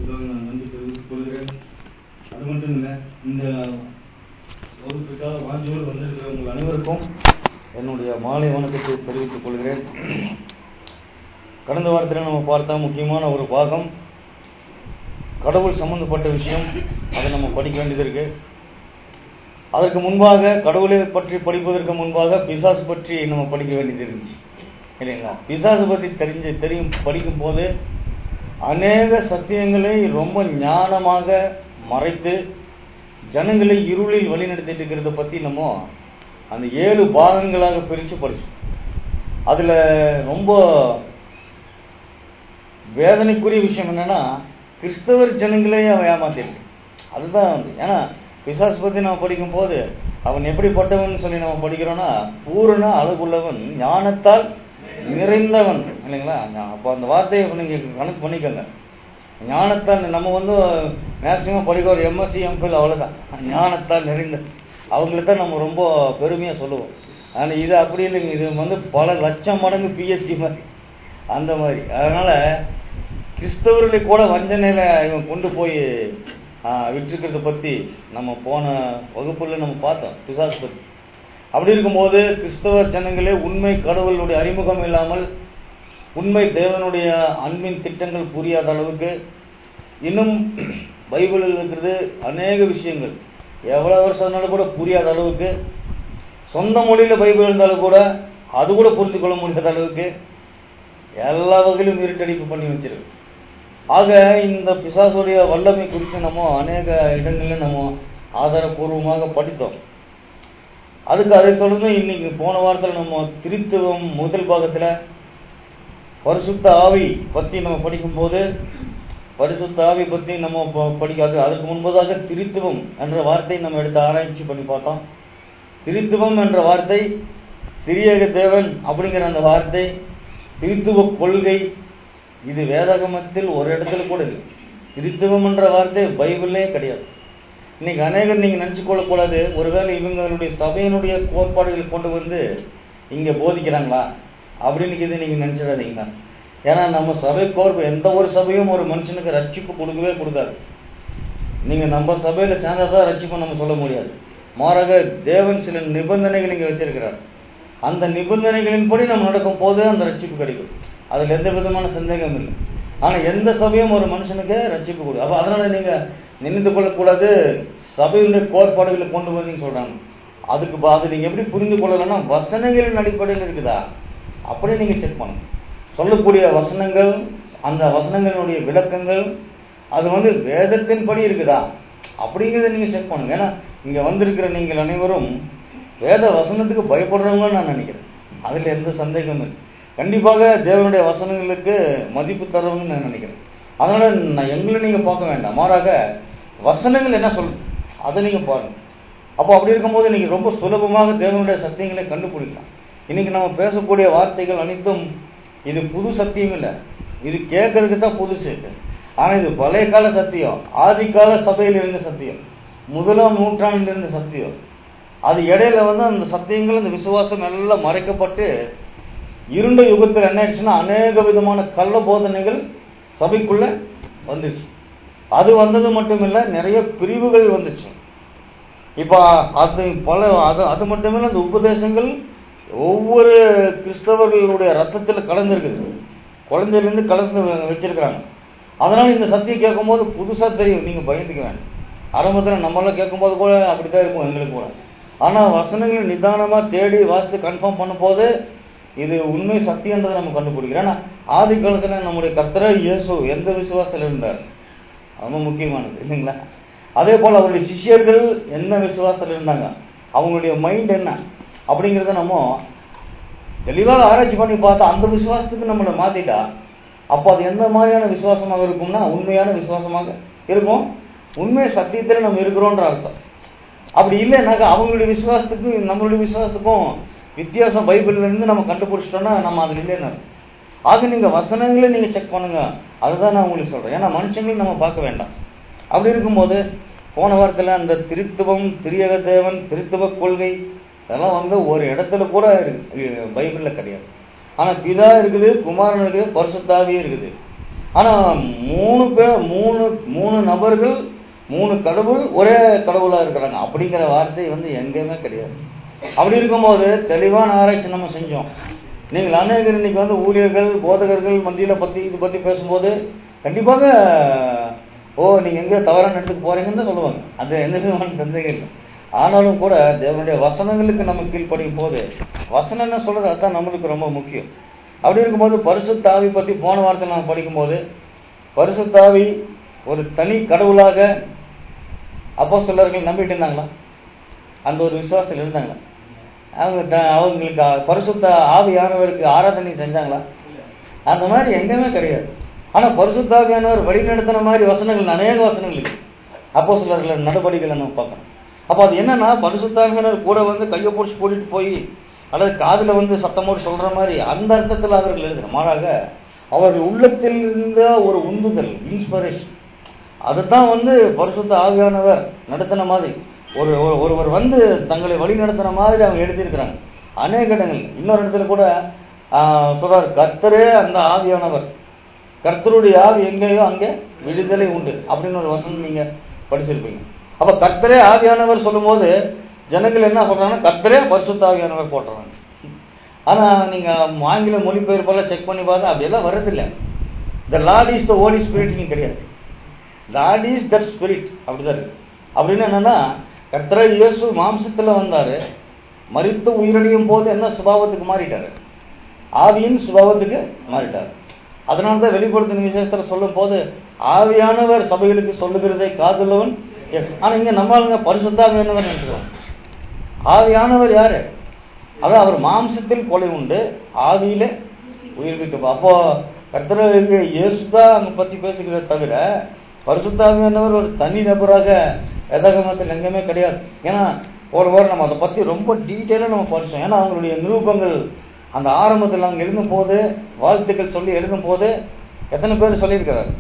கொடுத்ததுக்காக நான் நன்றி தெரிவித்துக் கொள்கிறேன் அது மட்டும் இல்லை இந்த வகுப்புக்காக வாஞ்சியோடு வந்திருக்கிற உங்கள் அனைவருக்கும் என்னுடைய மாலை வணக்கத்தை தெரிவித்துக் கொள்கிறேன் கடந்த வாரத்தில் நம்ம பார்த்த முக்கியமான ஒரு பாகம் கடவுள் சம்பந்தப்பட்ட விஷயம் அதை நம்ம படிக்க வேண்டியது இருக்கு அதற்கு முன்பாக கடவுளை பற்றி படிப்பதற்கு முன்பாக பிசாசு பற்றி நம்ம படிக்க வேண்டியது இருந்துச்சு இல்லைங்களா பிசாசு பற்றி தெரிஞ்சு தெரியும் படிக்கும் போது அநேக சத்தியங்களை ரொம்ப ஞானமாக மறைத்து ஜனங்களை இருளில் வழிநடத்திட்டு இருக்கிறத பத்தி நம்ம அந்த ஏழு பாகங்களாக பிரித்து படிச்சோம் அதுல ரொம்ப வேதனைக்குரிய விஷயம் என்னன்னா கிறிஸ்தவர் ஜனங்களே அவன் ஏமாத்திருக்கு அதுதான் வந்து ஏன்னா பிசாசு பத்தி நம்ம படிக்கும் போது அவன் எப்படிப்பட்டவன் சொல்லி நம்ம படிக்கிறோம்னா பூரண அழகுள்ளவன் ஞானத்தால் நிறைந்தவன் இல்லைங்களா அப்போ அந்த வார்த்தையை நீங்க கணக்கு பண்ணிக்கோங்க ஞானத்தால் நம்ம வந்து மேக்சிமம் படிக்கிற ஒரு எம்எஸ்சி எம்ஃபில் அவ்வளோதான் ஞானத்தால் நிறைந்த அவங்களுக்கு தான் நம்ம ரொம்ப பெருமையாக சொல்லுவோம் ஆனால் இது அப்படி இல்லைங்க இது வந்து பல லட்சம் மடங்கு பிஎஸ்டி மாதிரி அந்த மாதிரி அதனால கிறிஸ்தவர்களை கூட வஞ்சனையில் இவன் கொண்டு போய் விட்டுருக்கிறத பற்றி நம்ம போன வகுப்புல நம்ம பார்த்தோம் பிசாசு பற்றி அப்படி இருக்கும்போது கிறிஸ்தவ ஜனங்களே உண்மை கடவுளுடைய அறிமுகம் இல்லாமல் உண்மை தேவனுடைய அன்பின் திட்டங்கள் புரியாத அளவுக்கு இன்னும் பைபிளில் இருக்கிறது அநேக விஷயங்கள் எவ்வளவு வருஷம் இருந்தாலும் கூட புரியாத அளவுக்கு சொந்த மொழியில பைபிள் இருந்தாலும் கூட அது கூட புரிந்து கொள்ள முடியாத அளவுக்கு எல்லா வகையிலும் இருட்டடிப்பு பண்ணி வச்சிருக்கு ஆக இந்த பிசாசுடைய வல்லமை குறித்து நம்ம அநேக இடங்களில் நம்ம ஆதாரபூர்வமாக படித்தோம் அதுக்கு அதை தொடர்ந்து இன்னைக்கு போன வாரத்தில் நம்ம திருத்துவம் முதல் பாகத்தில் பரிசுத்த ஆவி பற்றி நம்ம படிக்கும்போது பரிசுத்த ஆவி பற்றி நம்ம படிக்காது அதுக்கு முன்பதாக திருத்துவம் என்ற வார்த்தை நம்ம எடுத்து ஆராய்ச்சி பண்ணி பார்த்தோம் திருத்துவம் என்ற வார்த்தை திரியக தேவன் அப்படிங்கிற அந்த வார்த்தை திருத்துவ கொள்கை இது வேதாகமத்தில் ஒரு இடத்துல கூட இல்லை திருத்துவம் என்ற வார்த்தை பைபிளே கிடையாது இன்னைக்கு அநேகர் நீங்க நினைச்சு கொள்ளக்கூடாது ஒருவேளை இவங்களுடைய சபையினுடைய கோட்பாடுகளை கொண்டு வந்து இங்க போதிக்கிறாங்களா அப்படின்னு இது நீங்க நினைச்சிடாதீங்க ஏன்னா நம்ம சபை கோர்ப்பு எந்த ஒரு சபையும் ஒரு மனுஷனுக்கு ரட்சிப்பு கொடுக்கவே கொடுக்காது நீங்க நம்ம சபையில சேர்ந்ததான் ரட்சிப்பு நம்ம சொல்ல முடியாது மாறாக தேவன் சில நிபந்தனைகள் இங்க வச்சிருக்கிறார் அந்த நிபந்தனைகளின்படி நம்ம நடக்கும் போது அந்த ரட்சிப்பு கிடைக்கும் அதுல எந்த விதமான சந்தேகம் இல்லை ஆனா எந்த சபையும் ஒரு மனுஷனுக்கு ரட்சிப்பு கொடு அப்ப அதனால நீங்க நினைத்து கொள்ளக்கூடாது சபையுடைய கோட்பாடுகளை கொண்டு வந்தீங்கன்னு சொல்றாங்க அதுக்கு அது நீங்க எப்படி புரிந்து கொள்ளலன்னா வசனங்களின் அடிப்படையில் இருக்குதா அப்படியே நீங்க செக் பண்ணணும் சொல்லக்கூடிய வசனங்கள் அந்த வசனங்களுடைய விளக்கங்கள் அது வந்து வேதத்தின் படி இருக்குதா அப்படிங்கிறத நீங்க செக் பண்ணுங்க ஏன்னா இங்க வந்திருக்கிற நீங்கள் அனைவரும் வேத வசனத்துக்கு பயப்படுறவங்கன்னு நான் நினைக்கிறேன் அதுல எந்த சந்தேகமும் இல்லை கண்டிப்பாக தேவனுடைய வசனங்களுக்கு மதிப்பு தருவங்கன்னு நான் நினைக்கிறேன் அதனால நான் எங்களை நீங்க பார்க்க வேண்டாம் மாறாக வசனங்கள் என்ன சொல்லுது அதை நீங்க பாருங்க அப்போ அப்படி இருக்கும்போது நீங்க ரொம்ப சுலபமாக தேவனுடைய சத்தியங்களை கண்டுபிடிக்கலாம் இன்னைக்கு நம்ம பேசக்கூடிய வார்த்தைகள் அனைத்தும் இது புது சத்தியம் இல்லை இது கேட்கறதுக்கு தான் புதுசு ஆனா இது பழைய கால சத்தியம் ஆதி கால சபையில் இருந்த சத்தியம் முதலாம் நூற்றாண்டில் இருந்த சத்தியம் அது இடையில வந்து அந்த சத்தியங்கள் அந்த விசுவாசம் எல்லாம் மறைக்கப்பட்டு இருண்ட யுகத்தில் என்ன ஆயிடுச்சுன்னா அநேக விதமான கள்ள போதனைகள் சபைக்குள்ள வந்துச்சு அது வந்தது மட்டும் இல்ல நிறைய பிரிவுகள் வந்துச்சு இப்ப அது பல அது அது மட்டுமில்ல அந்த உபதேசங்கள் ஒவ்வொரு கிறிஸ்தவர்களுடைய ரத்தத்தில் கலந்துருக்குது குழந்தையிலேருந்து கலந்து வச்சிருக்கிறாங்க அதனால இந்த சத்தியம் கேட்கும்போது புதுசா தெரியும் நீங்க பயந்துக்க வேண்டாம் ஆரம்பத்தில் நம்மளாம் கேட்கும்போது கூட அப்படித்தான் இருக்கும் எங்களுக்கு கூட ஆனா வசனங்கள் நிதானமா தேடி வாசித்து கன்ஃபார்ம் பண்ணும்போது இது உண்மை சத்தியன்றதை நம்ம கண்டுபிடிக்கிறோம் ஏன்னா ஆதி காலத்துல நம்முடைய கர்த்தர இயேசு எந்த விசுவாசத்தில் இருந்தார் ரொம்ப முக்கியமானது இல்லைங்களா அதே போல அவருடைய சிஷியர்கள் என்ன விசுவாசத்தில் இருந்தாங்க அவங்களுடைய மைண்ட் என்ன அப்படிங்கிறத நம்ம தெளிவாக ஆராய்ச்சி பண்ணி பார்த்தா அந்த விசுவாசத்துக்கு நம்மளை மாத்திட்டா அப்போ அது எந்த மாதிரியான விசுவாசமாக இருக்கும்னா உண்மையான விசுவாசமாக இருக்கும் உண்மை சத்தியத்தில் நம்ம இருக்கிறோன்ற அர்த்தம் அப்படி இல்லைனாக்கா அவங்களுடைய விசுவாசத்துக்கும் நம்மளுடைய விசுவாசத்துக்கும் வித்தியாசம் பைபிள்ல இருந்து நம்ம கண்டுபிடிச்சிட்டோம்னா நம்ம அதுல இல்லைன்னு ஆக நீங்க வசனங்களை நீங்க செக் பண்ணுங்க அதுதான் நான் உங்களுக்கு சொல்றேன் ஏன்னா மனுஷங்களையும் நம்ம பார்க்க வேண்டாம் அப்படி இருக்கும்போது போன வாரத்தில் அந்த திருத்துவம் திரியக தேவன் திருத்துவ கொள்கை அதெல்லாம் வந்து ஒரு இடத்துல கூட இருக்கு பைபிள்ல கிடையாது ஆனா பிதா இருக்குது குமாரன் இருக்குது பரிசுத்தாவே இருக்குது ஆனா மூணு பேர் மூணு மூணு நபர்கள் மூணு கடவுள் ஒரே கடவுளா இருக்கிறாங்க அப்படிங்கிற வார்த்தை வந்து எங்கேயுமே கிடையாது அப்படி இருக்கும்போது தெளிவான ஆராய்ச்சி நம்ம செஞ்சோம் நீங்கள் அநேகர் இன்னைக்கு வந்து ஊழியர்கள் போதகர்கள் மத்தியில பத்தி இது பத்தி பேசும்போது கண்டிப்பாக ஓ நீங்க எங்க தவறான இடத்துக்கு போறீங்கன்னு தான் சொல்லுவாங்க அது எந்த விதமான சந்தேகம் இல்லை ஆனாலும் கூட தேவனுடைய வசனங்களுக்கு நம்ம கீழ்ப்படியும் போது வசனம் என்ன சொல்றது அதுதான் நம்மளுக்கு ரொம்ப முக்கியம் அப்படி இருக்கும்போது பரிசுத்தாவி பத்தி போன வாரத்தில் நம்ம படிக்கும்போது பரிசுத்தாவி ஒரு தனி கடவுளாக அப்போ சிலர்கள் நம்பிட்டு இருந்தாங்களா அந்த ஒரு விசுவாசத்தில் இருந்தாங்களா அவங்க த- அவங்களுக்கு பரிசுத்த ஆவியானவருக்கு ஆராதனை செஞ்சாங்களா அந்த மாதிரி எங்கேயுமே கிடையாது ஆனா பரிசுத்தாவியானவர் வழி நடத்தின மாதிரி வசனங்கள் அநேக வசனங்கள் இருக்கு அப்போ சிலர்கள் நடவடிக்கைகளை நம்ம பார்க்கணும் அப்போ அது என்னன்னா பரிசுத்தாவியானவர் கூட வந்து கையை பிடிச்சி கூட்டிட்டு போய் அல்லது காதுல வந்து சத்தமோடு சொல்ற மாதிரி அந்த அர்த்தத்தில் அவர்கள் எழுதுறோம் மாறாக அவர்கள் உள்ளத்தில் இருந்த ஒரு உந்துதல் இன்ஸ்பிரேஷன் அதுதான் வந்து பரிசுத்த ஆவியானவர் நடத்தின மாதிரி ஒரு ஒரு- ஒருவர் வந்து தங்களை வழி நடத்தின மாதிரி அவங்க எழுதியிருக்கிறாங்க அநேக இடங்கள் இன்னொரு இடத்துல கூட ஆஹ், சொல்றார் கர்த்தரே அந்த ஆவியானவர் கர்த்தருடைய ஆவி எங்கேயோ அங்கே விடுதலை உண்டு அப்படின்னு ஒரு வசனம் நீங்க படிச்சிருப்பீங்க அப்ப கர்த்தரே ஆவியானவர் சொல்லும்போது ஜனங்கள் என்ன சொல்றாங்கன்னா கர்த்தரே பரிசுத்த ஆவியானவர் போட்டுறாங்க ஆனா நீங்க ஆங்கில மொழிபெயர்ப்பெல்லாம் செக் பண்ணி பார்த்தா அப்படியெல்லாம் வர்றதில்லை the Lord is the Holy Spirit கிடையாது லார்ட் இஸ் தட் ஸ்பிரிட் அப்படிதான் இருக்கு அப்படின்னு என்னன்னா கர்த்தரை இயேசு மாம்சத்துல வந்தாரு மரித்து உயிரடையும் போது என்ன சுபாவத்துக்கு மாறிட்டாரு ஆவியின் சுபாவத்துக்கு மாறிட்டார் அதனால தான் வெளிப்படுத்தின விசேஷத்துல சொல்லும் போது ஆவியானவர் சபைகளுக்கு சொல்லுகிறதை காதுள்ளவன் கேட்கும். ஆனா இங்க நம்ம ஆளுங்க பரிசுத்தாவியானவர் நினைச்சுக்கிறோம் ஆவியானவர் யாரு அதான் அவர் மாம்சத்தில் கொலை உண்டு ஆவியில உயிர்ப்பிக்க அப்போ கர்த்தருக்கு இயேசுதான் அங்க பத்தி பேசுகிறத தவிர பரிசுத்தாவியானவர் ஒரு தனி நபராக எதகமத்தில் எங்கேயுமே கிடையாது ஏன்னா ஒரு வாரம் நம்ம அதை பத்தி ரொம்ப டீட்டெயிலாக நம்ம படிச்சோம் ஏன்னா அவங்களுடைய நிரூபங்கள் அந்த ஆரம்பத்தில் அவங்க எழுதும் போது வாழ்த்துக்கள் சொல்லி எழுதும் போது எத்தனை பேர் சொல்லியிருக்கிறார்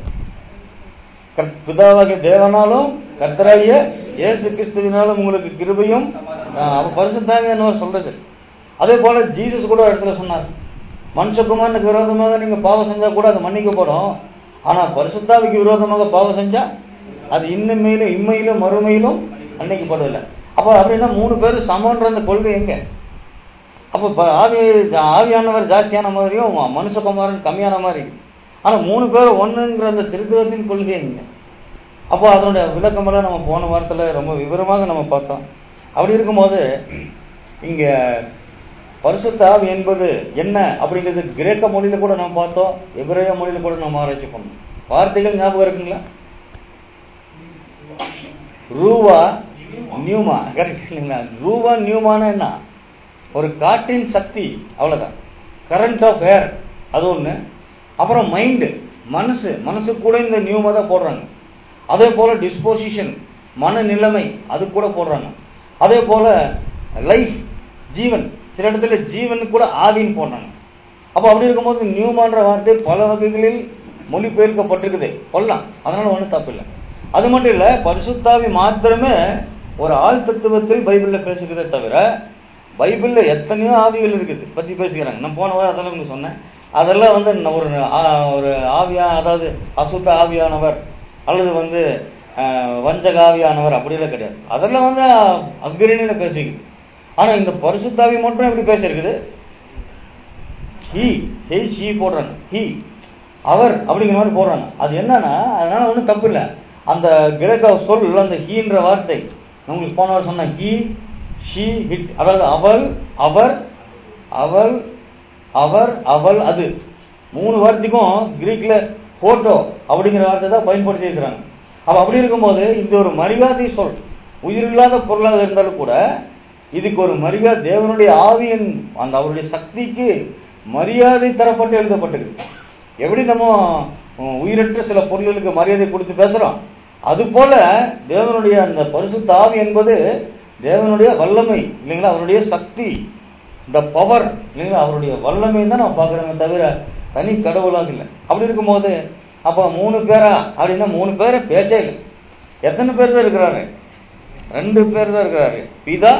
கர்த்- பிதாவாகிய தேவனாலும் கர்த்தராகிய இயேசு கிறிஸ்துவினாலும் உங்களுக்கு கிருபையும் ஆஹ், அப்ப பரிசுத்தாவியானவர் சொல்றது அதே போல ஜீசஸ் கூட ஒரு இடத்துல சொன்னார் மனுஷகுமாரனுக்கு விரோதமாக நீங்க பாவம் செஞ்சா கூட அது மன்னிக்கப்படும் ஆனா பரிசுத்தாவிக்கு விரோதமாக பாவம் செஞ்சா அது இன்னமையிலும் இம்மையிலும் மறுமையிலும் மன்னிக்கப்படுவதில்லை அப்ப அப்படின்னா மூணு பேரும் சமன்ற அந்த கொள்கை எங்க அப்ப ப- ஆவி ஆவியானவர் ஜாஸ்தியான மாதிரியும் மனுஷகுமாரன் கம்மியான மாதிரி இருக்கு. ஆனா மூணு பேரும் ஒண்ணுங்கிற அந்த திருத்துவத்தின் கொள்கை எங்க அப்போ அதனுடைய விளக்கமெல்லாம் நம்ம போன வாரத்துல ரொம்ப விவரமாக நம்ம பார்த்தோம் அப்படி இருக்கும்போது இங்க பரிசுத்த ஆவி என்பது என்ன அப்படிங்கிறது கிரேக்க மொழியில கூட நம்ம பார்த்தோம் எபிரேய மொழியில கூட நம்ம ஆராய்ச்சி பண்ணோம் வார்த்தைகள் ஞாபகம் இருக்குங்களா ரூவா நியூமா கரெக்ட் இல்லைங்களா ரூவா நியூமானா என்ன ஒரு காற்றின் சக்தி அவ்வளவுதான் கரண்ட் ஆஃப் ஏர் அது ஒண்ணு அப்புறம் மைண்டு மனசு மனசு கூட இந்த நியூமா தான் போடுறாங்க அதே போல டிஸ்போசிஷன் மனநிலைமை அது கூட போடுறாங்க அதே போல லைஃப் ஜீவன் சில இடத்துல ஜீவன் கூட ஆவின்னு போடுறாங்க அப்போ அப்படி இருக்கும்போது நியூமான்ற வார்த்தை பல வகைகளில் மொழிபெயர்க்கப்பட்டிருக்குது கொள்ளலாம் அதனால ஒன்றும் தப்பு இல்லை அது மட்டும் இல்ல பரிசுத்தாவி மாத்திரமே ஒரு ஆள் தத்துவத்தில் பைபிள்ல பேசுகிறதே தவிர பைபிள்ல எத்தனையோ ஆவிகள் இருக்குது பத்தி பேசுகிறாங்க நான் போன வாரம் அதெல்லாம் உங்களுக்கு சொன்னேன் அதெல்லாம் வந்து ந- ஒரு ஆ- ஒரு ஆவியா அதாவது அசுத்த ஆவியானவர் அல்லது வந்து ஆஹ், வஞ்சக ஆவியானவர் அப்படியெல்லாம் கிடையாது அதெல்லாம் வந்து அக்ரிணியில பேசிக்குது ஆனா இந்த பரிசுத்தாவி மட்டும் எப்படி பேசியிருக்குது ஹீ ஹே ஷீ போடுறாங்க ஹீ அவர் அப்படிங்கிற மாதிரி போடுறாங்க அது என்னன்னா அதனால ஒன்றும் தப்பு இல்லை அந்த கிரேக்க சொல் அந்த ஹீன்ற வார்த்தை நான் உங்களுக்கு போன வாரம் சொன்ன ஹீ ஷீ ஹிட் அதாவது அவள் அவர் அவள் அவர் அவள் அது மூணு வார்த்தைக்கும் கிரீக்ல போட்டோ அப்படிங்கிற வார்த்தை தான் பயன்படுத்தி இருக்கிறாங்க அப்ப அப்படி இருக்கும்போது இது ஒரு மரியாதை சொல் உயிரில்லாத பொருளாக இருந்தாலும் கூட இதுக்கு ஒரு மரியாதை தேவனுடைய ஆவியின் அந்த அவருடைய சக்திக்கு மரியாதை தரப்பட்டு எழுதப்பட்டிருக்கு எப்படி நம்ம உம், உயிரற்ற சில பொருள்களுக்கு மரியாதை கொடுத்து பேசுறோம் அது போல தேவனுடைய அந்த பரிசுத்த ஆவி என்பது தேவனுடைய வல்லமை இல்லைங்களா அவருடைய சக்தி இந்த பவர் இல்லைங்களா அவருடைய வல்லமை தான் நம்ம பார்க்குறோமே தவிர தனி கடவுளாக இல்லை அப்படி இருக்கும்போது அப்போ மூணு பேரா அப்படின்னா மூணு பேரை பேச்சே இல்லை எத்தனை பேர் தான் இருக்கிறாரு ரெண்டு பேர் தான் இருக்கிறாரு பிதா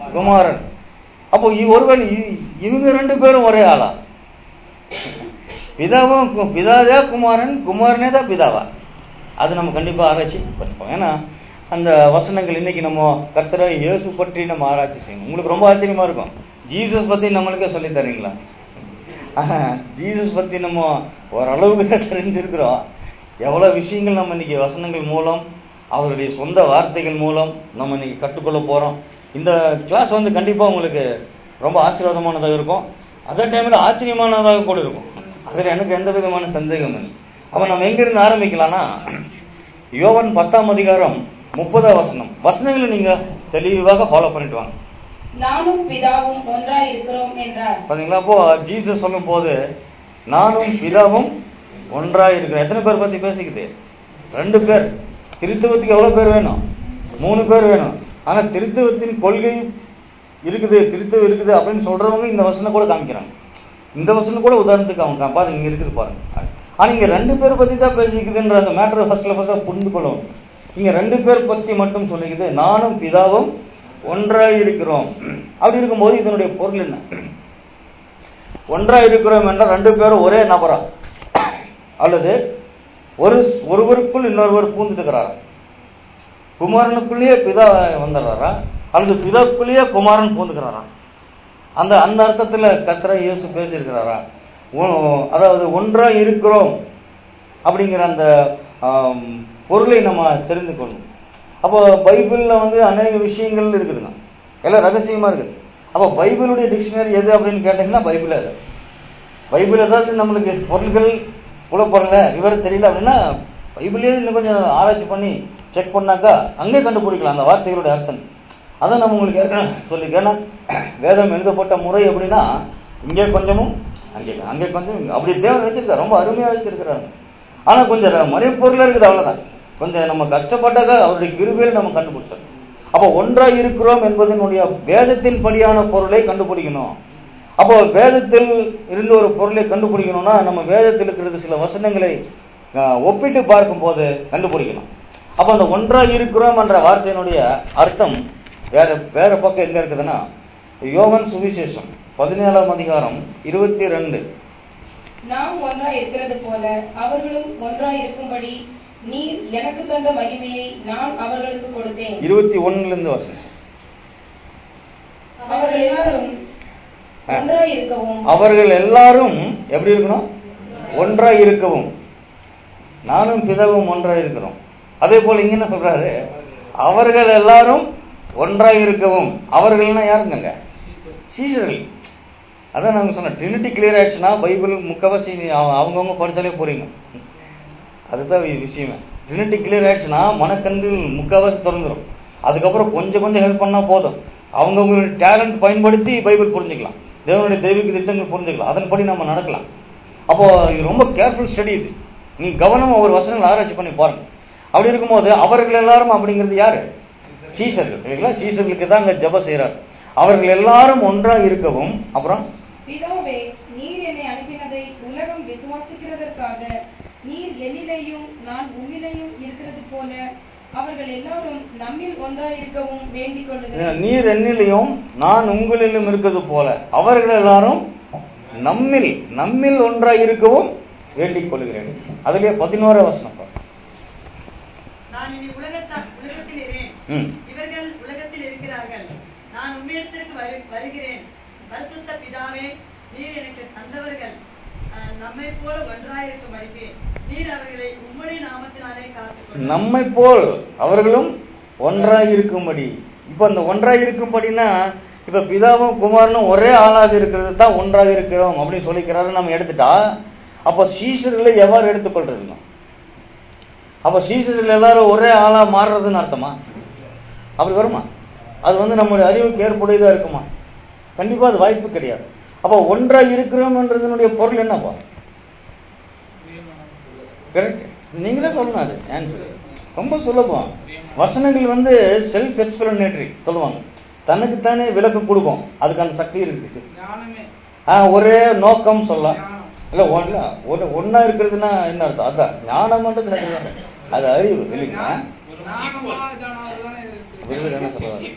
குமாரன் அப்போ இ- ஒருவேளை இ- இவங்க ரெண்டு பேரும் ஒரே ஆளா பிதாவும் கு- பிதாதா குமாரன் குமாரனே தான் பிதாவா அது நம்ம கண்டிப்பா ஆராய்ச்சி பண்ணிப்போம் ஏன்னா அந்த வசனங்கள் இன்னைக்கு நம்ம கர்த்தரை இயேசு பற்றி நம்ம ஆராய்ச்சி செய்யணும் உங்களுக்கு ரொம்ப ஆச்சரியமா இருக்கும் ஜீசஸ் பத்தி நம்மளுக்கே சொல்லி தரீங்களா ஆனா, ஜீசஸ் பத்தி நம்ம ஓரளவுக்கு தான் தெரிஞ்சிருக்கிறோம் எவ்வளவு விஷயங்கள் நம்ம இன்னைக்கு வசனங்கள் மூலம் அவருடைய சொந்த வார்த்தைகள் மூலம் நம்ம இன்னைக்கு கற்றுக்கொள்ள போறோம் இந்த கிளாஸ் வந்து கண்டிப்பா உங்களுக்கு ரொம்ப ஆசீர்வாதமானதாக இருக்கும் அதே டைம்ல ஆச்சரியமானதாக கூட இருக்கும் அதுல எனக்கு எந்த விதமான சந்தேகம் இல்லை அப்ப நம்ம எங்கிருந்து ஆரம்பிக்கலாம்னா யோவன் பத்தாம் அதிகாரம் முப்பதாம் வசனம் வசனங்களை நீங்க தெளிவாக ஃபாலோ பண்ணிட்டு வாங்க நானும் பிதாவும் ஒன்றாய் இருக்கிறோம் என்றார் பாத்தீங்களா அப்போ ஜீசஸ் சொல்லும் போது நானும் பிதாவும் ஒன்றாய் இருக்கிறேன் எத்தனை பேர் பத்தி பேசிக்குது ரெண்டு பேர் திருத்துவத்துக்கு எவ்வளவு பேர் வேணும் மூணு பேர் வேணும் ஆனா திருத்துவத்தின் கொள்கை இருக்குது திருத்துவம் இருக்குது அப்படின்னு சொல்றவங்க இந்த வசனம் கூட காமிக்கிறாங்க இந்த வசனம் கூட உதாரணத்துக்கு அவங்க கா- பாருங்க இங்க இருக்குது பாருங்க ஆனா இங்க ரெண்டு பேர் பத்தி தான் பேசிக்குதுன்ற அந்த மேட்டர் ஃபர்ஸ்ட்ல ஃபர்ஸ்ட் புரிந்து கொள்ளணும் இங்க ரெண்டு பேர் பத்தி மட்டும் சொல்லிக்குது நானும் பிதாவும் ஒன்றாய் இருக்கிறோம் அப்படி இருக்கும்போது இதனுடைய பொருள் என்ன ஒன்றாய் இருக்கிறோம் என்றால் ரெண்டு பேரும் ஒரே நபரா அல்லது ஒரு ஒருவருக்குள் இன்னொருவர் பூந்துட்டுக்கிறாரா குமாரனுக்குள்ளேயே பிதா வந்துடுறாரா அல்லது பிதாக்குள்ளேயே குமாரன் பூந்துக்கிறாரா அந்த அந்த அர்த்தத்துல கத்திர இயேசு பேசியிருக்கிறாரா ஒ- அதாவது ஒன்றா இருக்கிறோம் அப்படிங்கிற அந்த ஆம், பொருளை நம்ம தெரிந்து கொள்ளணும் அப்போ பைபிள்ல வந்து அநேக விஷயங்கள் இருக்குதுங்க எல்லாம் ரகசியமா இருக்குது அப்போ பைபிளுடைய டிக்ஷனரி எது அப்படின்னு கேட்டீங்கன்னா பைபிள் அது பைபிள் ஏதாவது நம்மளுக்கு பொருள்கள் புலப்படல விவரம் தெரியல அப்படின்னா பைபிளே இன்னும் கொஞ்சம் ஆராய்ச்சி பண்ணி செக் பண்ணாக்கா அங்கே கண்டுபிடிக்கலாம் அந்த வார்த்தைகளுடைய அர்த்தம் அதான் நம்ம உங்களுக்கு ஏற்கனவே சொல்லிக்க ஏன்னா வேதம் எழுதப்பட்ட முறை எப்படின்னா இங்கே கொஞ்சமும் அங்கே அங்கே கொஞ்சம் இங்க- அப்படி தேவன் வச்சிருக்காரு ரொம்ப அருமையா வச்சிருக்கிறாரு ஆனா கொஞ்சம் ர- மறைப்பொருளா இருக்குது அவ்வளவுதான் கொஞ்சம் நம்ம கஷ்டப்பட்டாக்க அவருடைய கிருபையில் நம்ம கண்டுபிடிச்சோம் அப்போ ஒன்றாய் இருக்கிறோம் என்பதனுடைய வேதத்தின் படியான பொருளை கண்டுபிடிக்கணும் அப்போ வேதத்தில் இருந்து ஒரு பொருளை கண்டுபிடிக்கணும்னா நம்ம வேதத்தில் இருக்கிறது சில வசனங்களை ஆஹ், ஒப்பிட்டு பார்க்கும் போது கண்டுபிடிக்கணும் அப்போ அந்த ஒன்றாய் இருக்கிறோம் என்ற வார்த்தையினுடைய அர்த்தம் வேற வேற பக்கம் எங்க இருக்குதுன்னா யோவன் சுவிசேஷம் பதினேழாம் அதிகாரம் இருபத்தி ரெண்டு நாம் ஒன்றாய் இருக்கிறது போல அவர்களும் ஒன்றாய் இருக்கும்படி நீர் எனக்கு தந்த மகிமையை நான் அவர்களுக்கு கொடுத்தேன் இருபத்தி ஒண்ணுல இருந்து வசனம் அவர்கள் எல்லாரும் ஒன்றாய் இருக்கவும் அவர்கள் எல்லாரும் எப்படி இருக்கணும் ஒன்றாய் இருக்கவும் நானும் பிதாவும் ஒன்றாய் இருக்கிறோம் அதே போல இங்க என்ன சொல்றாரு அவர்கள் எல்லாரும் ஒன்றாய் இருக்கவும் அவர்கள்னா யாருங்க சீசர்கள் அதான் நாங்க சொன்னோம் ட்ரினிட்டி கிளியர் ஆயிடுச்சுன்னா பைபிள் முக்கவாசி நீ அவ- அவங்கவங்க படிச்சாலே போறீங்க அதுதான் வி- விஷயமே ட்ரினிட்டி கிளியர் ஆயிடுச்சுன்னா மனக்கண்கள் முக்கால்வாசி திறந்துரும் அதுக்கப்புறம் கொஞ்சம் கொஞ்சம் ஹெல்ப் பண்ணா போதும் அவங்கவுங்களுடைய டேலண்ட் பயன்படுத்தி பைபிள் புரிஞ்சுக்கலாம் தேவனுடைய தெய்வீக திட்டங்கள் புரிஞ்சுக்கலாம் அதன்படி நம்ம நடக்கலாம் அப்போ இது ரொம்ப கேர்ஃபுல் ஸ்டடி இது நீங்க கவனமா ஒரு வசனங்கள் ஆராய்ச்சி பண்ணி பாருங்க அப்படி இருக்கும்போது அவர்கள் எல்லாரும் அப்படிங்கிறது யாரு சீசர்கள் இல்லைங்களா சீசர்களுக்கு தான் அங்க ஜெபம் செய்றார் அவர்கள் எல்லாரும் ஒன்றா இருக்கவும் அப்புறம் பிதாவே நீர் என்னை அனுப்பினதை உலகம் விசுவாசிக்கிறதற்காக நீர் என்னிலேயும் நான் உம்மிலேயும் இருக்கிறது போல அவர்கள் எல்லாரும் நம்மில் ஒன்றாய் இருக்கவும் வேண்டிக் கொள்ளுகிறேன் நீர் என்னிலையும் நான் உங்களிலும் இருக்கிறது போல அவர்கள் எல்லாரும் நம்மில் நம்மில் ஒன்றாய் இருக்கவும் வேண்டிக் கொள்கிறேன் அதுலயே பதினோரா வசனம் பாரு. நான் இனி உலகத்தா உலகத்தில் இரேன் ம் இவர்கள் உலகத்தில் இருக்கிறார்கள் நான் உம்மிடத்திற்கு வரு- வருகிறேன் பரிசுத்த பிதாவே நீர் எனக்கு தந்தவர்கள் அஹ், நம்மைப் போல ஒன்றாயிருக்கும் அடிப்பேன் நீர் அவர்களை உம்முடைய நாமத்தினாலே காத்துக்கொள் நம்மை போல் அவர்களும் ஒன்றாய் இருக்கும்படி இப்ப அந்த ஒன்றாய் இருக்கும்படினா இப்ப பிதாவும் குமாரனும் ஒரே ஆளாக இருக்கிறது தான் ஒன்றாக இருக்கிறோம் அப்படின்னு சொல்லிக்கிறாரு நம்ம எடுத்துட்டா அப்ப சீசர்களை எவ்வாறு எடுத்துக்கொள்றதுங்க அப்ப சீசர்கள் எல்லாரும் ஒரே ஆளா மாறுறதுன்னு அர்த்தமா அப்படி வருமா அது வந்து நம்முடைய அறிவுக்கு ஏற்புடையதா இருக்குமா கண்டிப்பா அது வாய்ப்பு கிடையாது அப்ப ஒன்றா இருக்கிறோம்ன்றதனுடைய பொருள் என்னப்பா கரெக்ட் நீங்களே சொல்லணும் அது ஆன்சர் ரொம்ப சுலபம் வசனங்கள் வந்து செல்ஃப் எக்ஸ்பிளனேட்டரி சொல்லுவாங்க தனக்குத்தானே விளக்கம் கொடுக்கும் அதுக்கு அந்த சக்தி இருக்கு ஞானமே ஆ, ஒரே நோக்கம் சொல்லலாம் ஞானம். இல்ல ஒண்ணு ஒண்ணு ஒன்னா இருக்கிறதுனா என்ன அர்த்தம் அதான் ஞானம்ன்றது அதுதான். அது அறிவு இல்லைங்களா ஞானமா தானா அதுதானே இருக்கு. விருது என்ன சொல்லுவாங்க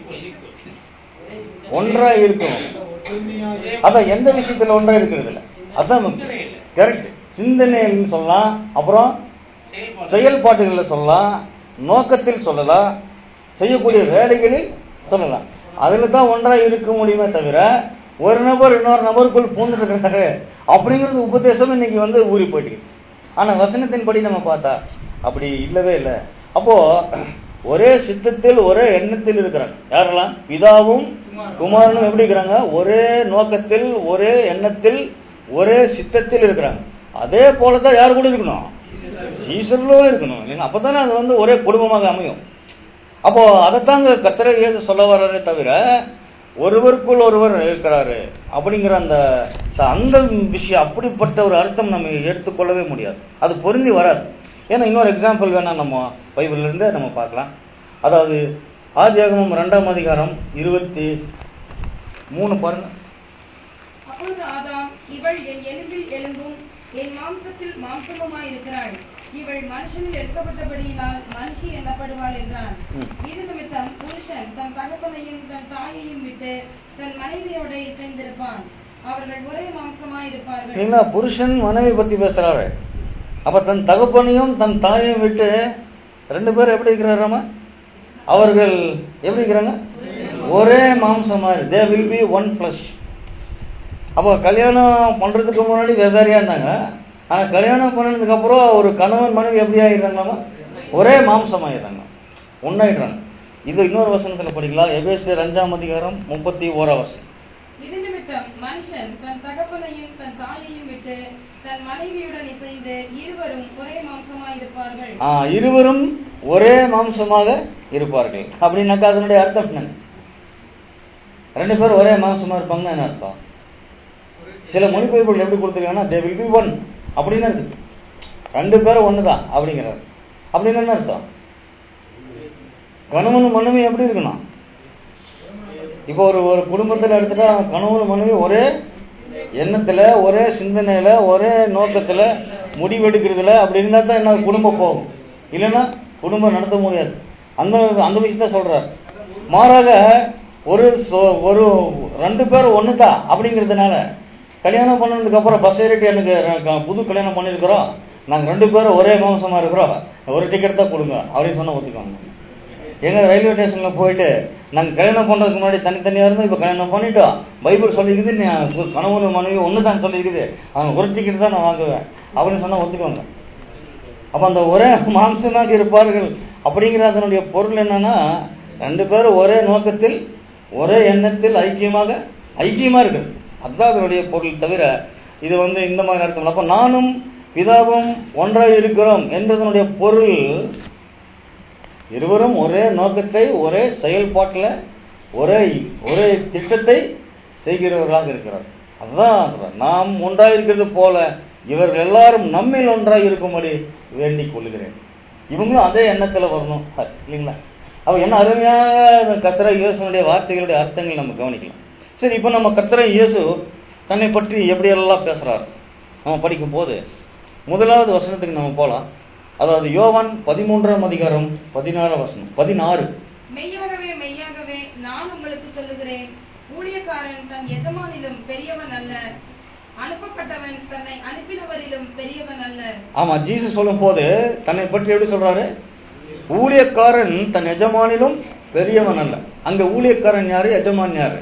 ஒன்றா இருக்கும் அதான் எந்த விஷயத்துல ஒன்றா இருக்கிறது இல்ல அதான் கரெக்ட் சிந்தனைன்னு சொல்லலாம் அப்புறம் செயல்பாட்டுகளில் சொல்லலாம் நோக்கத்தில் சொல்லலாம் செய்யக்கூடிய வேலைகளில் சொல்லலாம் அதுல தான் ஒன்றா இருக்க முடியுமே தவிர ஒரு நபர் இன்னொரு நபருக்குள் பூந்துட்டு இருக்காரு அப்படிங்கிறது உபதேசம் இன்னைக்கு வந்து ஊறி போயிட்டு இருக்கு. ஆனா வசனத்தின்படி நம்ம பார்த்தா அப்படி இல்லவே இல்லை அப்போ ஒரே சித்தத்தில் ஒரே எண்ணத்தில் இருக்கிறாங்க யாரெல்லாம் பிதாவும் குமாரனும் எப்படி இருக்கிறாங்க ஒரே நோக்கத்தில் ஒரே எண்ணத்தில் ஒரே சித்தத்தில் இருக்கிறாங்க அதே போலதான் யார் கூட இருக்கணும் ஈஸ்வரலும் இருக்கணும் இல்லைங்களா அப்பதானே அது வந்து ஒரே குடும்பமாக அமையும் அப்போ அதைத்தாங்க கத்திர ஏது சொல்ல வர்றாரே தவிர ஒருவருக்குள் ஒருவர் இருக்கிறாரு அப்படிங்கிற அந்த அந்த விஷயம் அப்படிப்பட்ட ஒரு அர்த்தம் நம்ம எடுத்துக்கொள்ளவே முடியாது அது பொருந்தி வராது ஏன்னா இன்னொரு எக்ஸாம்பிள் வேணா நம்ம பைபிள்ல இருந்து நம்ம பார்க்கலாம் அதாவது ஆதியாகமம் ரெண்டாம் அதிகாரம் இருபத்தி மூணு பாருங்க அப்பொழுது ஆதாம் இவள் என் எலும்பில் எலும்பும் என் மாம்சத்தில் மாம்சமுமாய் இருக்கிறாள் இவள் மனுஷனில் எடுக்கப்பட்டபடியினால் மனுஷி எண்ணப்படுவாள் என்றான் ம். இது நிமித்தம் புருஷன் தன் தகப்பனையும் தன் தாயையும் விட்டு தன் மனைவியோட இசைந்திருப்பான் அவர்கள் ஒரே மாம்சமாய் இருப்பார்கள் இல்லைங்களா புருஷன் மனைவி பத்தி பேசுறாரு அப்ப தன் தகப்பனையும் தன் தாயையும் விட்டு ரெண்டு பேரும் எப்படி இருக்கிறாராம அவர்கள் எப்படி இருக்கிறாங்க ஒரே மாம்சமா they will be one flesh அப்போ கல்யாணம் பண்றதுக்கு முன்னாடி வெவ்வேறையா இருந்தாங்க ஆனா கல்யாணம் பண்ணதுக்கு அப்புறம் ஒரு கணவன் மனைவி எப்படி ஆயிடுறாங்களாமா ஒரே மாம்சம் ஆயிடுறாங்க ஒன்னாயிடுறாங்க இது இன்னொரு வசனத்துல படிக்கலாம் எபேசியர் அஞ்சாம் அதிகாரம் முப்பத்தி ஓரா வசனம் இது நிமித்தம் மனுஷன் தன் தகப்பனையும் தன் தாயையும் விட்டு தன் மனைவியுடன் இசைந்து இருவரும் ஒரே மாம்சமாய் இருப்பார்கள் ஆ, இருவரும் ஒரே மாம்சமாக இருப்பார்கள் அப்படின்னாக்கா அதனுடைய அர்த்தம் என்ன ரெண்டு பேரும் ஒரே மாம்சமா இருப்பாங்கன்னா என்ன அர்த்தம் சில மொழிபெயர்ப்புகள் எப்படி கொடுத்துருக்காங்கன்னா தே வில் பி ஒன் அப்படின்னு இருக்கு ரெண்டு பேரும் ஒண்ணுதான் அப்படிங்கிறார் அப்படின்னு என்ன அர்த்தம் கணவன் மனைவி எப்படி இருக்கணும் இப்போ ஒரு ஒரு குடும்பத்துல எடுத்துட்டா கணவன் மனைவி ஒரே எண்ணத்துல ஒரே சிந்தனையில ஒரே நோக்கத்துல முடிவெடுக்கிறதுல அப்படி இருந்தா தான் என்ன குடும்பம் போகும் இல்லைன்னா குடும்பம் நடத்த முடியாது அந்த அந்த விஷயத்த சொல்றார் மாறாக ஒரு சொ- ஒரு ரெண்டு பேரும் ஒண்ணுதான் அப்படிங்கிறதுனால கல்யாணம் பண்ணதுக்கு அப்புறம் பஸ் ஏறிட்டு எனக்கு க- புது கல்யாணம் பண்ணிருக்கிறோம் நாங்க ரெண்டு பேரும் ஒரே மாம்சமா இருக்கிறோம் ஒரு டிக்கெட் தான் கொடுங்க அப்படின்னு சொன்னா ஒத்துக்கோங்க எங்க ரயில்வே ஸ்டேஷன்ல போயிட்டு நாங்க கல்யாணம் பண்றதுக்கு முன்னாடி தனித்தனியா இருந்தோம் இப்ப கல்யாணம் பண்ணிட்டோம் பைபிள் சொல்லிக்குது நீ கணவன் மனைவி ஒண்ணுதான் சொல்லிக்குது அவங்க ஒரு டிக்கெட் தான் நான் வாங்குவேன் அப்படின்னு சொன்னா ஒத்துக்குவாங்க அப்ப அந்த ஒரே மாம்சமாக இருப்பார்கள் அப்படிங்கிற அதனுடைய பொருள் என்னன்னா ரெண்டு பேரும் ஒரே நோக்கத்தில் ஒரே எண்ணத்தில் ஐக்கியமாக ஐக்கியமா இருக்கு அதுதான் அதனுடைய பொருள் தவிர இது வந்து இந்த மாதிரி அர்த்தம் இல்ல. அப்ப நானும் பிதாவும் ஒன்றாக இருக்கிறோம் என்பதனுடைய பொருள் இருவரும் ஒரே நோக்கத்தை ஒரே செயல்பாட்டில் ஒரே ஒரே திட்டத்தை செய்கிறவர்களாக இருக்கிறார் அதுதான் சொல்றார். நாம் ஒன்றாக இருக்கிறது போல இவர்கள் எல்லாரும் நம்மில் ஒன்றாக இருக்கும்படி வேண்டிக் கொள்கிறேன் இவங்களும் அதே எண்ணத்துல வரணும் ஹ, இல்லைங்களா அப்ப என்ன அருமையாக கத்திர இயேசுனுடைய வார்த்தைகளுடைய அர்த்தங்கள் நம்ம கவனிக்கலாம் சரி இப்போ நம்ம கத்திர இயேசு தன்னை பற்றி எப்படியெல்லாம் பேசுறார் நம்ம படிக்கும் போது முதலாவது வசனத்துக்கு நம்ம போலாம் அதாவது யோவான் பதிமூன்றாம் அதிகாரம் பதினாறாம் வசனம் பதினாறு மெய்யாகவே மெய்யாகவே நான் உங்களுக்கு சொல்லுகிறேன் ஊழியக்காரன் தன் எஜமானிலும் பெரியவன் அல்ல அனுப்பப்பட்டவன் தன்னை அனுப்பினவரிலும் பெரியவன் அல்ல ஆமா ஜீசஸ் சொல்லும் போது தன்னை பற்றி எப்படி சொல்றாரு ஊழியக்காரன் தன் எஜமானிலும் பெரியவன் அல்ல அங்க ஊழியக்காரன் யாரு எஜமான் யாரு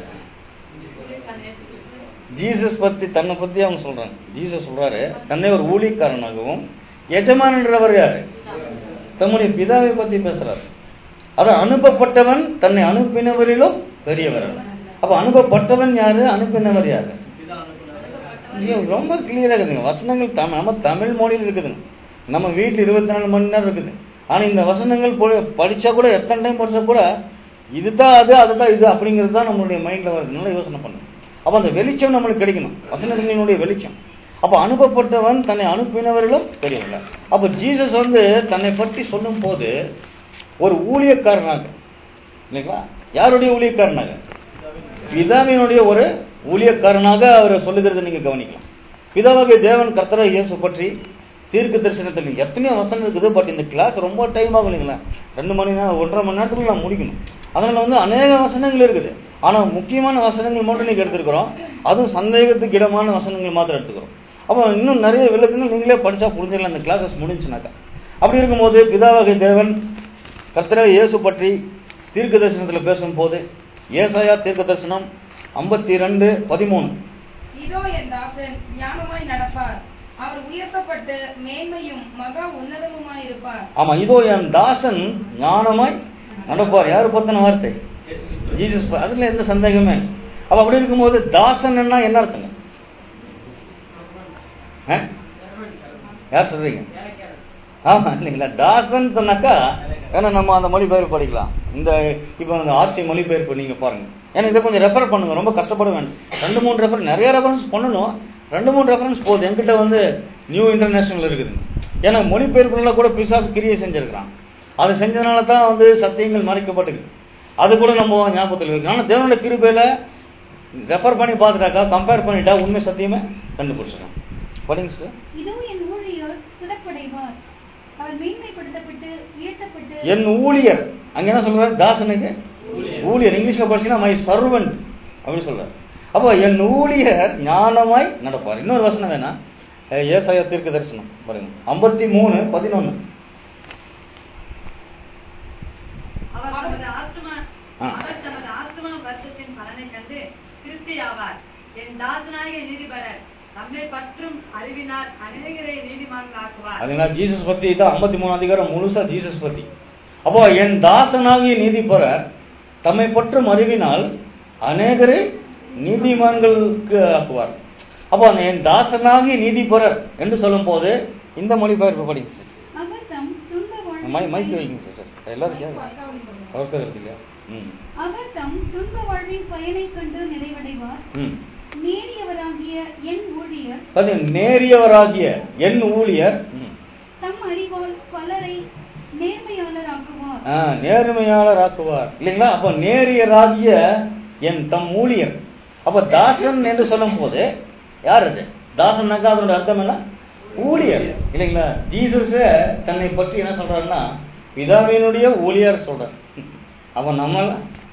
ஜீசஸ் பத்தி தன்னை பத்தி அவங்க சொல்றாங்க ஜீசஸ் சொல்றாரு தன்னை ஒரு ஊழியக்காரனாகவும் எஜமானன்றவர் யாரு தம்முடைய பிதாவை பத்தி பேசுறாரு அதான் அனுப்பப்பட்டவன் தன்னை அனுப்பினவரிலும் பெரியவர் அல்ல. அப்ப அனுப்பப்பட்டவன் யாரு அனுப்பினவர் யாரு ஐயோ, ரொம்ப கிளியரா இருக்குதுங்க வசனங்கள் தமிழ் நம்ம தமிழ் மொழியில் இருக்குதுங்க நம்ம வீட்டில் இருபத்தி நாலு மணி நேரம் இருக்குது ஆனா இந்த வசனங்கள் பொ- படிச்சா கூட எத்தனை டைம் படிச்சா கூட இதுதான் அது அதுதான் இது அப்படிங்கிறது தான் நம்மளுடைய மைண்ட்ல வருது நல்லா யோசனை பண்ணுங்க அப்ப அந்த வெளிச்சம் நம்மளுக்கு கிடைக்கணும் வசனங்களினுடைய வெளிச்சம் அப்ப அனுப்பப்பட்டவன் தன்னை அனுப்பினவர்களும் பெரியவர்கள் அப்ப ஜீசஸ் வந்து தன்னை பற்றி சொல்லும் போது ஒரு ஊழியக்காரனாக இல்லைங்களா யாருடைய ஊழியக்காரனாக பிதாவினுடைய ஒரு ஊழியக்காரனாக அவர் சொல்லுகிறதை நீங்க கவனிக்கலாம் பிதாவாகிய தேவன் கர்த்தரை இயேசு பற்றி தீர்க்க தரிசனத்தில் எத்தனையோ வசனம் இருக்குது பட் இந்த கிளாஸ் ரொம்ப டைம் ஆகும் இல்லைங்களா ரெண்டு மணி நேரம் ஒன்றரை மணி நேரத்துக்குள்ள நான் முடிக்கணும் அதனால வந்து அநேக வசனங்கள் இருக்குது ஆனா முக்கியமான வசனங்கள் மட்டும் நீங்க எடுத்துக்கிறோம் அதுவும் சந்தேகத்துக்கு இடமான வசனங்கள் மாத்திரம் எடுத்துக்கிறோம் அப்போ இன்னும் நிறைய விளக்கங்கள் நீங்களே படிச்சா புரிஞ்சிடலாம் அந்த கிளாஸஸ் முடிஞ்சுனாக்கா அப்படி இருக்கும்போது பிதாவகை தேவன் கர்த்தரே இயேசு பற்றி தீர்க்க தரிசனத்தில் பேசும்போது ஏசாயா தீர்க்க தரிசனம் ஐம்பத்தி ரெண்டு பதிமூணு இதோ என் தாசன் ஞானமாய் நடப்பார் அவர் உயர்த்தப்பட்டு மேன்மையும் மகா உன்னதமுமாய் இருப்பார் ஆமா இதோ என் தாசன் ஞானமாய் நடப்பார் யாரு பத்தின வார்த்தை ஜீசஸ் ப- அதுல எந்த சந்தேகமே இல்லை. அப்ப அப்படி இருக்கும்போது தாசன் என்ன அர்த்தங்க ஆ? யார் சொல்றீங்க ஆமா இல்லைங்களா தாசன் சொன்னாக்கா ஏன்னா நம்ம அந்த மொழிபெயர்ப்பு படிக்கலாம் இந்த இப்போ அந்த ஆர்சி மொழிபெயர்ப்பு நீங்க பாருங்க ஏன்னா இதை கொஞ்சம் ரெஃபர் பண்ணுங்க ரொம்ப கஷ்டப்பட வேண்டாம் ரெண்டு மூணு ரெஃபர் நிறைய ரெஃபரன்ஸ் பண்ணணும் ரெண்டு மூணு ரெஃபரன்ஸ் போகுது என்கிட்ட வந்து நியூ இன்டர்நேஷனல் இருக்குது ஏன்னா மொழிபெயர்ப்புல கூட பிசாசு கிரியை செஞ்சிருக்கிறான் அது செஞ்சதுனால தான் வந்து சத்தியங்கள் மறைக்கப்பட்டுது அது கூட நம்ம ஞாபகத்தில் வைக்கணும் ஆனால் தேவனுடைய கிருபையில ரெஃபர் பண்ணி பார்த்துட்டாக்கா கம்பேர் பண்ணிட்டா உண்மை சத்தியமே கண்டுபிடிச்சிடும் படிங்க சார் இதோ என் ஊழியர் சிறப்படைவார் அவர் மேன்மைப்படுத்தப்பட்டு உயர்த்தப்பட்டு என் ஊழியர் அங்க என்ன சொல்றாரு தாசனுக்கு ஊழியர் இங்கிலீஷ்ல படிச்சீங்கன்னா மை சர்வன்ட் அப்படின்னு சொல்றாரு அப்போ என் ஊழியர் ஞானமாய் நடப்பார் இன்னொரு வசனம் வேணா அஹ் ஏசாயா தீர்க்க தரிசனம் பாருங்க ஐம்பத்தி மூணு பதினொன்னு அவர் தமது ஆத்துமா ஆ. அவர் தமது ஆத்துமா வருஷத்தின் பலனை கண்டு திருப்தி ஆவார் என் தாசனாகிய நீதிபரர் தம்மை பற்றும் அறிவினால் அநேகரை நீதிமான்களாக்குவார் அதனால ஜீசஸ் பத்தி தான் ஐம்பத்தி மூணு அதிகாரம் முழுசா ஜீசஸ் பத்தி அப்போ என் தாசனாகிய நீதிபரர் தம்மை பற்றும் அறிவினால் அநேகரை நீதிமான்களுக்கு ஆக்குவார் அப்போ அந்த என் தாசனாகிய நீதிபரர் என்று சொல்லும் போது இந்த மொழிபெயர்ப்பு படிங்க சார் அவர் தம் துன்ப மை வாழ்வின் மைக் பயனை- வைங்க சார் எல்லாரும் கேட்க அவருக்கு இருக்கு இல்லையா ம் அவர் தம் துன்ப வாழ்வின் பயனை கண்டு நிறைவடைவார் ம் நேரியவராகிய என் ஊழியர் பாத்தீங்க நேரியவராகிய என் ஊழியர் ம். தம் அறிவால் பலரை நேர்மையாளராக்குவார் ஆ, நேர்மையாளர் ஆக்குவார் இல்லைங்களா அப்ப நேரியராகிய என் தம் ஊழியர் அப்ப தாசன் என்று சொல்லும் போது யார் அது தாசன்னாக்கா அதோட அர்த்தம் என்ன ஊழியர் இல்லைங்களா ஜீசஸ் தன்னை பற்றி என்ன சொல்றாருன்னா பிதாவினுடைய ஊழியர் சொல்றார் அப்ப நம்ம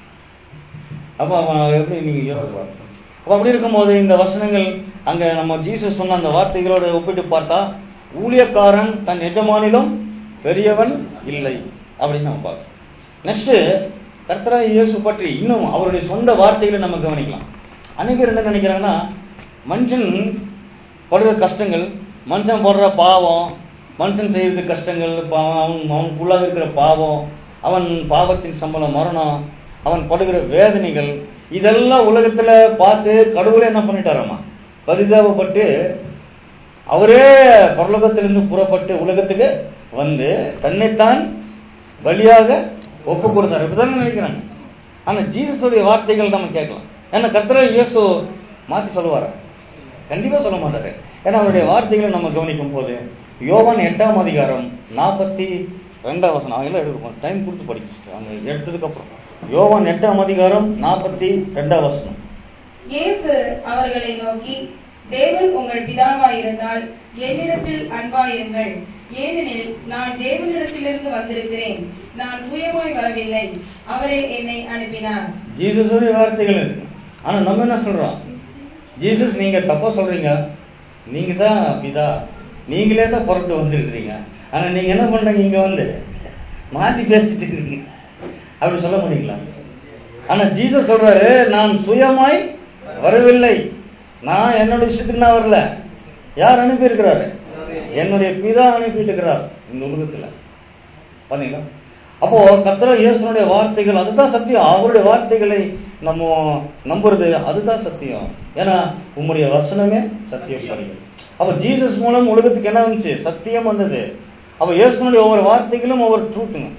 அப்ப அவன் எப்படி நீங்க யோசிப்பாரு அப்ப அப்படி இருக்கும்போது இந்த வசனங்கள் அங்க நம்ம ஜீசஸ் சொன்ன அந்த வார்த்தைகளோட ஒப்பிட்டு பார்த்தா ஊழியக்காரன் தன் எஜமானிலும் பெரியவன் இல்லை அப்படின்னு நம்ம பார்க்கணும் நெக்ஸ்ட் கர்த்தரா இயேசு பற்றி இன்னும் அவருடைய சொந்த வார்த்தைகளை நம்ம கவனிக்கலாம் அநேகர் என்ன நினைக்கிறாங்கன்னா மனுஷன் படுற கஷ்டங்கள் மனுஷன் படுற பாவம் மனுஷன் செய்யறது கஷ்டங்கள் பாவம், அவன் அவனுக்குள்ளாக இருக்கிற பாவம் அவன் பாவத்தின் சம்பளம் மரணம் அவன் படுகிற வேதனைகள் இதெல்லாம் உலகத்துல பார்த்து கடவுளே என்ன பண்ணிட்டாராமா பரிதாபப்பட்டு அவரே பரலோகத்திலிருந்து புறப்பட்டு உலகத்துக்கு வந்து தன்னைத்தான் பலியாக ஒப்பு கொடுத்தார் இப்படிதான் நினைக்கிறாங்க ஆனா ஜீசஸுடைய வார்த்தைகள் நம்ம கேட்கலாம் ஏன்னா கர்த்தரை இயேசு மாத்தி சொல்லுவாரா கண்டிப்பா சொல்ல மாட்டாரு ஏன்னா அவருடைய வார்த்தைகளை நம்ம கவனிக்கும் போது யோவான் எட்டாம் அதிகாரம் நாற்பத்தி ரெண்டாம் வசனம் அவங்க எல்லாம் எடுக்கும் டைம் கொடுத்து படிக்க அவங்க எடுத்ததுக்கு அப்புறம் யோவான் எட்டாம் அதிகாரம் நாற்பத்தி ரெண்டாம் வசனம் இயேசு அவர்களை நோக்கி தேவன் உங்கள் பிதாவாயிருந்தால் என்னிடத்தில் அன்பாயிருங்கள் ஏனெனில் நான் தேவனிடத்திலிருந்து வந்திருக்கிறேன் நான் சுயமாய் வரவில்லை அவரே என்னை அனுப்பினார் ஜீசஸுடைய வார்த்தைகள் இருக்கு ஆனா நம்ம என்ன சொல்றோம் ஜீசஸ் நீங்க தப்பா சொல்றீங்க நீங்க தான் பிதா நீங்களே தான் புறப்பட்டு வந்திருக்கிறீங்க ஆனா நீங்க என்ன பண்றீங்க இங்க வந்து மாத்தி பேசிட்டு இருக்கீங்க அப்படி சொல்ல முடியுங்களா ஆனா ஜீசஸ் சொல்றாரு நான் சுயமாய் வரவில்லை நான் என்னோட இஷ்டத்துக்கு நான் வரல யார் அனுப்பி இருக்கிறாரு என்னுடைய பிதா அனுப்பிட்டு இருக்கிறார் இந்த உலகத்துல பாத்தீங்களா அப்போ கர்த்தர இயேசுனுடைய வார்த்தைகள் அதுதான் சத்தியம் அவருடைய வார்த்தைகளை நம்ம நம்புறது அதுதான் சத்தியம் ஏன்னா உம்முடைய வசனமே சத்தியம் படிக்கும் அப்ப ஜீசஸ் மூலம் உலகத்துக்கு என்ன வந்துச்சு சத்தியம் வந்தது அப்ப இயேசுனுடைய ஒவ்வொரு வார்த்தைகளும் ஒவ்வொரு ட்ரூத்துங்க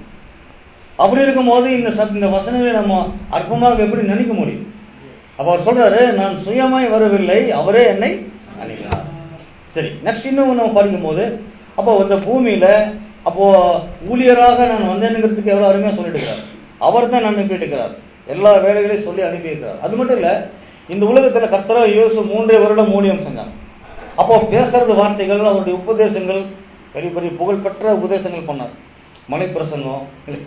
அப்படி இருக்கும்போது இந்த சத் இந்த வசனங்களை நம்ம அற்பமாக எப்படி நினைக்க முடியும் அப்ப அவர் சொல்றாரு நான் சுயமாய் வரவில்லை அவரே என்னை அனுப்பினார் சரி நெக்ஸ்ட் இன்னும் நம்ம படிக்கும்போது அப்போ இந்த பூமியில அப்போ ஊழியராக நான் வந்தேனுங்கிறதுக்கு எவ்வளவு அருமையா சொல்லிட்டு இருக்கிறார் அவர் தான் அனுப்பிட்டு இருக்கிறார் எல்லா வேலைகளையும் சொல்லி அனுப்பி இருக்கிறார் அது மட்டும் இல்ல இந்த உலகத்துல கர்த்தரா இயேசு மூன்றே வருடம் ஊழியம் செஞ்சாங்க அப்போ பேசுறது வார்த்தைகள் அவருடைய உபதேசங்கள் பெரிய பெரிய புகழ்பெற்ற உபதேசங்கள் பண்ணார் மலை பிரசங்கம்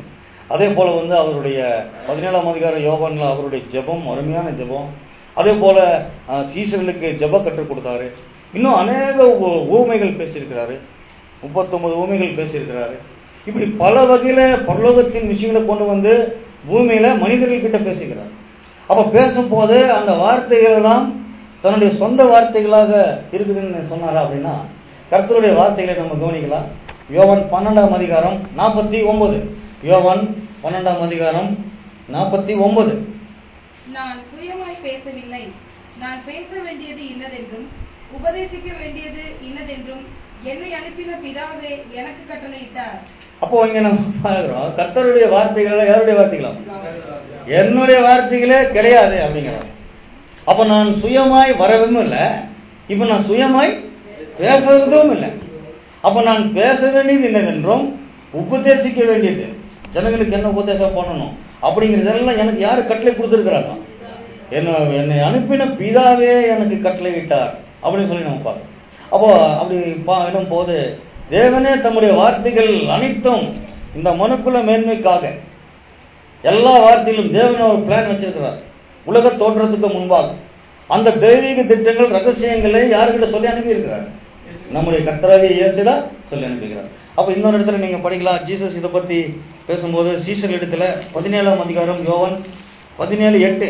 அதே போல வந்து அவருடைய பதினேழாம் அதிகார யோகான்ல அவருடைய ஜெபம் அருமையான ஜெபம் அதே போல அஹ், சீசர்களுக்கு ஜெப கற்றுக் கொடுத்தாரு இன்னும் அநேக ஊ- ஊமைகள் பேசியிருக்கிறாரு முப்பத்தொன்பது ஊமைகள் பேசியிருக்கிறாரு இப்படி பல வகையில பரலோகத்தின் விஷயங்களை கொண்டு வந்து பூமியில மனிதர்கள் கிட்ட பேசிக்கிறார் அப்ப பேசும்போது அந்த வார்த்தைகள் எல்லாம் தன்னுடைய சொந்த வார்த்தைகளாக இருக்குதுன்னு சொன்னாரா அப்படின்னா கர்த்தருடைய வார்த்தைகளை நம்ம கவனிக்கலாம் யோவான் பன்னெண்டாம் அதிகாரம் நாற்பத்தி ஒன்பது யோவான் பன்னெண்டாம் அதிகாரம் நாற்பத்தி ஒன்பது நான் சுயமாய் பேசவில்லை நான் பேச வேண்டியது இன்னதென்றும் உபதேசிக்க வேண்டியது இன்னதென்றும் என்னை அனுப்பின பிதாவே எனக்கு கட்டளையிட்டார் அப்போ இங்க நம்ம பார்க்கிறோம் கர்த்தருடைய வார்த்தைகள் யாருடைய வார்த்தைகளா என்னுடைய வார்த்தைகளே கிடையாது அப்படிங்கிறார் அப்ப நான் சுயமாய் வரவும் இல்லை இப்ப நான் சுயமாய் பேசுறதும் இல்லை அப்ப நான் பேச வேண்டியது என்னவென்றும் உபதேசிக்க வேண்டியது ஜனங்களுக்கு என்ன உபதேசம் பண்ணணும் அப்படிங்கிறதெல்லாம் எனக்கு யாரு கட்டளை கொடுத்துருக்கிறாங்க என்ன என்னை அனுப்பின பிதாவே எனக்கு கட்டளை விட்டார் அப்படின்னு சொல்லி நம்ம பார்க்கணும் அப்போ அப்படி பா- போது தேவனே தம்முடைய வார்த்தைகள் அனைத்தும் இந்த மனுக்குல மேன்மைக்காக எல்லா வார்த்தையிலும் தேவன் ஒரு பிளான் வச்சிருக்கிறார் உலக தோற்றத்துக்கு முன்பாக அந்த தெய்வீக திட்டங்கள் ரகசியங்களை யாருக்கிட்ட சொல்லி அனுப்பியிருக்கிறார் நம்முடைய கர்த்தராகிய இயேசுல சொல்லி அனுப்புகிறார் அப்ப இன்னொரு இடத்துல நீங்க படிக்கலாம் ஜீசஸ் இதை பத்தி பேசும்போது சீசர் இடத்துல பதினேழாம் அதிகாரம் யோவான் பதினேழு எட்டு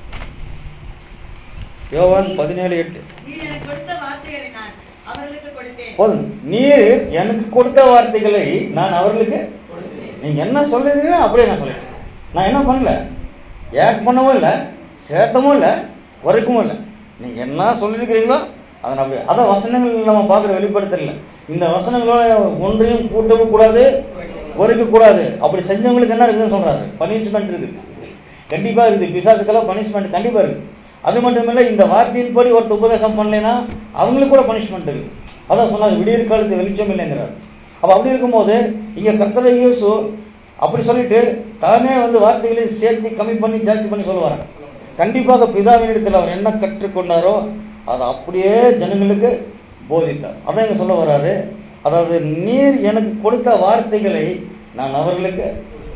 யோவான் பதினேழு எட்டு நீ எனக்கு கொடுத்த வார்த்தைகளை நான் அவர்களுக்கு கொடுத்தேன் போதும் நீர் எனக்கு கொடுத்த வார்த்தைகளை நான் அவர்களுக்கு நீங்க என்ன சொல்றீங்களோ அப்படியே நான் சொல்லிட்டேன் நான் என்ன பண்ணல ஏக் பண்ணவும் இல்லை சேட்டமும் இல்லை வரைக்கவும் இல்லை நீங்க என்ன சொல்லியிருக்கிறீங்களோ அதை நான் அப்படியே அதான் வசனங்கள் நம்ம பார்க்குற வெளிப்படுத்தல இந்த வசனங்களோட ஒன்றையும் கூட்டவும் கூடாது குறைக்க கூடாது அப்படி செஞ்சவங்களுக்கு என்ன இருக்குதுன்னு சொல்றாரு பனிஷ்மெண்ட் இருக்குது கண்டிப்பா இருக்குது பிசாசுக்கெல்லாம் பனிஷ்மெண்ட் கண்டிப்பா இருக்கு அது மட்டும் இல்ல இந்த வார்த்தையின்படி ஒருத்தர் உபதேசம் பண்ணலைன்னா அவங்களுக்கு கூட பனிஷ்மெண்ட் இருக்கு அதான் சொன்னார் விடியற் காலத்து வெளிச்சம் இல்லைங்கிறார் அப்ப அப்படி இருக்கும்போது இங்க கர்த்தரை இயேசு அப்படி சொல்லிட்டு தானே வந்து வார்த்தைகளை சேர்த்து கம்மி பண்ணி ஜாஸ்தி பண்ணி சொல்லுவார் கண்டிப்பாக பிதாவினிடத்தில் அவர் என்ன கற்றுக்கொண்டாரோ அதை அப்படியே ஜனங்களுக்கு போதித்தார் அதான் இங்க சொல்ல வராரு அதாவது நீர் எனக்கு கொடுத்த வார்த்தைகளை நான் அவர்களுக்கு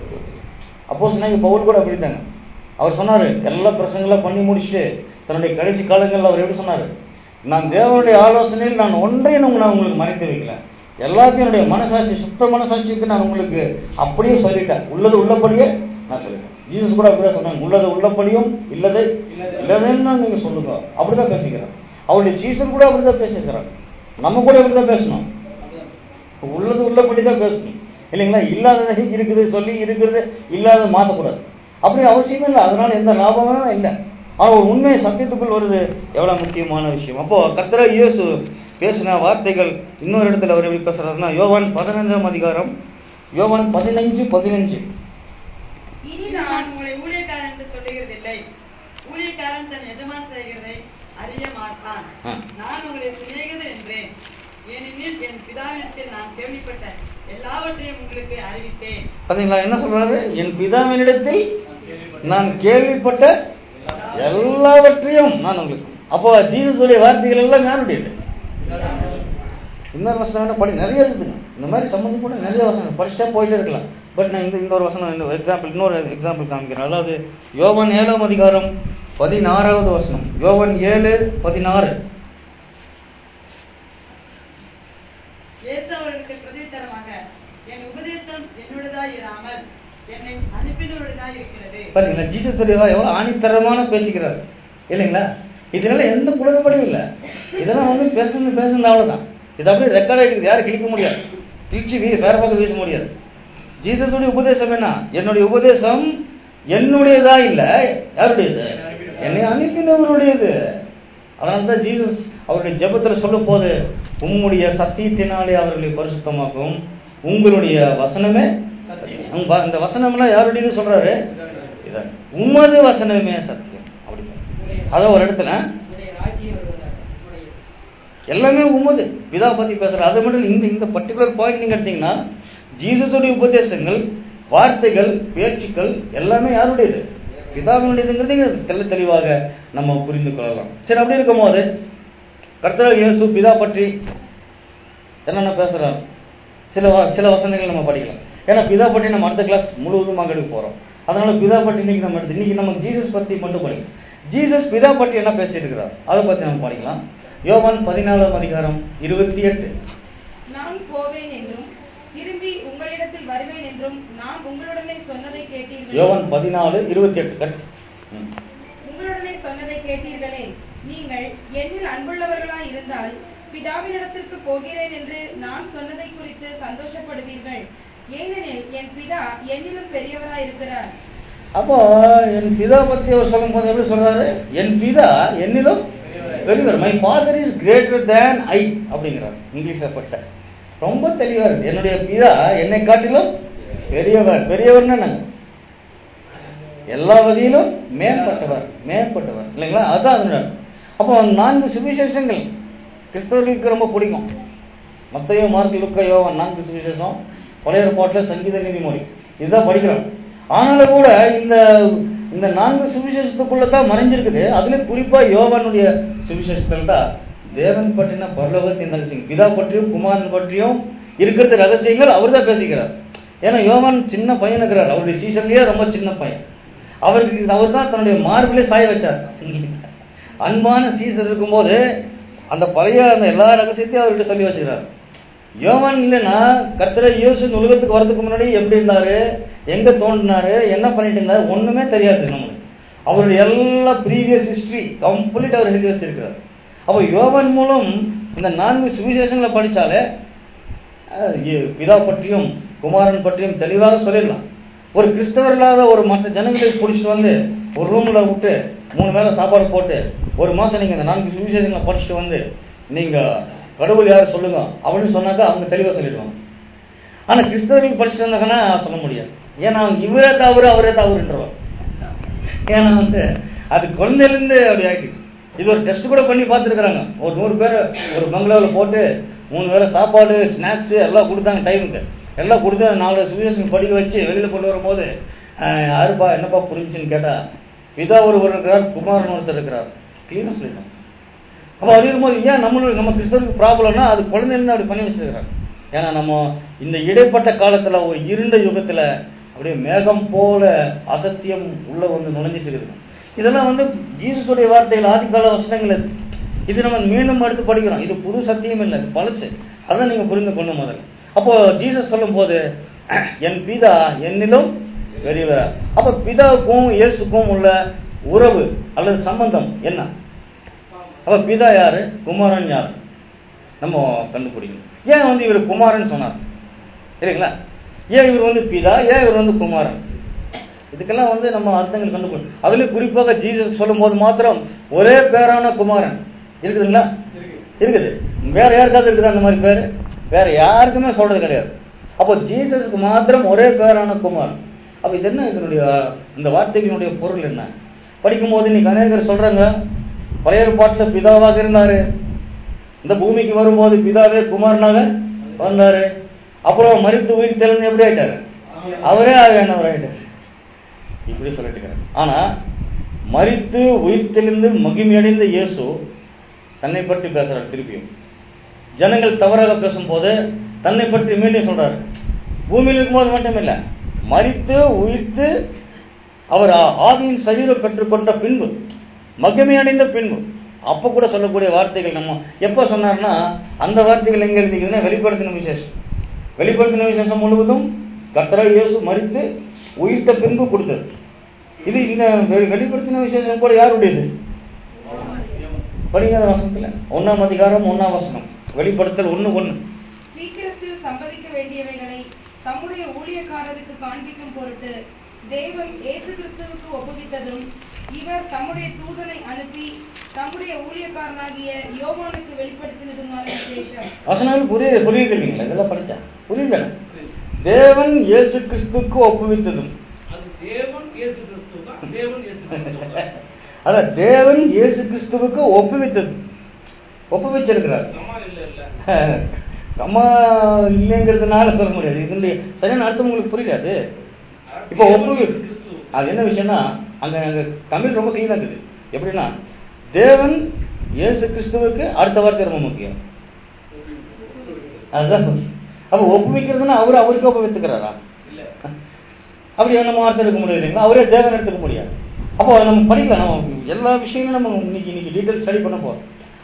அப்போ சொன்னாங்க பவுல் கூட அப்படித்தாங்க அவர் சொன்னாரு எல்லா பிரசங்கெல்லாம் பண்ணி முடிச்சுட்டு தன்னுடைய கடைசி காலங்கள்ல அவர் எப்படி சொன்னாரு நான் தேவனுடைய ஆலோசனையில் நான் ஒன்றையும் நான் உங்களுக்கு மறைத்து வைக்கல எல்லாத்தையும் என்னுடைய மனசாட்சி சுத்த மனசாட்சிக்கு நான் உங்களுக்கு அப்படியே சொல்லிட்டேன் உள்ளது உள்ளபடியே நான் சொல்லிட்டேன் ஜீசஸ் கூட அப்படிதான் சொன்னாங்க உள்ளது உள்ளபடியும் இல்லதை இல்லதைன்னு நீங்க சொல்லுங்க அப்படிதான் பேசிக்கிறேன் அவருடைய சீசர் கூட அப்படிதான் பேசிக்கிறாங்க நம்ம கூட இப்படிதான் பேசணும் உள்ளது உள்ளபடி தான் பேசணும் இல்லைங்களா இல்லாததை இருக்குது சொல்லி இருக்கிறது இல்லாத மாற்றக்கூடாது அப்படி அவசியமே இல்லை அதனால எந்த லாபமும் இல்லை ஆனால் ஒரு உண்மை சத்தியத்துக்குள் வருது எவ்வளவு முக்கியமான விஷயம் அப்போ கர்த்தர இயேசு பேசின வார்த்தைகள் இன்னொரு இடத்துல அவர் எப்படி பேசுறாருன்னா யோவான் பதினஞ்சாம் அதிகாரம் யோவான் பதினஞ்சு பதினஞ்சு இனி நான் உங்களை ஊழியக்காரன் என்று சொல்லுகிறதில்லை ஊழியக்காரன் தன் எஜமான் செய்கிறதை அறிய மாட்டான் ஆ. நான் உங்களை சிநேகிதர் என்றேன் ஏனெனில் என் பிதாவினத்தில் நான் கேள்விப்பட்ட எல்லாவற்றையும் உங்களுக்கு அறிவித்தேன் பாத்தீங்களா என்ன சொல்றாரு என் பிதாவினிடத்தில் நான் கேள்விப்பட்ட எல்லாவற்றையும் நான் உங்களுக்கு அப்போ ஜீசஸுடைய வார்த்தைகள் எல்லாம் யாருடையது இன்னொரு வசனம் வேணா படி நிறைய இருக்குங்க இந்த மாதிரி சம்மந்தம் கூட நிறைய வசனம் படிச்சுட்டே போயிட்டே இருக்கலாம் பட் நான் இந்த இன்னொரு வசனம் இந்த எக்ஸாம்பிள் இன்னொரு எக்ஸாம்பிள் காமிக்கிறேன் அதாவது யோவான் ஏழாம் அதிகாரம் பதினாறாவது வசனம் யோவான் ஏழு பதினாறு இயேசு அவர்களுக்கு பிரதித்தரமாக என் உபதேசம் என்னுடையதாய் இராமல் என்னை அனுப்பினருடையதாய் இருக்கிறது பாத்தீங்களா ஜீசஸ் தெரியவா எவ்வளவு ஆணித்தரமான பேசிக்கிறார் இல்லைங்களா இதனால எந்த குழப்படியும் இல்லை இதெல்லாம் வந்து பேசணும் பேசணும் அவ்வளவுதான் இது அப்படியே ரெக்கார்ட் ஆகிட்டு யாரும் கிழிக்க முடியாது கிழிச்சு வீ வேற பக்கம் வீச முடியாது ஜீசஸுடைய உபதேசம் என்ன என்னுடைய உபதேசம் என்னுடையதா இல்ல யாருடையது என்னை அனுப்பினவருடையது அதனால தான் ஜீசஸ் அவருடைய ஜெபத்துல சொல்லும் போது உம்முடைய சத்தியத்தினாலே அவர்களை பரிசுத்தமாக்கும் உங்களுடைய வசனமே உங்க வ- இந்த வசனம்லாம் யாருடையது சொல்றாரு இதான் உமது வசனமே சத்தியம் அப்படி அதான் ஒரு இடத்துல எல்லாமே உமது பிதா பத்தி பேசுற அது மட்டும் இல்ல, இந்த இந்த பர்டிகுலர் பாயிண்ட் நீங்க எடுத்தீங்கன்னா ஜீசஸுடைய உபதேசங்கள் வார்த்தைகள் பேச்சுக்கள் எல்லாமே யாருடையது பிதாவினுடையதுங்கிறது இங்க தெள்ள தெளிவாக நம்ம புரிந்து கொள்ளலாம் சரி அப்படி இருக்கும்போது கர்த்தர் இயேசு பிதா பற்றி என்னென்ன பேசுறாரு சில வ- சில வசனங்கள் நம்ம படிக்கலாம் ஏன்னா பிதா பற்றி நம்ம அடுத்த கிளாஸ் முழுவதுமாக எடுக்க போறோம் அதனால பிதா பற்றி இன்னைக்கு நம்ம எடுத்து இன்னைக்கு நம்ம ஜீசஸ் பத்தி மட்டும் படிக்கலாம் ஜீசஸ் பிதா பற்றி என்ன பேசிட்டு இருக்கிறார் அதை பத்தி நம்ம படிக்கலாம் யோவான் பதினாலாம் அதிகாரம் இருபத்தி எட்டு நான் போவேன் என்றும் திரும்பி உங்களிடத்தில் வருவேன் என்றும் நான் உங்களுடனே சொன்னதை கேட்டீர்கள் யோவான் பதினாலு இருபத்தி எட்டு கரெக்ட். ம். உங்களுடனே சொன்னதை கேட்டீர்களே நீங்கள் என்னில் அன்புள்ளவர்களாய் இருந்தால் பிதாவினிடத்திற்கு போகிறேன் என்று நான் சொன்னதை குறித்து சந்தோஷப்படுவீர்கள் ஏனெனில் என் பிதா என்னிலும் பெரியவராய் இருக்கிறார் அப்போ என் பிதா பத்தி அவர் சொல்லும் போது எப்படி சொல்றாரு என் பிதா என்னிலும் பெரியவர் my father is greater than I அப்படிங்கிறார் இங்கிலீஷ்ல பட்ட ரொம்ப தெளிவா இருக்கு என்னுடைய பிதா என்னை காட்டிலும் பெரியவர் பெரியவர்னா என்னங்க எல்லா வகையிலும் மேம்பட்டவர் மேம்பட்டவர் இல்லைங்களா அதான் அதனுடைய அப்போ நான்கு சுவிசேஷங்கள் கிறிஸ்தவர்களுக்கு ரொம்ப பிடிக்கும் மத்தையோ மார்க் லுக்கா யோவான் நான்கு சுவிசேஷம் பழைய ஏற்பாட்டில் சங்கீத நீதிமொழி இதுதான் படிக்கிறோம் ஆனாலும் கூட இந்த இந்த நான்கு சுவிசேஷத்துக்குள்ள தான் மறைஞ்சிருக்குது அதுல குறிப்பா யோவானுடைய சுவிசேஷத்தில் தான் தேவன் பற்றின பரலோகத்தின் ரகசியம் பிதா பற்றியும் குமாரன் பற்றியும் இருக்கிறது ரகசியங்கள் அவர் தான் பேசிக்கிறார் ஏன்னா யோவான் சின்ன பையன் இருக்கிறார் அவருடைய சீசன்லயே ரொம்ப சின்ன பையன் அவருக்கு அவர் தான் தன்னுடைய மார்பிலே சாய வச்சார் அன்பான சீசர் இருக்கும்போது அந்த பழைய அந்த எல்லா ரகசியத்தையும் அவர்கிட்ட சொல்லி வச்சுக்கிறார் யோவான் இல்லைன்னா கர்த்தரை இயேசு இந்த உலகத்துக்கு வரதுக்கு முன்னாடி எப்படி இருந்தாரு எங்க தோன்றினாரு என்ன பண்ணிட்டு இருந்தாரு ஒண்ணுமே தெரியாது நம்மளுக்கு அவருடைய எல்லா ப்ரீவியஸ் ஹிஸ்டரி கம்ப்ளீட் அவர் எழுதி வச்சிருக்கிறார் அப்போ யோவான் மூலம் இந்த நான்கு சுவிசேஷங்களை படிச்சாலே அஹ், இ- பிதா பற்றியும் குமாரன் பற்றியும் தெளிவாக சொல்லிடலாம் ஒரு கிறிஸ்தவர் இல்லாத ஒரு மற்ற ஜனங்களை பிடிச்சிட்டு வந்து ஒரு ரூம்ல விட்டு மூணு வேளை சாப்பாடு போட்டு ஒரு மாசம் நீங்க இந்த நான்கு சுவிசேஷங்களை படிச்சுட்டு வந்து நீங்க கடவுள் யார் சொல்லுங்க அப்படின்னு சொன்னாக்கா அவங்க தெளிவா சொல்லிடுவாங்க ஆனா கிறிஸ்தவர்கள் படிச்சுட்டு வந்தாங்கன்னா சொல்ல முடியாது ஏன்னா அவங்க இவரே தவறு அவரே தவறுன்றவர் ஏன்னா வந்து அது குழந்தையிலேருந்து அப்படி ஆக்கி இது ஒரு டெஸ்ட் கூட பண்ணி பார்த்துருக்குறாங்க ஒரு நூறு பேர் ஒரு பங்களாவில் போட்டு மூணு வேளை சாப்பாடு ஸ்நாக்ஸ் எல்லாம் கொடுத்தாங்க டைமுக்கு எல்லாம் கொடுத்து நாலு சுவிசேஷன் படிக்க வச்சு வெளியில் கொண்டு வரும்போது ஆஹ், யாருப்பா என்னப்பா புரிஞ்சுன்னு கேட்டால் பிதா ஒருவர் இருக்கிறார் குமாரன் ஒருத்தர் இருக்கிறார் கிளீனாக சொல்லிட்டோம் அப்போ அப்படி இருக்கும்போது ஏன் நம்மளுக்கு நம்ம கிறிஸ்தவருக்கு ப்ராப்ளம்னா அது குழந்தையிலேருந்து அப்படி பண்ணி வச்சிருக்கிறாங்க ஏன்னா நம்ம இந்த இடைப்பட்ட காலத்துல ஒரு இருண்ட யுகத்துல அப்படியே மேகம் போல அசத்தியம் உள்ள வந்து நுழைஞ்சிட்டு இருக்குது இதெல்லாம் வந்து ஜீசஸுடைய வார்த்தைகள் ஆதிக்கால வசனங்கள் இது இது நம்ம மீண்டும் எடுத்து படிக்கிறோம் இது புது சத்தியம் இல்லை இது பழசு அதான் நீங்க புரிந்து கொள்ளும் முதல்ல அப்போ ஜீசஸ் சொல்லும் போது என் பிதா என்னிலும் பெரியவர் அப்ப பிதாவுக்கும் இயேசுக்கும் உள்ள உறவு அல்லது சம்பந்தம் என்ன அப்ப பிதா யாரு குமாரன் யாரு நம்ம கண்டுபிடிக்கணும் ஏன் வந்து இவர் குமாரன் சொன்னார் இல்லைங்களா ஏன் இவர் வந்து பிதா ஏன் இவர் வந்து குமாரன் இதுக்கெல்லாம் வந்து நம்ம அர்த்தங்கள் கண்டுபிடிக்கணும் அதுலயும் குறிப்பாக ஜீசஸ் சொல்லும் போது மாத்திரம் ஒரே பேரான குமாரன் இருக்குதுங்களா இருக்குது வேற யாருக்காவது இருக்குதா அந்த மாதிரி பேரு வேற யாருக்குமே சொல்றது கிடையாது அப்போ ஜீசஸ்க்கு மாத்திரம் ஒரே பேரான குமாரன் அப்ப இது என்ன இதனுடைய இந்த வார்த்தைகளினுடைய பொருள் என்ன படிக்கும்போது இன்னைக்கு அநேகர் சொல்றாங்க பழைய ஏற்பாட்டுல பிதாவாக இருந்தாரு இந்த பூமிக்கு வரும்போது பிதாவே குமாரனாக வந்தாரு அப்புறம் மறித்து உயிர் தெளிந்து எப்படி ஆயிட்டாரு அவரே ஆவியானவர் ஆயிட்டாரு இப்படி சொல்லிட்டு இருக்கிறார் ஆனா மறித்து உயிர் தெளிந்து மகிமையடைந்த இயேசு தன்னை பற்றி பேசுறார் திருப்பியும் ஜனங்கள் தவறாக பேசும்போது தன்னை பற்றி மீண்டும் சொல்றாரு பூமியில் இருக்கும்போது மட்டும் இல்ல மறித்து உயிர்த்து அவர் ஆ- ஆவியின் சரீரம் பெற்றுக்கொண்ட பின்பு மகிமை அடைந்த பின்பு அப்ப கூட சொல்லக்கூடிய வார்த்தைகள் நம்ம எப்ப சொன்னார்னா அந்த வார்த்தைகள் எங்க இருந்தீங்கன்னா வெளிப்படுத்தின விசேஷம் வெளிப்படுத்தின விசேஷம் முழுவதும் கர்த்தரா இயேசு மறித்து உயிர்த்த பின்பு கொடுத்தது இது இந்த வெ- வெளிப்படுத்தின விசேஷம் கூட யாருடையது படிக்காத வசனத்துல ஒன்னாம் அதிகாரம் ஒன்னாம் வசனம் வெளிப்படுத்தல் ஒண்ணு ஒண்ணு சீக்கிரத்தில் சம்பவிக்க வேண்டியவைகளை தம்முடைய ஊழியக்காரருக்கு காண்பிக்கும் பொருட்டு தேவன் இயேசு கிறிஸ்துவுக்கு ஒப்புவித்ததும் இவர் தம்முடைய தூதனை அனுப்பி தம்முடைய ஊழியக்காரனாகிய யோவானுக்கு வெளிப்படுத்தினதுமான விசேஷம் வசனங்கள் புரிய புரியுது இல்லைங்களா இதெல்லாம் படிச்சா புரியுது தேவன் இயேசு கிறிஸ்துக்கு ஒப்புவித்ததும் அது தேவன் இயேசு கிறிஸ்து தான் தேவன் இயேசு கிறிஸ்து தான். அதான் தேவன் இயேசு கிறிஸ்துவுக்கு ஒப்புவித்தது ஒப்புவிச்சிருக்கிறார் அம்மா இல்ல இல்ல அம்மா இல்லைங்கிறதுனால சொல்ல முடியாது இதுல சரியான அர்த்தம் உங்களுக்கு புரியாது இப்போ ஒப்புவி கிறிஸ்து அது என்ன விஷயம்னா அங்க அங்க தமிழ் ரொம்ப கிளீனா இருக்குது எப்படின்னா தேவன் இயேசு கிறிஸ்துவுக்கு அடுத்த வார்த்தை ரொம்ப முக்கியம் அதுதான் அப்ப ஒப்புவிக்கிறதுன்னா அவரு அவருக்கு ஒப்புவித்துக்கிறாரா இல்ல அப்படி நம்ம வார்த்தை எடுக்க முடியாது இல்லைங்களா அவரே தேவன் எடுத்துக்க முடியாது அப்போ நம்ம படிக்கலாம் நம்ம எல்லா விஷயங்களும் நம்ம இன்னைக்கு இன்னைக்கு டீட்டெயில் ஸ்டடி பண்ண போறோம்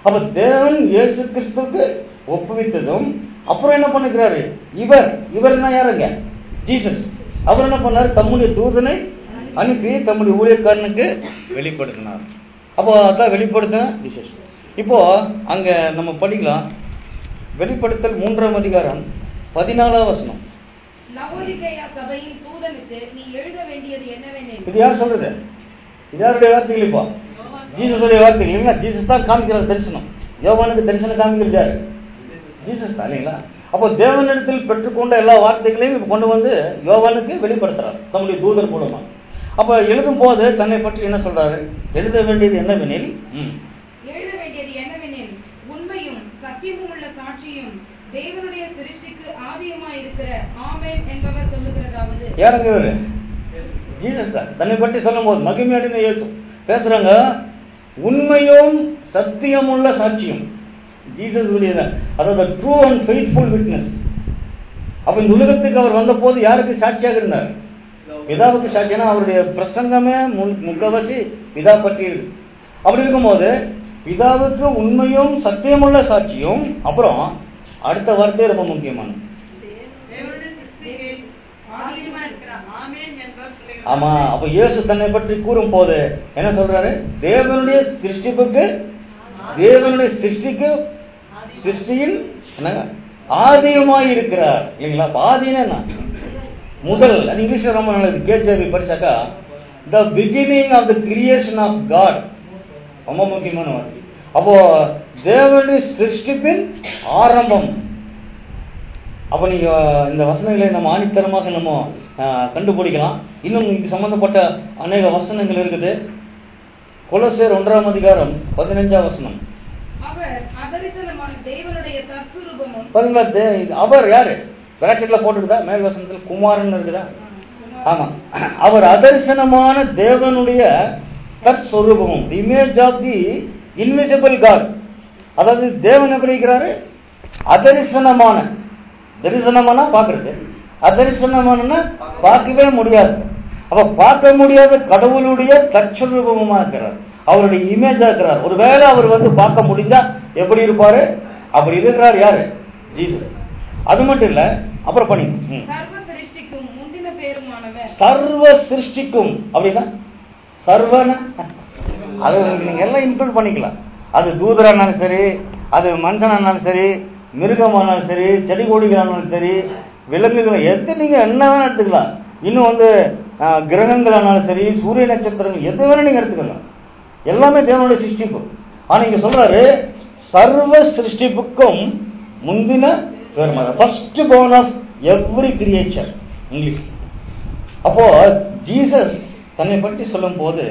அப்ப தேவன் இயேசு கிறிஸ்துவுக்கு ஒப்புவித்ததும் அப்புறம் என்ன பண்ணுகிறாரு இவர் இவர்னா யாருங்க ஜீசஸ் அவர் என்ன பண்ணாரு தம்முடைய தூதனை அனுப்பி தம்முடைய ஊழியக்காரனுக்கு வெளிப்படுத்தினார் அப்போ அதான் வெளிப்படுத்தின விசேஷம் இப்போ அங்க நம்ம படிக்கலாம் வெளிப்படுத்தல் மூன்றாம் அதிகாரம் பதினாலாம் வசனம் லவோதிகேயா சபையின் தூதனுக்கு நீ எழுத வேண்டியது என்னவெனில் இது யார் சொல்றது இது யாருடைய வார்த்தைகள் இப்போ ஜீசஸுடைய வார்த்தைகள் இல்லைங்களா ஜீசஸ் தான் காமிக்கிறார் தரிசனம் யோவானுக்கு தரிசனம் காமிக்கிறது யாரு ஜீசஸ் தான் இல்லைங்களா அப்போ தேவனிடத்தில் பெற்றுக்கொண்ட எல்லா வார்த்தைகளையும் இப்ப கொண்டு வந்து யோவானுக்கு வெளிப்படுத்துறார் தம்முடைய தூதர் மூலமா அப்ப எழுதும் போது தன்னை பற்றி என்ன சொல்றாரு எழுத வேண்டியது என்னவெனில் ம், எழுத வேண்டியது என்னவெனில் உண்மையும் சத்தியமும் உள்ள சாட்சியும் தேவனுடைய சிருஷ்டிக்கு ஆதியமாய் இருக்கிற ஆமென் என்பவர் சொல்லுகிறதாவது யாருங்க இவரு ஜீசஸ் தான் தன்னை பற்றி சொல்லும் போது மகிமையடைந்த இயேசு பேசுறாங்க உண்மையும் சத்தியமுள்ள சாட்சியம் ஜீசஸ் உடையதான் அதாவது ட்ரூ அண்ட் ஃபெய்த்ஃபுல் விட்னஸ் அப்ப இந்த உலகத்துக்கு அவர் வந்த போது யாருக்கு சாட்சியாக இருந்தார் பிதாவுக்கு சாட்சியனா அவருடைய பிரசங்கமே மு- முக்கவசி பிதா பற்றி இருக்கு அப்படி இருக்கும்போது பிதாவுக்கு உண்மையும் சத்தியமுள்ள சாட்சியும் அப்புறம் அடுத்த வார்த்தை ரொம்ப முக்கியமானது தேவனுடைய சிருஷ்டிக்கு ஆதியமா இருக்கிற ஆமென் என்பவர் சொல்லுகிறார். ஆமா அப்ப இயேசு தன்னை பற்றி கூறும் போது என்ன சொல்றாரு தேவனுடைய சிருஷ்டிப்புக்கு தேவனுடைய சிருஷ்டிக்கு சிருஷ்டியின் என்னங்க ஆதியமாய் இருக்கிறார் இல்லைங்களா அப்ப ஆதினா என்ன முதல் அது இங்கிலீஷ்ல ரொம்ப நல்லது கேஜேபி படிச்சாக்கா the beginning of the creation of God ரொம்ப முக்கியமான வார்த்தை அப்போ தேவனுடைய சிருஷ்டிப்பின் ஆரம்பம் அப்ப நீங்க இந்த வசனங்களை நம்ம ஆணித்தரமாக நம்ம ஆஹ், கண்டுபிடிக்கலாம் இன்னும் இது சம்பந்தப்பட்ட அநேக வசனங்கள் இருக்குது கொலசேர் ஒன்றாம் அதிகாரம் பதினஞ்சாம் வசனம் அவர் அதரிசனமான தேவனுடைய தத்சுரூபமும் பாருங்களா தே- இது அவர் யாரு பிராக்கெட்ல போட்டுருக்குதா மேல் வசனத்தில் குமாரன் இருக்குதா ஆமா அவர் அதர்சனமான தேவனுடைய தற்ஸ்வரூபமும் image of the invisible God அதாவது தேவன் எப்படி இருக்கிறாரு அதரிசனமான தரிசனமான பாக்குறது அதரிசனமான பார்க்கவே முடியாது அப்ப பார்க்க முடியாத கடவுளுடைய தற்ஸ்வரூபமா இருக்கிறார் அவருடைய இமேஜா இருக்கிறார் ஒருவேளை அவர் வந்து பார்க்க முடிஞ்சா எப்படி இருப்பாரு அப்படி இருக்கிறார் யாரு ஜீசஸ் அது மட்டும் இல்ல அப்புறம் பண்ணி ம். சர்வ சிருஷ்டிக்கும் முந்தின பேருமானவர் சர்வ சிருஷ்டிக்கும் அப்படின்னா சர்வன அது நீங்க எல்லாம் இன்க்ளூட் பண்ணிக்கலாம் அது தூதரானாலும் சரி அது மனுஷனானாலும் சரி மிருகமானாலும் சரி செடி கொடிகளானாலும் சரி விலங்குகள் எது நீங்க என்ன வேணா எடுத்துக்கலாம் இன்னும் வந்து ஆஹ், கிரகங்களானாலும் சரி சூரிய நட்சத்திரங்கள் எது வேணா நீங்க எடுத்துக்கலாம் எல்லாமே தேவனுடைய சிருஷ்டிப்பு ஆனா இங்க சொல்றாரு சர்வ சிருஷ்டிப்புக்கும் முந்தின first born of every creature English அப்போ ஜீசஸ் தன்னை பற்றி சொல்லும் போது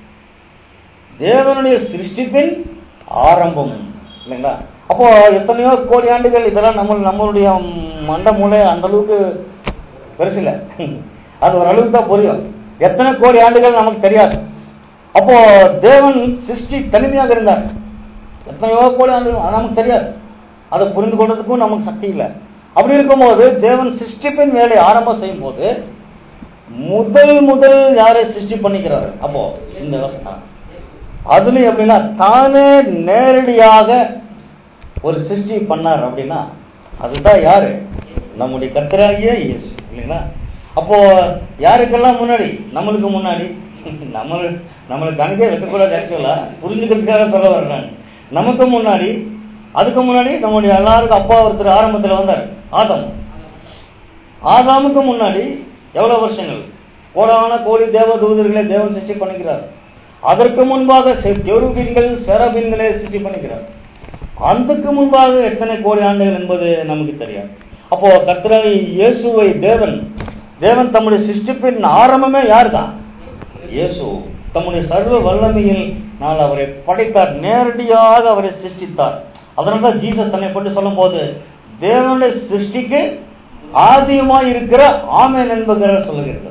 தேவனுடைய சிருஷ்டிப்பின் ஆரம்பம் இல்லைங்களா அப்போ எத்தனையோ கோடி ஆண்டுகள் இதெல்லாம் நம்ம நம்மளுடைய மண்ட மூளை அந்த அளவுக்கு பெருசு இல்லை அது ஒரு அளவுக்கு தான் புரியும் எத்தனை கோடி ஆண்டுகள் நமக்கு தெரியாது அப்போ தேவன் சிருஷ்டி தனிமையாக இருந்தார் எத்தனையோ கோடி ஆண்டுகள் அது நமக்கு தெரியாது அதை புரிந்து கொள்றதுக்கும் நமக்கு சக்தி இல்லை அப்படி இருக்கும்போது தேவன் சிருஷ்டிப்பின் வேலை ஆரம்பம் செய்யும் போது முதல் முதல் யாரை சிருஷ்டி பண்ணிக்கிறாரு அப்போ இந்த வசனம் அதுலயும் எப்படின்னா தானே நேரடியாக ஒரு சிருஷ்டி பண்ணார் அப்படின்னா அதுதான் யாரு நம்முடைய கர்த்தராகிய இயேசு இல்லைங்களா அப்போ யாருக்கெல்லாம் முன்னாடி நம்மளுக்கு முன்னாடி நம்ம நம்மளுக்கு கணக்கே வைக்கக்கூடாது ஆக்சுவலா புரிஞ்சுக்கிறதுக்காக சொல்ல வர்றேன் நான். நமக்கு முன்னாடி அதுக்கு முன்னாடி நம்முடைய எல்லாருக்கும் அப்பா ஒருத்தர் ஆரம்பத்துல வந்தார் ஆதம் ஆதாமுக்கு முன்னாடி எவ்வளவு வருஷங்கள் கோடான கோடி தேவ தூதர்களை தேவன் சிருஷ்டி பண்ணிக்கிறார் அதற்கு முன்பாக ஜெருபீன்கள் செரபீன்களை சிருஷ்டி பண்ணிக்கிறார் அதுக்கு முன்பாக எத்தனை கோடி ஆண்டுகள் என்பது நமக்கு தெரியாது அப்போ கர்த்தராகி இயேசுவை தேவன் தேவன் தம்முடைய சிருஷ்டிப்பின் ஆரம்பமே யார் தான் இயேசு தம்முடைய சர்வ வல்லமையில் நான் அவரை படைத்தார் நேரடியாக அவரை சிருஷ்டித்தார் அதனால தான் ஜீசஸ் தன்னை பற்றி சொல்லும் போது தேவனுடைய சிருஷ்டிக்கு ஆதியமாய் இருக்கிற ஆமேன் என்பதை சொல்லுகிறது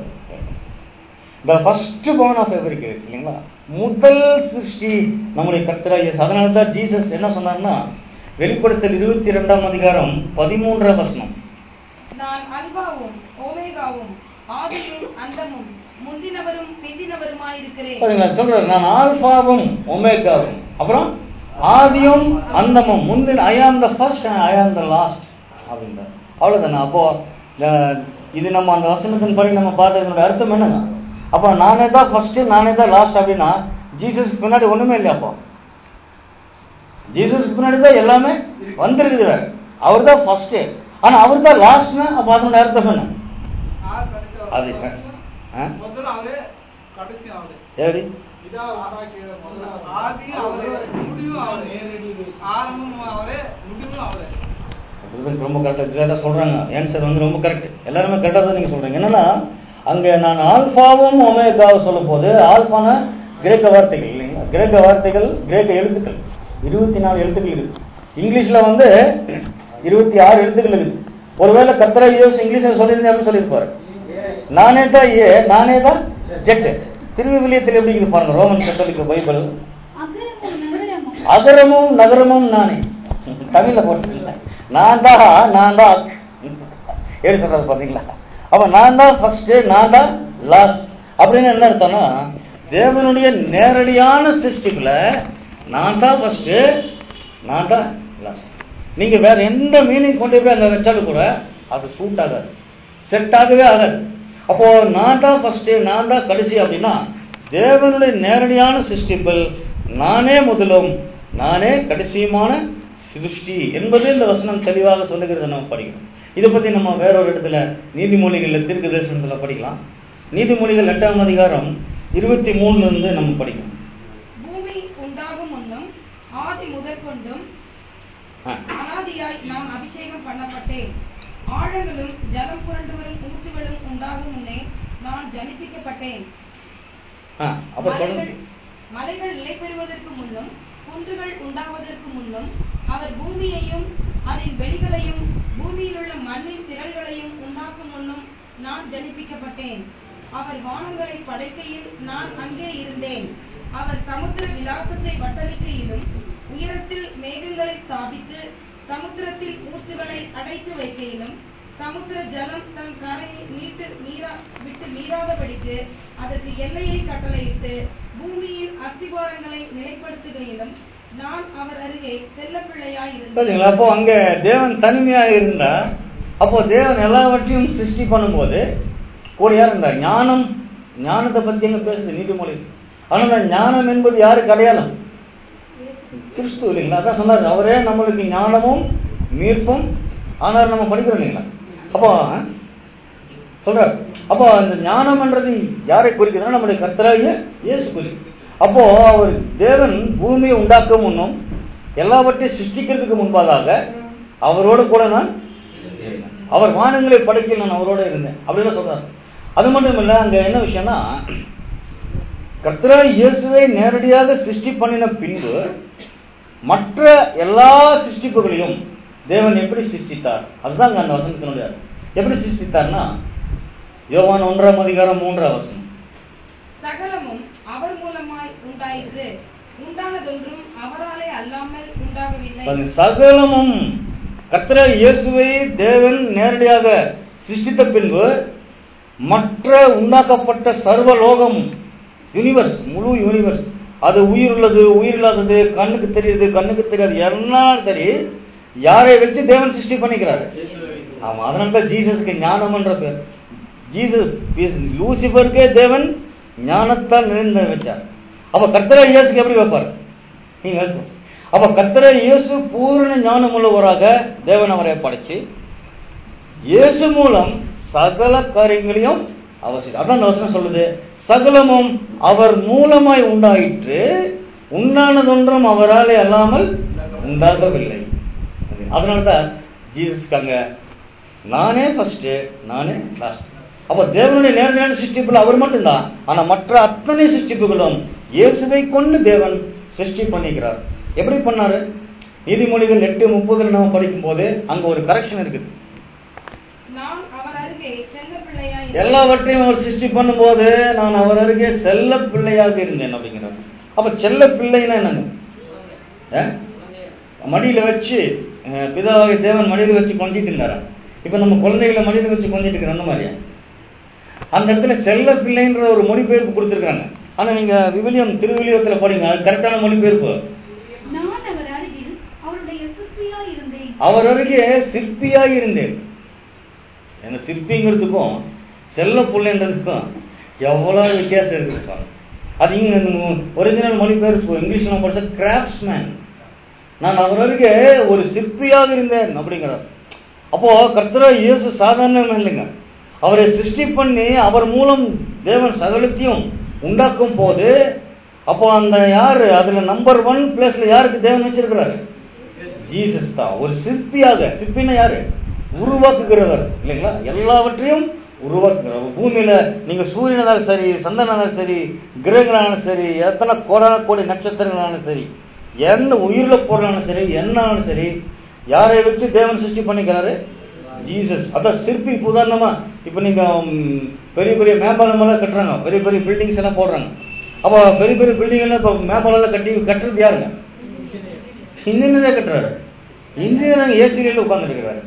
the first born of every grace இல்லைங்களா முதல் சிருஷ்டி நம்முடைய கர்த்தராகிய அதனால தான் ஜீசஸ் என்ன சொன்னார்னா வெளிப்படுத்தல் இருபத்தி இரண்டாம் அதிகாரம் பதிமூன்றாம் வசனம் நான் அல்பாவும் ஓமேகாவும் ஆதியும் அந்தமும் முந்தினவரும் பிந்தினவருமாயிருக்கிறேன் பாருங்களா சொல்றாரு நான் ஆல்பாவும் ஒமேகாவும் அப்புறம் ஆதியும் அந்தமும் முந்தின ஐ ஆம் த ஃபர்ஸ்ட் ஐ ஆம் த லாஸ்ட் அப்படின்றார் அவ்வளவுதானே அப்போ அஹ், இது நம்ம அந்த வசனத்தின் படி நம்ம பார்த்ததனுடைய அர்த்தம் என்னங்க அப்போ நானே தான் ஃபர்ஸ்ட் நானே தான் லாஸ்ட் அப்படின்னா ஜீசஸ்க்கு பின்னாடி ஒண்ணுமே இல்லையா அப்போ ஜீசஸ்க்கு பின்னாடி தான் எல்லாமே வந்திருக்குது அவர் தான் ஃபர்ஸ்ட் ஆனா அவர் தான் லாஸ்ட்னா அப்போ அதனுடைய அர்த்தம் என்ன யார் கடைசி அவர் அது சார். ஆ? முதல்ல அவரே கடைசி அவரே எப்படி இதா உண்டாக்கிய முதல்ல ஆதியும் அவரே முடிவும் அவரே ஆரம்பமும் அவரே முடிவும் அவரே அதுதான் ரொம்ப கரெக்டாக எக்ஸாக்டாக சொல்கிறாங்க ஆன்சர் வந்து ரொம்ப கரெக்ட் எல்லாருமே கரெக்டாக தான் நீங்கள் சொல்கிறீங்க என்னன்னா அங்கே நான் ஆல்ஃபாவும் ஒமேகாவும் சொல்லும் போது ஆல்ஃபான கிரேக்க வார்த்தைகள் இல்லைங்களா கிரேக்க வார்த்தைகள் கிரேக்க எழுத்துக்கள் இருபத்தி நாலு எழுத்துக்கள் இருக்கு இங்கிலீஷில் வந்து இருபத்தி ஆறு எழுத்துக்கள் இருக்கு ஒருவேளை கத்திர யூஸ் இங்கிலீஷில் சொல்லியிருந்தேன் அப்படின்னு சொல்லியிருப்பாரு நானே தான் ஏ நானே தான் ஜெட் திருவிவிலியத்தில் எப்படி இருக்குது பாருங்க ரோமன் கத்தோலிக்க பைபிள் அகரமும் நகரமும் அகரமும் நகரமும் நானே தமிழ்ல போட்டு நான் தான் நான் தான் எப்படி சொல்றது பாத்தீங்களா அப்ப நான் தான் ஃபர்ஸ்ட் நான் தான் லாஸ்ட் அப்படின்னு என்ன அர்த்தம்னா தேவனுடைய நேரடியான சிருஷ்டிப்புல நான் தான் ஃபர்ஸ்ட் நான் தான் லாஸ்ட் நீங்க வேற எந்த மீனிங் கொண்டு போய் அங்க வச்சாலும் கூட அது சூட் ஆகாது செட் ஆகவே ஆகாது அப்போ நான் தான் ஃபர்ஸ்ட் நான் தான் கடைசி அப்படின்னா தேவனுடைய நேரடியான சிருஷ்டிப்பில் நானே முதலும் நானே கடைசியுமான சிருஷ்டி என்பது இந்த வசனம் தெளிவாக சொல்லுகிறது நம்ம படிக்கணும் இதை பத்தி நம்ம வேறொரு இடத்துல நீதிமொழிகள்ல தீர்க்க தரிசனத்துல படிக்கலாம் நீதிமொழிகள் எட்டாம் அதிகாரம் இருபத்தி மூணுல இருந்து நம்ம படிக்கணும் பூமி உண்டாகும் முன்னும் ஆதி முதற் கொண்டும் ஆ. அனாதியாய் நான் அபிஷேகம் பண்ணப்பட்டேன் ஆழங்களும் ஜலம் புரண்டு வரும் ஊற்றுகளும் உண்டாகும் முன்னே நான் ஜனிப்பிக்கப்பட்டேன் ஆ, அப்புறம் மலைகள் தொடர்ந்து மலைகள் நிலை பெறுவதற்கு முன்னும் குன்றுகள் உண்டாவதற்கு முன்னும் அவர் பூமியையும் அதன் வெளிகளையும் பூமியில் உள்ள மண்ணின் திரள்களையும் உண்டாக்கும் முன்னும் நான் ஜனிப்பிக்கப்பட்டேன் அவர் வானங்களை படைக்கையில் நான் அங்கே இருந்தேன் அவர் சமுத்திர விலாசத்தை வட்டளிக்கையிலும் உயரத்தில் மேகங்களை ஸ்தாபித்து சமுத்திரத்தில் ஊற்றுகளை அடைத்து வைக்கையிலும் சமுத்திர ஜலம் தன் கரையை நீட்டு மீறா விட்டு மீறாதபடிக்கு அதற்கு எல்லையை கட்டளையிட்டு பூமியின் அஸ்திவாரங்களை நிலைப்படுத்துகையிலும் நான் அவர் அருகே செல்லப்பிள்ளையாய் இருந்தேன் பாத்தீங்களா அப்போ அங்க தேவன் தனிமையா இருந்தா அப்போ தேவன் எல்லாவற்றையும் சிருஷ்டி பண்ணும்போது கூட யார் இருந்தார் ஞானம் ஞானத்தை பத்தி எங்க பேசுது நீதிமொழி ஆனா அந்த ஞானம் என்பது யாருக்கு அடையாளம் கிறிஸ்து இல்லைங்களா அதான் சொன்னார் அவரே நம்மளுக்கு ஞானமும் மீட்பும் ஆனால் நம்ம படிக்கிறோம் இல்லைங்களா அப்போ சொல்றார் அப்போ அந்த ஞானம்ன்றது யாரை குறிக்குதுன்னா நம்முடைய கர்த்தராகிய இயேசு குறிக்குது அப்போ அவர் தேவன் பூமியை உண்டாக்க முன்னும் எல்லாவற்றையும் சிருஷ்டிக்கிறதுக்கு முன்பாக அவரோட கூட நான் இருந்தேன். அவர் வானங்களை படைக்க நான் அவரோட இருந்தேன் அப்படின்னு சொல்றாரு அது மட்டும் இல்ல அங்க என்ன விஷயம்னா கர்த்தரா இயேசுவை நேரடியாக சிருஷ்டி பண்ணின பின்பு மற்ற எல்லா சிருஷ்டிப்புகளையும் தேவன் எப்படி சிருஷ்டித்தார் அதுதான் அங்க அந்த வசனத்தினுடைய அர்த்தம். எப்படி சிருஷ்டித்தார்னா யோவான் ஒன்றாம் அதிகாரம் மூன்றாம் வசனம் சகலமும் அவர் மூலமாய் உண்டாயிற்று உண்டானதொன்றும் அவராலே அல்லாமல் உண்டாகவில்லை பாருங்க, சகலமும் கர்த்தரா இயேசுவை தேவன் நேரடியாக சிருஷ்டித்த பின்பு மற்ற உண்டாக்கப்பட்ட சர்வலோகம் யூனிவர்ஸ் முழு யூனிவர்ஸ் அது உயிர் உள்ளது உயிர் இல்லாதது கண்ணுக்கு தெரியுது கண்ணுக்கு தெரியாது எல்லாம் சரி யாரை வச்சு தேவன் சிருஷ்டி பண்ணிக்கிறாரு ஆமா அதனால தான் ஜீசஸ்க்கு ஞானம்ன்ற பேர் ஜீசஸ் லூசிபருக்கே தேவன் ஞானத்தால் நிறைந்த வச்சார் அப்ப கர்த்தரா இயேசுக்கு எப்படி வைப்பார் நீங்க யோசிச்சு. அப்ப கர்த்தரா இயேசு பூரண ஞானம் உள்ளவராக தேவன் அவரை படைச்சு இயேசு மூலம் சகல காரியங்களையும் அவர் செய்தார். அதான் அந்த வசனம் சொல்லுது சகலமும் அவர் மூலமாய் உண்டாயிற்று உண்டானதொன்றும் அவராலே அல்லாமல் உண்டாகவில்லை அதனால தான் ஜீசஸ்க்கு அங்க நானே ஃபர்ஸ்ட் நானே லாஸ்ட் அப்ப தேவனுடைய நேரடியான சிருஷ்டிப்புல அவர் மட்டும்தான் ஆனா மற்ற அத்தனை சிருஷ்டிப்புகளும் இயேசுவை கொண்டு தேவன் சிருஷ்டி பண்ணிக்கிறார் எப்படி பண்ணாரு நீதிமொழிகள் எட்டு முப்பதுல நம்ம படிக்கும் போது அங்க ஒரு கரெக்ஷன் இருக்குது நான் அவர் அருகே செல்ல பிள்ளையாய் எல்லாவற்றையும் அவர் சிருஷ்டி பண்ணும்போது நான் அவர் அருகே செல்ல பிள்ளையாக இருந்தேன் அப்படிங்கிறார் அப்ப செல்ல பிள்ளைன்னா என்னங்க ஆ? மடியில வச்சு அஹ், பிதாவாகிய தேவன் மடியில வச்சு கொஞ்சிட்டு இருந்தாரா இப்ப நம்ம குழந்தைகளை மடியில வச்சு கொஞ்சிட்டு இருக்கிற அந்த மாதிரியா அந்த இடத்துல செல்ல பிள்ளைன்ற ஒரு மொழிபெயர்ப்பு கொடுத்துருக்காங்க ஆனா நீங்க விவிலியம் திருவிலியத்துல படிங்க அது கரெக்டான மொழிபெயர்ப்பு நான் அவர் அருகே சிற்பியாய் இருந்தேன் ஏன்னா சிற்பிங்கிறதுக்கும் செல்ல புள்ளைன்றதுக்கும் எவ்வளவு வித்தியாசம் இருக்குது பாருங்க. அது இங்க ஒரிஜினல் மொழிபெயர்ப்பு இங்கிலீஷ்ல நம்ம படிச்ச கிராஃப்ட்ஸ்மேன் நான் அவர் அருகே ஒரு சிற்பியாக இருந்தேன் அப்படிங்கிறார் அப்போ கர்த்தரா இயேசு சாதாரணம் இல்லைங்க அவரை சிருஷ்டி பண்ணி அவர் மூலம் தேவன் சகலத்தையும் உண்டாக்கும் போது அப்போ அந்த யாரு அதுல நம்பர் ஒன் பிளேஸ்ல யாருக்கு தேவன் வச்சிருக்கிறாரு ஜீசஸ் தான் ஒரு சிற்பியாக சிற்பின்னா யாரு உருவாக்குகிறவர் இல்லைங்களா எல்லாவற்றையும் உருவாக்குகிறவர் பூமியில நீங்க சூரியனாலும் சரி சந்தனாலும் சரி கிரகங்களாலும் சரி எத்தனை கோடான கோடி நட்சத்திரங்களாலும் சரி எந்த உயிருள்ள பொருளாலும் சரி என்னாலும் சரி யாரை வச்சு தேவன் சிருஷ்டி பண்ணிக்கிறாரு ஜீசஸ் அதான் சிற்பி இப்ப உதாரணமா இப்ப நீங்க ம், பெரிய பெரிய மேம்பாலம் எல்லாம் கட்டுறாங்க பெரிய பெரிய பில்டிங்ஸ் எல்லாம் போடுறாங்க அப்ப பெரிய பெரிய பில்டிங் எல்லாம் இப்ப மேம்பாலம் எல்லாம் கட்டி கட்டுறது யாருங்க இன்ஜினியரே கட்டுறாரு இன்ஜினியர் ஏசிரியில் உட்கார்ந்துருக்கிறாரு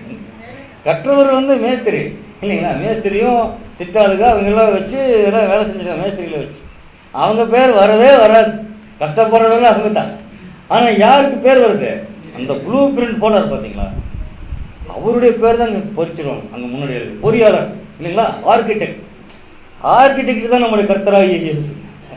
கற்றவர் வந்து மேஸ்திரி இல்லைங்களா மேஸ்திரியும் சிட்டாளுக அவங்க எல்லாம் வச்சு எல்லாம் வேலை செஞ்சிருக்காங்க மேஸ்திரியில வச்சு அவங்க பேர் வரவே வராது கஷ்டப்படுறதெல்லாம் அவங்க தான் ஆனா யாருக்கு பேர் வருது அந்த ப்ளூ பிரிண்ட் போட்டார் பாத்தீங்களா அவருடைய பேர் தான் அங்க பொறிச்சிருவாங்க அங்க முன்னாடி இருக்கு பொறியாளர் இல்லைங்களா ஆர்கிடெக்ட் ஆர்கிடெக்ட் தான் நம்முடைய கர்த்தராகிய இயேசு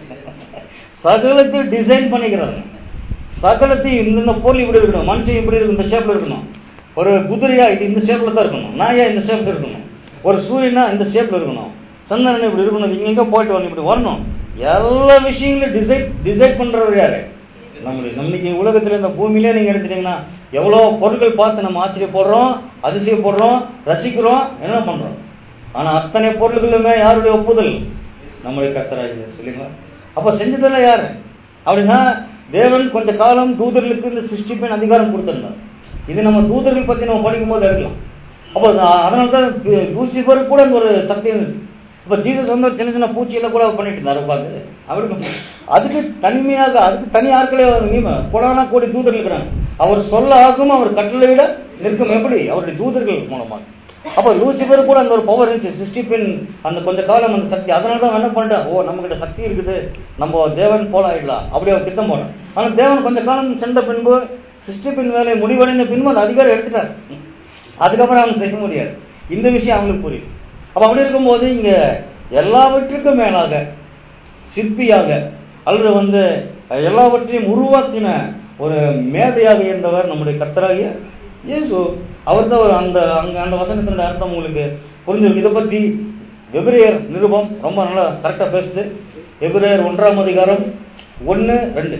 சகலத்தையும் டிசைன் பண்ணிக்கிறாங்க சகலத்தையும் இந்த பொருள் இப்படி இருக்கணும் மனுஷன் இப்படி இருக்கும் இந்த ஷேப்ல இருக்கணும் ஒரு குதிரையா இது இந்த ஷேப்ல தான் இருக்கணும் நாயா இந்த ஷேப்ல இருக்கணும் ஒரு சூரியனா இந்த ஷேப்ல இருக்கணும் சந்திரன் இப்படி இருக்கணும் இங்க எங்க போயிட்டு வரணும் இப்படி வரணும் எல்லா விஷயங்களையும் டிசைட் டிசைட் பண்றவர் யாரு நம்மளுடைய நம்மளுக்கு உலகத்துல இந்த பூமியிலே நீங்க எடுத்துட்டீங்கன்னா எவ்வளவு பொருட்கள் பார்த்து நம்ம ஆச்சரியப்படுறோம் அதிசயப்படுறோம் ரசிக்கிறோம் என்ன பண்றோம் ஆனா அத்தனை பொருள்களுமே யாருடைய ஒப்புதல் நம்முடைய கத்தராஜி சொல்லுங்க அப்ப செஞ்சதெல்லாம் யாரு அப்படின்னா தேவன் கொஞ்ச காலம் தூதர்களுக்கு இந்த சிருஷ்டிப்பின் அதிகாரம் கொடுத்திருந்தார் இது நம்ம தூதர்கள் பத்தி நம்ம படிக்கும் போது இருக்கலாம் அப்போ அதனால தான் லூசிபருக்கு கூட அந்த ஒரு சக்தி இருந்துச்சு இப்ப ஜீசஸ் வந்து ஒரு சின்ன சின்ன பூச்சியெல்லாம் கூட பண்ணிட்டு இருந்தாரு உட்காந்து அவருக்கு அதுக்கு தனிமையாக அதுக்கு தனி ஆட்களே நீம கொடானா கோடி தூதர்கள் இருக்கிறாங்க அவர் சொல்ல ஆகும் அவர் கட்டளை விட நிற்கும் எப்படி அவருடைய தூதர்கள் மூலமாக அப்ப லூசிபர் கூட அந்த ஒரு பவர் இருந்துச்சு சிருஷ்டிப்பின் அந்த கொஞ்ச காலம் அந்த சக்தி அதனால தான் என்ன பண்ணிட்டேன் ஓ நம்ம கிட்ட சக்தி இருக்குது நம்ம தேவன் போல ஆயிடலாம் அப்படி அவர் திட்டம் போனோம் ஆனா தேவன் கொஞ்ச காலம் சென்ற பின்பு சிருஷ்டிப்பின் வேலை முடிவடைந்த பின்பு அந்த அதிகாரம் எடுத்துட்டார் அதுக்கப்புறம் அவங்க செய்ய முடியாது இந்த விஷயம் அவங்களுக்கு புரியும் அப்ப அப்படி இருக்கும்போது இங்க எல்லாவற்றுக்கும் மேலாக சிற்பியாக அல்லது வந்து எல்லாவற்றையும் உருவாக்கின ஒரு மேதையாக இருந்தவர் நம்முடைய கர்த்தராகிய இயேசு அவர் தான் அந்த அங்க அந்த வசனத்தினுடைய அர்த்தம் உங்களுக்கு புரிஞ்சிருக்கு இதை பத்தி எபிரேயர் நிருபம் ரொம்ப நல்லா கரெக்டா பேசுது எபிரேயர் ஒன்றாம் அதிகாரம் ஒன்னு ரெண்டு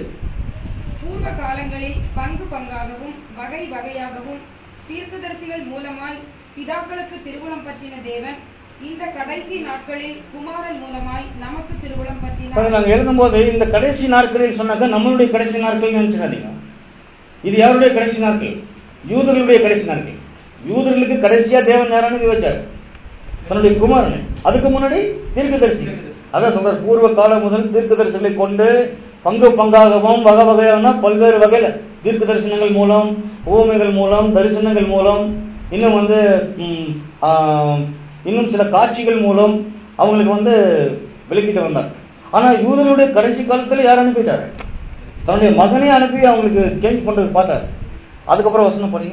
பூர்வ காலங்களில் பங்கு பங்காகவும் வகை வகையாகவும் தீர்க்கதரிசிகள் மூலமாய் பிதாக்களுக்கு திருவுளம் பற்றின தேவன் இந்த கடைசி நாட்களில் குமாரன் மூலமாய் நமக்கு திருவுளம் இப்ப பற்றினார் நாங்க எழுதும்போது இந்த கடைசி நாட்களில் சொன்னாக்க நம்மளுடைய கடைசி நாட்கள் நினைச்சிடாதீங்க இது யாருடைய கடைசி நாட்கள் யூதர்களுடைய கடைசி நாட்கள் யூதர்களுக்கு கடைசியா தேவன் யாரானு வச்சார் தன்னுடைய குமாரன் அதுக்கு முன்னாடி தீர்க்கதரிசி அதான் சொல்றார் பூர்வ காலம் முதல் தீர்க்கதரிசிகளை கொண்டு பங்கு பங்காகவும் வகை வகையான பல்வேறு வகையில தீர்க்க தரிசனங்கள் மூலம் ஊமைகள் மூலம் தரிசனங்கள் மூலம் இன்னும் வந்து ம், ஆ, இன்னும் சில காட்சிகள் மூலம் அவங்களுக்கு வந்து விளக்கிட்டு வந்தார் ஆனா யூதர்களுடைய கடைசி காலத்துல யார் அனுப்பிட்டாரு தன்னுடைய மகனே அனுப்பி அவங்களுக்கு சேஞ்ச் பண்றது பார்த்தாரு அதுக்கப்புறம் வசனம் படிங்க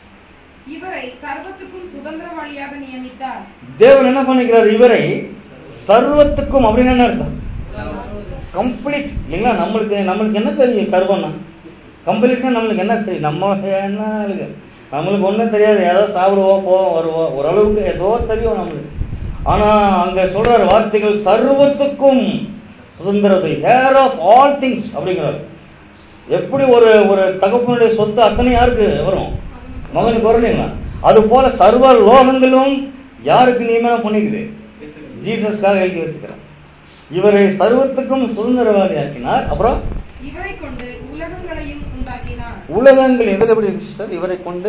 இவரை சர்வத்துக்கும் சுதந்திரவாளியாக நியமித்தார் தேவன் என்ன பண்ணிக்கிறார் இவரை சர்வத்துக்கும் அப்படின்னு என்ன அர்த்தம் கம்ப்ளீட் இல்லைங்களா நம்மளுக்கு நம்மளுக்கு என்ன தெரியும் சர்வம்னா கம்ப்ளீட்னா நம்மளுக்கு என்ன தெரியும் நம்ம என்ன இருக்கு நம்மளுக்கு ஒன்றும் தெரியாது ஏதோ சாப்பிடுவோம் போவோம் வருவோம் ஓரளவுக்கு ஏதோ தெரியும் நம்மளுக்கு ஆனா அங்க சொல்றாரு வார்த்தைகள் சர்வத்துக்கும் சுதந்திரத்தை ஹேர் ஆஃப் ஆல் திங்ஸ் அப்படிங்கிறார் எப்படி ஒரு ஒரு தகப்பனுடைய சொத்து அத்தனை யாருக்கு வரும் மகனுக்கு வரும் இல்லைங்களா அது போல சர்வ லோகங்களும் யாருக்கு நியமனம் பண்ணிக்குது ஜீசஸ்க்காக எழுதி வச்சுக்கிறார் இவரை சர்வத்துக்கும் சுதந்திரவாதி ஆக்கினார் அப்புறம் இவரை கொண்டு உலகங்களையும் உண்டாக்கினார் உலகங்கள் எதில் எப்படி இருக்கு சிஸ்டர் இவரை கொண்டு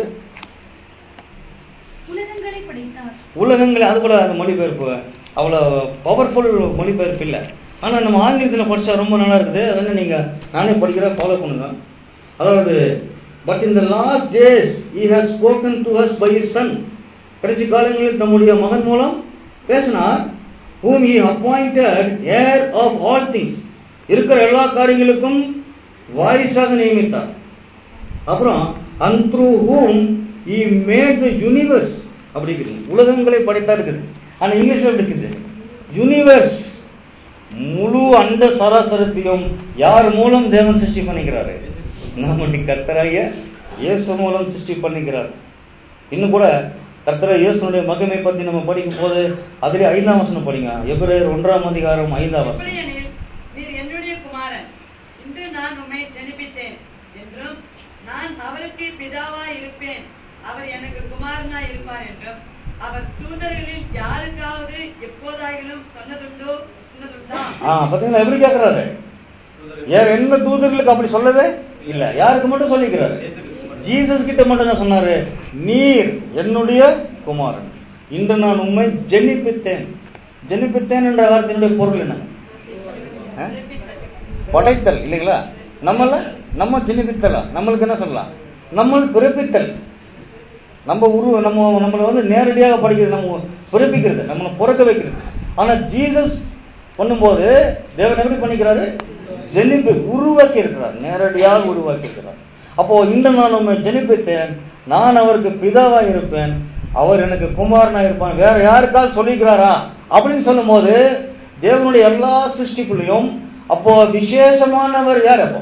உலகங்களை படைத்தார் உலகங்கள் அது கூட அந்த மொழிபெயர்ப்பு அவ்வளோ பவர்ஃபுல் மொழிபெயர்ப்பு இல்லை ஆனா நம்ம ஆங்கிலத்தில் படிச்சா ரொம்ப நல்லா இருக்குது அதனால நீங்க நானே படிக்கிற ஃபாலோ பண்ணுங்க அதாவது பட் இந்த last days he has spoken to us by his son கடைசி காலங்களில் தம்முடைய மகன் மூலம் பேசினார் whom he appointed heir of all things இருக்கிற எல்லா காரியங்களுக்கும் வாரிசாக நியமித்தார் அப்புறம் and through whom he made the universe அப்படி இருக்குது உலகங்களை படைத்தா இருக்குது ஆனா இங்கிலீஷ்ல எப்படி இருக்குது யூனிவர்ஸ் முழு அண்ட சராசரத்தையும் யார் மூலம் தேவன் சிருஷ்டி பண்ணிக்கிறாரு நம்முடைய கர்த்தராகிய இயேசு மூலம் சிருஷ்டி பண்ணிக்கிறார் இன்னும் கூட கர்த்தர இயேசுனுடைய மகிமை பத்தி நம்ம படிக்கும் போது அதிலே ஐந்தாம் வசனம் படிங்க எபிரேயர் ஒன்றாம் அதிகாரம் ஐந்தாம் வசனம் எப்படியெனில் நீர் என்னுடைய குமாரன் இன்று நான் உம்மை ஜெனிப்பித்தேன் என்றும் நான் அவருக்கு பிதாவாய் இருப்பேன் அவர் எனக்கு குமாரனாய் இருப்பார் என்றும் அவர் தூதர்களில் யாருக்காவது எப்போதாகிலும் சொன்னதுண்டோ சொன்னதுண்டா ஆ பாத்தீங்களா எப்படி கேக்குறாரு வேற எந்த தூதர்களுக்கு அப்படி சொல்லவே இல்ல யாருக்கு மட்டும் சொல்லிக்கிறாரு ஜீசஸ் கிட்ட மட்டும் தான் சொன்னாரு நீர் என்னுடைய குமாரன் இன்று நான் உண்மை ஜெனிப்பித்தேன் ஜெனிப்பித்தேன் என்ற வார்த்தையினுடைய பொருள் என்ன ஆ? படைத்தல் இல்லைங்களா நம்மள நம்ம ஜெனிப்பித்தலா நம்மளுக்கு என்ன சொல்லலாம் நம்ம பிறப்பித்தல் நம்ம உரு நம்ம நம்மளை வந்து நேரடியாக படிக்கிறது நம்ம பிறப்பிக்கிறது நம்மளை பிறக்க வைக்கிறது ஆனா ஜீசஸ் பண்ணும்போது தேவன் எப்படி பண்ணிக்கிறாரு ஜெனிப்பு உருவாக்கி இருக்கிறார் நேரடியாக உருவாக்கி இருக்கிறார் அப்போ இந்த நான் உண்மை ஜெனிப்பித்தேன் நான் அவருக்கு பிதாவா இருப்பேன் அவர் எனக்கு குமாரனா இருப்பான் வேற யாருக்காவது சொல்லிக்கிறாரா அப்படின்னு சொல்லும்போது தேவனுடைய எல்லா சிருஷ்டிக்குள்ளேயும் அப்போ விசேஷமானவர் யார் அப்போ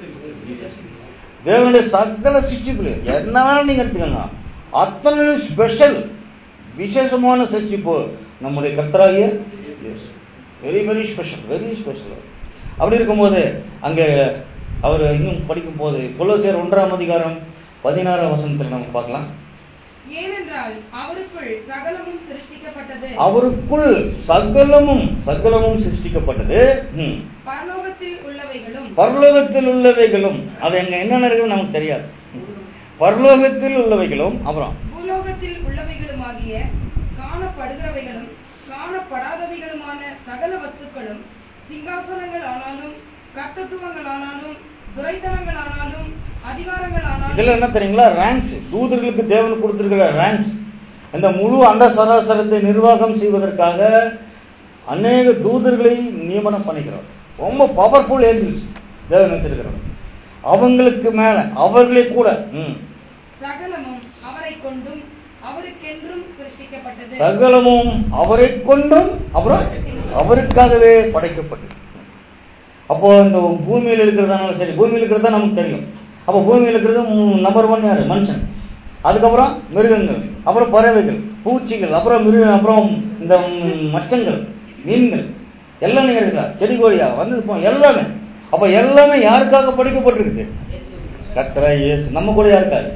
தேவனுடைய சகல சிருஷ்டிப்புலையும் என்ன வேணாலும் நீங்க எடுத்துக்கோங்க அத்தனை ஸ்பெஷல் விசேஷமான சிருஷ்டிப்பு நம்முடைய கர்த்தராகிய very very special very special அப்படி இருக்கும்போது அங்கே அவர் இன்னும் படிக்கும் போது கொலோசியர் ஒன்றாம் அதிகாரம் பதினாறாம் வசனத்தில் நம்ம பார்க்கலாம் ஏனென்றால் அவருக்குள் சகலமும் சிருஷ்டிக்கப்பட்டது அவருக்குள் சகலமும் சகலமும் சிருஷ்டிக்கப்பட்டது ம். பரலோகத்தில் உள்ளவைகளும் பரலோகத்தில் உள்ளவைகளும் அது எங்க என்ன நடக்குதுன்னு நமக்கு தெரியாது பரலோகத்தில் உள்ளவைகளும் அப்புறம் பூலோகத்தில் உள்ளவைகளுமாகிய காணப்படுகிறவைகளும் காணப்படாதவைகளுமான சகல வஸ்துக்களும் சிங்காசனங்கள் ஆனாலும் கர்த்தத்துவங்கள் ஆனாலும் துரைத்தனங்கள் ஆனாலும் அதிகாரங்கள் ஆனாலும் இதுல என்ன தெரியுங்களா ரேங்க்ஸ் தூதர்களுக்கு தேவன் கொடுத்திருக்கிற ரேங்க்ஸ் இந்த முழு அண்ட சராசரத்தை நிர்வாகம் செய்வதற்காக அநேக தூதர்களை நியமனம் பண்ணிக்கிறார் ரொம்ப பவர்ஃபுல் ஏஞ்சல்ஸ் தேவன் வச்சிருக்கிறார் அவங்களுக்கு மேல அவர்களே கூட ம், சகலமும் அவரை கொண்டும் அவருக்கென்றும் சிருஷ்டிக்கப்பட்டது சகலமும் அவரை கொண்டும் அப்புறம் அவருக்காகவே படைக்கப்பட்டது அப்போ இந்த பூமியில் இருக்கிறதானாலும் சரி பூமியில் இருக்கிறதா நமக்கு தெரியும் அப்போ பூமியில் இருக்கிறது நம்பர் ஒன் யாரு மனுஷன் அதுக்கப்புறம் மிருகங்கள் அப்புறம் பறவைகள் பூச்சிகள் அப்புறம் மிருக அப்புறம் இந்த ம், மச்சங்கள் மீன்கள் எல்லாம் நீங்க இருக்கா செடி கொடியா வந்து போ- எல்லாமே அப்ப எல்லாமே யாருக்காக படைக்கப்பட்டிருக்கு கர்த்தரா இயேசு நம்ம கூட யாருக்காக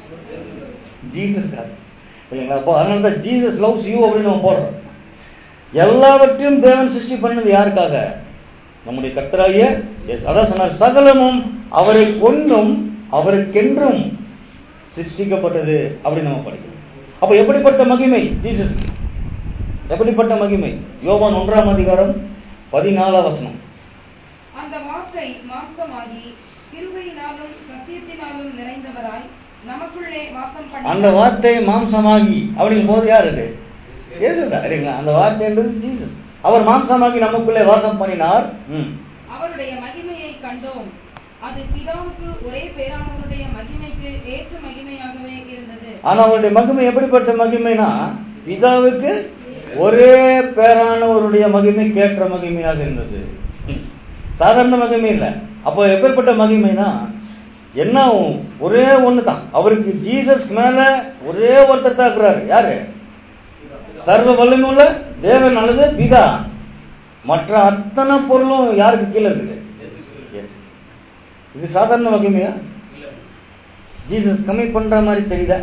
ஜீசஸ்க்காக இல்லைங்களா அப்போ அதனால தான் ஜீசஸ் லவ்ஸ் யூ அப்படின்னு நம்ம போடுறோம் எல்லாவற்றையும் தேவன் சிருஷ்டி பண்ணது யாருக்காக நம்முடைய கர்த்தராகிய இயேசு. அதான் சொன்னார் சகலமும் அவரை கொண்டும் அவருக்கென்றும் சிருஷ்டிக்கப்பட்டது அப்படின்னு நம்ம படிக்கிறோம் அப்ப எப்படிப்பட்ட மகிமை ஜீசஸ் எப்படிப்பட்ட மகிமை யோவான் ஒன்றாம் அதிகாரம் பதினாலாம் வசனம் அந்த வார்த்தை மாம்சமாகி கிருபையினாலும் சத்தியத்தினாலும் நிறைந்தவராய் நமக்குள்ளே வாசம் அந்த பண்ணி வார்த்தை மாம்சமாகி அப்படிங்கும் போது யார் இது இயேசுதான் இல்லைங்களா அந்த வார்த்தை என்பது ஜீசஸ் அவர் மாம்சமாகி நமக்குள்ளே வாசம் பண்ணினார் ம். அவருடைய மகிமையை கண்டோம் அது பிதாவுக்கு ஒரே பேரானவருடைய மகிமைக்கு ஏற்ற மகிமையாகவே இருந்தது ஆனா அவருடைய மகிமை எப்படிப்பட்ட மகிமைனா பிதாவுக்கு ஒரே பேரானவருடைய மகிமை கேட்ட மகிமையாக இருந்தது சாதாரண மகிமை இல்ல அப்போ எப்பேற்பட்ட மகிமைனா என்ன ஆகும்? ஒரே ஒண்ணு தான் அவருக்கு ஜீசஸ் மேல ஒரே ஒருத்தர் தான் இருக்கிறாரு யாரு சர்வ வல்லமை உள்ள தேவன் அல்லது பிதா மற்ற அத்தனை பொருளும் யாருக்கு கீழே இருக்குது Yes. இது சாதாரண மகிமையா ஜீசஸ் கம்மி பண்ற மாதிரி தெரியுதா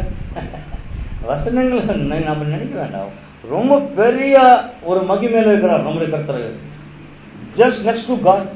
வசனங்கள் ந- நம்ம நினைக்க வேண்டாம் ரொம்ப பெரிய ஒரு மகிமையில இருக்கிறார் நம்முடைய கர்த்தர் ஜஸ்ட் நெக்ஸ்ட் டு காட்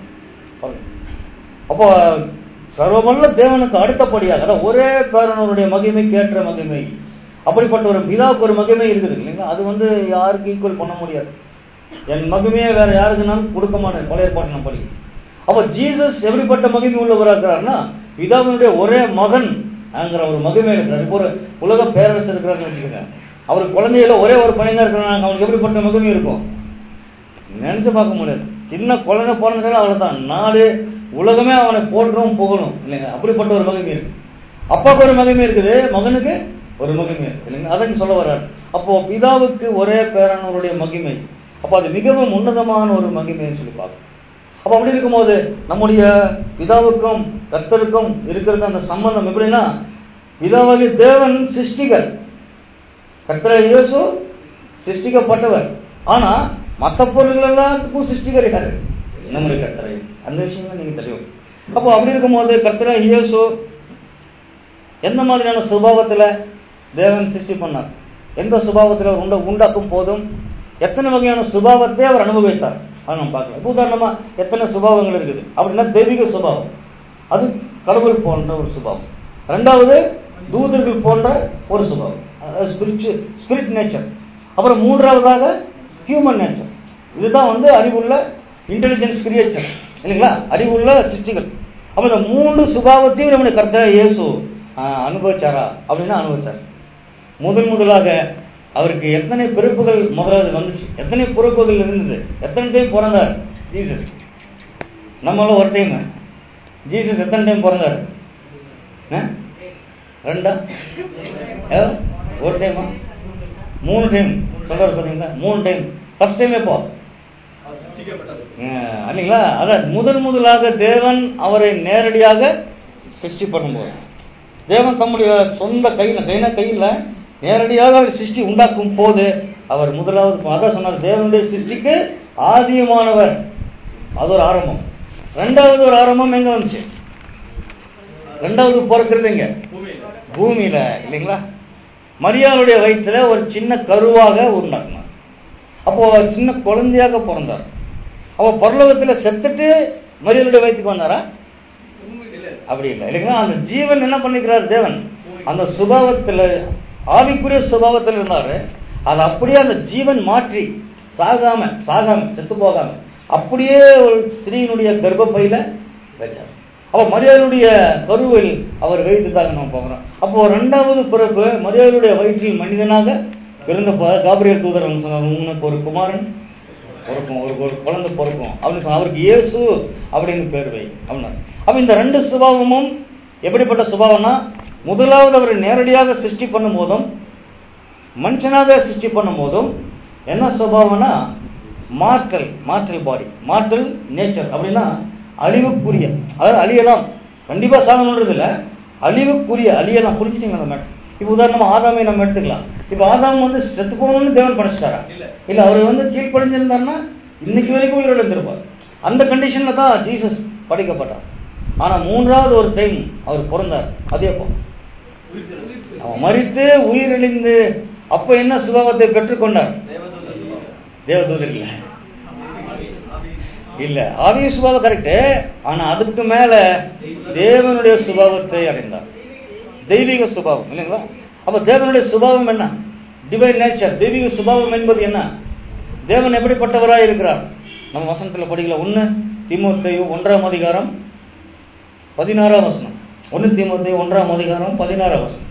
அப்போ சர்வவல்ல தேவனுக்கு அடுத்தபடியாக அதான் ஒரே பேரனருடைய மகிமைக்கு ஏற்ற மகிமை அப்படிப்பட்ட ஒரு பிதாவுக்கு ஒரு மகிமை இருக்குது இல்லைங்களா அது வந்து யாருக்கு ஈக்குவல் பண்ண முடியாது என் மகிமையை வேற யாருக்குனாலும் கொடுக்க மாட்டேன் பழைய பாட்டு நம்ம படி அப்போ ஜீசஸ் எப்படிப்பட்ட மகிமை உள்ளவராக இருக்கிறார்னா பிதாவினுடைய ஒரே மகன் ங்கிற ஒரு மகிமை இருக்கிறார் இப்போ ஒரு உலக பேரரசு இருக்கிறாருன்னு வச்சுக்கோங்க அவர் குழந்தையில ஒரே ஒரு பையன் தான் இருக்கிறாங்க அவனுக்கு எப்படிப்பட்ட மகிமை இருக்கும் நினைச்சு பார்க்க முடியாது சின்ன குழந்தை பிறந்ததால அவ்வளவுதான் நாடு உலகமே அவனை போற்றும் புகழும் இல்லைங்க அப்படிப்பட்ட ஒரு மகிமை இருக்கு அப்பாவுக்கு ஒரு மகிமை இருக்குது மகனுக்கு ஒரு மகிமை இருக்கு இல்லைங்களா அதான் சொல்ல வர்றாரு அப்போ பிதாவுக்கு ஒரே பேரானவருடைய மகிமை அப்போ அது மிகவும் உன்னதமான ஒரு மகிமைன்னு சொல்லி பார்க்கணும் அப்போ அப்படி இருக்கும்போது நம்முடைய பிதாவுக்கும் கர்த்தருக்கும் இருக்கிறது அந்த சம்பந்தம் எப்படின்னா பிதாவாகிய தேவன் சிருஷ்டிகர் கர்த்தர இயேசு சிருஷ்டிக்கப்பட்டவர் ஆனா மற்ற பொருள்கள் எல்லாத்துக்கும் சிருஷ்டிகர் யாரு நம்முடைய கர்த்தரை அந்த விஷயங்கள் நீங்க தெரியும் அப்போ அப்படி இருக்கும்போது கர்த்தர இயேசு எந்த மாதிரியான சுபாவத்துல தேவன் சிருஷ்டி பண்ணார் எந்த சுபாவத்தில் அவர் உண்ட உண்டாக்கும் போதும் எத்தனை வகையான சுபாவத்தை அவர் அனுபவித்தார் அதை நம்ம பார்க்கலாம் இப்ப உதாரணமா எத்தனை சுபாவங்கள் இருக்குது அப்படின்னா தெய்வீக சுபாவம் அது கடவுள் போன்ற ஒரு சுபாவம் ரெண்டாவது தூதர்கள் போன்ற ஒரு சுபாவம் ஸ்பிரிச்சுவல் ஸ்பிரிட் நேச்சர் அப்புறம் மூன்றாவதாக ஹியூமன் நேச்சர் இதுதான் வந்து அறிவுள்ள இன்டெலிஜென்ஸ் கிரியேச்சர் இல்லைங்களா அறிவுள்ள சிருஷ்டிகள் அப்ப இந்த மூன்று சுபாவத்தையும் நம்முடைய கர்த்தா இயேசு ஆஹ், அனுபவிச்சாரா அப்படின்னா அனுபவிச்சார் முதல் முதலாக அவருக்கு எத்தனை பிறப்புகள் முதலாவது வந்துச்சு எத்தனை பிறப்புகள் இருந்தது எத்தனை டைம் பிறந்தார் ஜீசஸ் நம்மள ஒரு டைம் ஜீசஸ் எத்தனை டைம் பிறந்தார் ஆ? ரெண்டா ஏ? ஒரு டைமா மூணு டைம் சொல்றாரு பாத்தீங்களா மூணு டைம் ஃபர்ஸ்ட் டைம் எப்போ ஆஹ், இல்லைங்களா அதான் முதல் முதலாக தேவன் அவரை நேரடியாக சிருஷ்டி பண்ணும்போது தேவன் தம்முடைய சொந்த கையில் கைனா கையில் நேரடியாக அவர் சிருஷ்டி உண்டாக்கும் போது அவர் முதலாவது அதான் சொன்னார் தேவனுடைய சிருஷ்டிக்கு ஆதியமானவர் அது ஒரு ஆரம்பம் ரெண்டாவது ஒரு ஆரம்பம் எங்க வந்துச்சு ரெண்டாவது பிறக்கிறது எங்க பூமியில இல்லைங்களா மரியாளுடைய வயிற்றுல ஒரு சின்ன கருவாக உண்டாக்குனார் அப்போ அவர் சின்ன குழந்தையாக பிறந்தார் அப்போ பரலோகத்துல செத்துட்டு மரியாளுடைய வயிற்றுக்கு வந்தாரா அப்படி இல்லை இல்லைங்களா அந்த ஜீவன் என்ன பண்ணிக்கிறார் தேவன் அந்த சுபாவத்துல ஆவிக்குரிய சுபாவத்தில் இருந்தாரு அது அப்படியே அந்த ஜீவன் மாற்றி சாகாம சாகாம செத்து போகாம அப்படியே ஒரு ஸ்திரீயினுடைய கர்ப்பப்பையில வச்சார் அப்ப மரியாதையுடைய கருவில் அவர் வைத்துதாக நம்ம பார்க்கிறோம் அப்போ ரெண்டாவது பிறப்பு மரியாதையுடைய வயிற்றில் மனிதனாக பிறந்த போ- காபிரியல் தூதர் வந்து சொன்னார் உனக்கு ஒரு குமாரன் பிறக்கும் ஒரு ஒரு குழந்தை பிறக்கும் அப்படின்னு சொன்னா அவருக்கு இயேசு அப்படின்னு பேர் வை அப்படின்னா அப்ப இந்த ரெண்டு சுபாவமும் எப்படிப்பட்ட சுபாவம்னா முதலாவது அவர் நேரடியாக சிருஷ்டி பண்ணும் போதும் மனுஷனாக சிருஷ்டி பண்ணும் போதும் என்ன சுபாவம்னா மாற்றல் மாற்றல் பாடி மாற்றல் நேச்சர் அப்படின்னா அழிவுக்குரிய அதாவது அழியலாம் கண்டிப்பா சாகணுன்றது இல்ல அழிவுக்குரிய அழியலாம் புரிஞ்சுட்டீங்களா அந்த மேட்டர் இப்போ உதாரணமா ஆதாமை நம்ம எடுத்துக்கலாம் இப்போ ஆதாம் வந்து செத்து போகணும்னு தேவன் படைச்சிட்டாரா இல்ல அவர் வந்து கீழ்ப்படிஞ்சிருந்தாருன்னா இன்னைக்கு வரைக்கும் உயிரோட இருந்திருப்பார் அந்த கண்டிஷன்ல தான் ஜீசஸ் படைக்கப்பட்டார் ஆனா மூன்றாவது ஒரு டைம் அவர் பிறந்தார் அது எப்போ அவன் மறித்து உயிரிழந்து அப்ப என்ன சுபாவத்தை பெற்றுக்கொண்டார் தேவதூதர் இல்ல இல்ல ஆவிய சுபாவம் கரெக்ட் ஆனா அதுக்கு மேல தேவனுடைய சுபாவத்தை அடைந்தார் தெய்வீக சுபாவம் இல்லைங்களா அப்ப தேவனுடைய சுபாவம் என்ன டிவைன் நேச்சர் தெய்வீக சுபாவம் என்பது என்ன தேவன் எப்படிப்பட்டவராய் இருக்கிறார் நம்ம வசனத்துல படிக்கல ஒண்ணு தீமோத்தேயு ஒன்றாம் அதிகாரம் பதினாறாம் வசனம் ஒண்ணு தீமோத்தேயு ஒன்றாம் அதிகாரம் பதினாறாம் வசனம்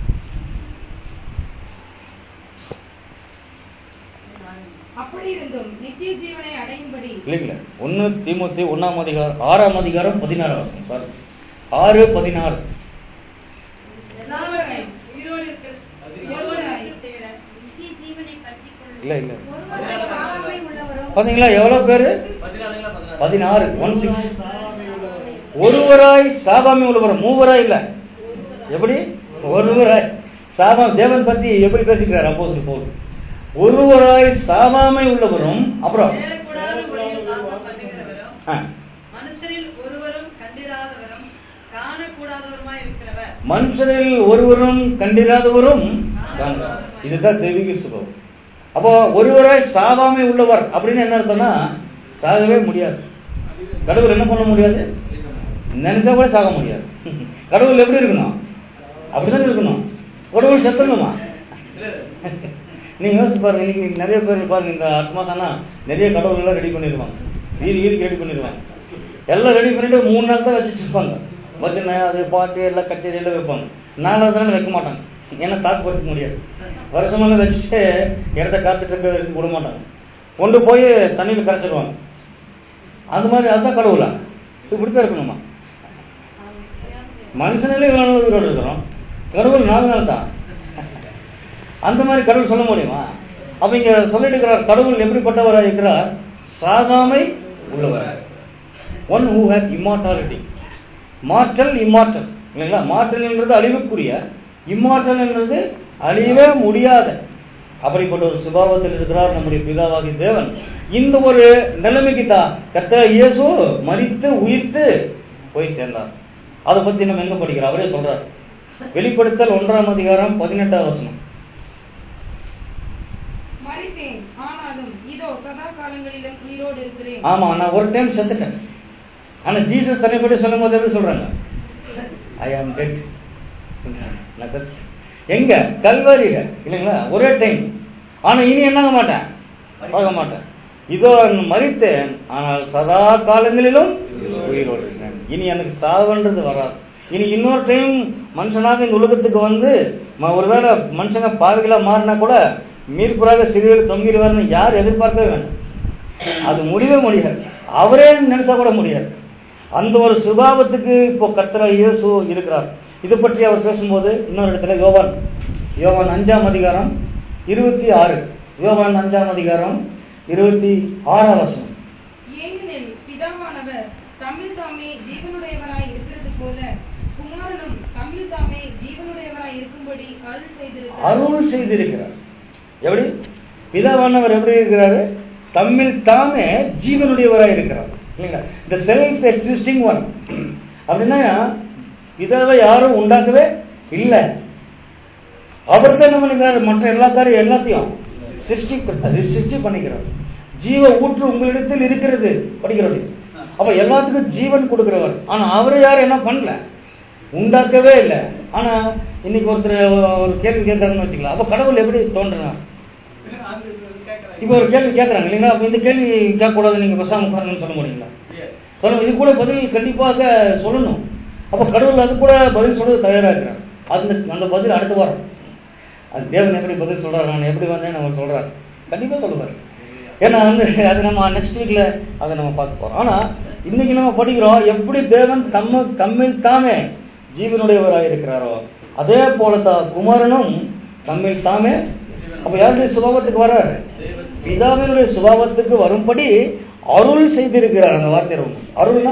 அப்படி இருந்தும் நித்திய ஜீவனை அடையும்படி இல்லைங்களா ஒண்ணு தீமோத்தேயு ஒண்ணாம் அதிகாரம் ஆறாம் அதிகாரம் பதினாறாம் வசனம் சாரி ஆறு பதினாறு எல்லாவரையும் உயிரோடு இருக்கிற ஒருவராய் செய்கிற நித்திய ஜீவனை பற்றிக்கொள்ளும் இல்ல இல்ல ஒருவராய் பாவமை உள்ளவரும் பாத்தீங்களா எவ்வளவு பேரு பதினாறு ஒன் சிக்ஸ் ஒருவராய் சாபாமி உள்ளவர் மூவராய் இல்ல எப்படி ஒருவராய் சாபாம் தேவன் பத்தி எப்படி பேசிக்கிறார் அப்போஸ்தலர் பவுல் ஒருவராய் சாபாமை உள்ளவரும் அப்புறம் தேடக்கூடாத வழியில் வாசம் பண்ணுகிறவரும் ஆ, மனுஷரில் ஒருவரும் கண்டிராதவரும் காணக்கூடாதவருமாய் இருக்கிறவர் மனுஷரில் ஒருவரும் கண்டிராதவரும் காண்கிறார். இதுதான் தெய்வீக சுபம் அப்போ ஒருவராய் சாபாமை உள்ளவர் அப்படின்னு என்ன அர்த்தம்னா சாகவே முடியாது கடவுள் என்ன பண்ண முடியாது நினைச்சா கூட சாக முடியாது கடவுள் எப்படி இருக்கணும் அப்படிதான் இருக்கணும் கடவுள் செத்துணுமா நீங்க யோசிச்சு பாருங்க இன்னைக்கு நிறைய பேர் பாருங்க இந்த அடுத்த மாசம்னா நிறைய கடவுள் எல்லாம் ரெடி பண்ணிடுவாங்க வீடு வீடு ரெடி பண்ணிடுவாங்க எல்லாம் ரெடி பண்ணிட்டு மூணு நாள் தான் வச்சுட்டு இருப்பாங்க வச்சு அது பாட்டு எல்லாம் கச்சேரி எல்லாம் வைப்பாங்க நாலாவது நாள் வைக்க மாட்டாங்க ஏன்னா தாக்குப்படுத்த முடியாது வருஷமெல்லாம் வச்சுட்டு இடத்த காத்துட்டு இருக்க வரைக்கும் விட மாட்டாங்க கொண்டு போய் தண்ணியில் கரைச்சிடுவாங்க அந்த மாதிரி அதுதான் கடவுளா இப்படித்தான் இருக்கணுமா மனுஷனிலே இவ்வளவு நாள் உயிரோடு இருக்கிறோம் கடவுள் நாலு நாள் தான் அந்த மாதிரி கடவுள் சொல்ல முடியுமா அப்ப இங்க சொல்லிட்டு இருக்கிறார் கடவுள் எப்படிப்பட்டவராக இருக்கிறார் சாகாமை உள்ளவர் one who hath immortality mortal immortal இல்லைங்களா மாற்றல் என்றது அழிவுக்குரிய இம்மாற்றல் என்றது அழியவே முடியாத அப்படிப்பட்ட ஒரு சுபாவத்தில் இருக்கிறார் நம்முடைய பிதாவாகி தேவன் இந்த ஒரு நிலைமைக்கு தான் கத்த இயேசு மரித்து உயிர்த்து போய் சேர்ந்தார் அதை பத்தி நம்ம எங்க படிக்கிறோம் அவரே சொல்றார் வெளிப்படுத்தல் ஒன்றாம் அதிகாரம் பதினெட்டாம் வசனம் மரித்தேன் ஆனாலும் இதோ சதா காலங்களிலும் உயிரோடு இருக்கிறேன் ஆமா நான் ஒரு டைம் செத்துட்டேன் ஆனா ஜீசஸ் தன்னை பற்றி சொல்லும் போது எப்படி சொல்றாங்க ஐ ஆம் டெட் எங்க கல்வாரியில இல்லைங்களா ஒரே டைம் ஆனா இனி என்னங்க மாட்டேன் போக மாட்டேன் இதோ நான் மரித்தேன் ஆனால் சதா காலங்களிலும் உயிரோடு இருக்கிறேன் இனி எனக்கு சாவுன்றது வராது இனி இன்னொரு டைம் மனுஷனாக இந்த உலகத்துக்கு வந்து ம- ஒருவேளை மனுஷங்க பாவிகளா மாறினா கூட மீட்புறாக சிறுவில் தொங்கிடுவார்னு யார் எதிர்பார்க்கவே வேண்டாம் அது முடியவே முடியாது அவரே நினைச்சா கூட முடியாது அந்த ஒரு சுபாவத்துக்கு இப்போ கர்த்தர இயேசு இருக்கிறார் இது பற்றி அவர் பேசும்போது இன்னொரு இடத்துல யோவான் யோவான் அஞ்சாம் அதிகாரம் இருபத்தி ஆறு யோவான் அஞ்சாம் அதிகாரம் இருபத்தி ஆறாம் வசனம் ஏனெனில் பிதாவானவர் தம்மில் தாமே ஜீவனுடையவராய் இருக்கிறது போல குமாரனும் தம்மில் தாமே ஜீவனுடையவராய் இருக்கும்படி அருள் செய்திருக்கிறார் அருள் செய்திருக்கிறார் எப்படி பிதாவானவர் எப்படி இருக்கிறாரு தம்மில் தாமே ஜீவனுடையவராய் இருக்கிறார் இல்லைங்களா இந்த செல்ஃப் எக்ஸிஸ்டிங் ஒன் அப்படின்னா பிதாவை யாரும் உண்டாக்கவே இல்லை அவர் தான் என்ன பண்ணிக்கிறாரு மற்ற எல்லா காரியம் எல்லாத்தையும் சிருஷ்டி சிருஷ்டி பண்ணிக்கிறார் ஜீவ ஊற்று உங்களிடத்தில் இருக்கிறது படிக்கிறது அப்ப எல்லாத்துக்கும் ஜீவன் கொடுக்கிறவர் ஆனா அவரை யாரும் என்ன பண்ணல உண்டாக்கவே இல்லை ஆனா இன்னைக்கு ஒருத்தர் ஒரு கேள்வி கேட்கறாருன்னு வச்சுக்கலாம் அப்ப கடவுள் எப்படி தோன்றினார் அது கேட்கறேன் இப்போ ஒரு கேள்வி கேட்கறாங்க இல்லைங்களா அப்ப இந்த கேள்வி கேட்கக்கூடாது நீங்க பேசாம உட்காரணும்னு சொல்ல முடியுங்களா சொல்லுங்க இது கூட பதில் கண்டிப்பாக சொல்லணும் அப்ப கடவுள் அது கூட பதில் சொல்றது தயாரா இருக்கிறார் அந்த அந்த பதில் அடுத்த வாரம் அது தேவன் எப்படி பதில் சொல்றாரு நான் எப்படி வந்தேன் அவர் சொல்றாரு கண்டிப்பா சொல்லுவார் ஏன்னா வந்து அது நம்ம நெக்ஸ்ட் வீக்ல அதை நம்ம பார்க்க போறோம் ஆனா இன்னைக்கு நம்ம படிக்கிறோம் எப்படி தேவன் தம்ம தம்மில் தாமே ஜீவனுடையவராக இருக்கிறாரோ அதே போல தான் குமாரனும் தம்மில் தாமே அப்ப யாருடைய சுபாவத்துக்கு வர்றாரு பிதாவினுடைய சுபாவத்துக்கு வரும்படி அருள் செய்திருக்கிறார் அந்த வார்த்தை ரொம்ப அருள்னா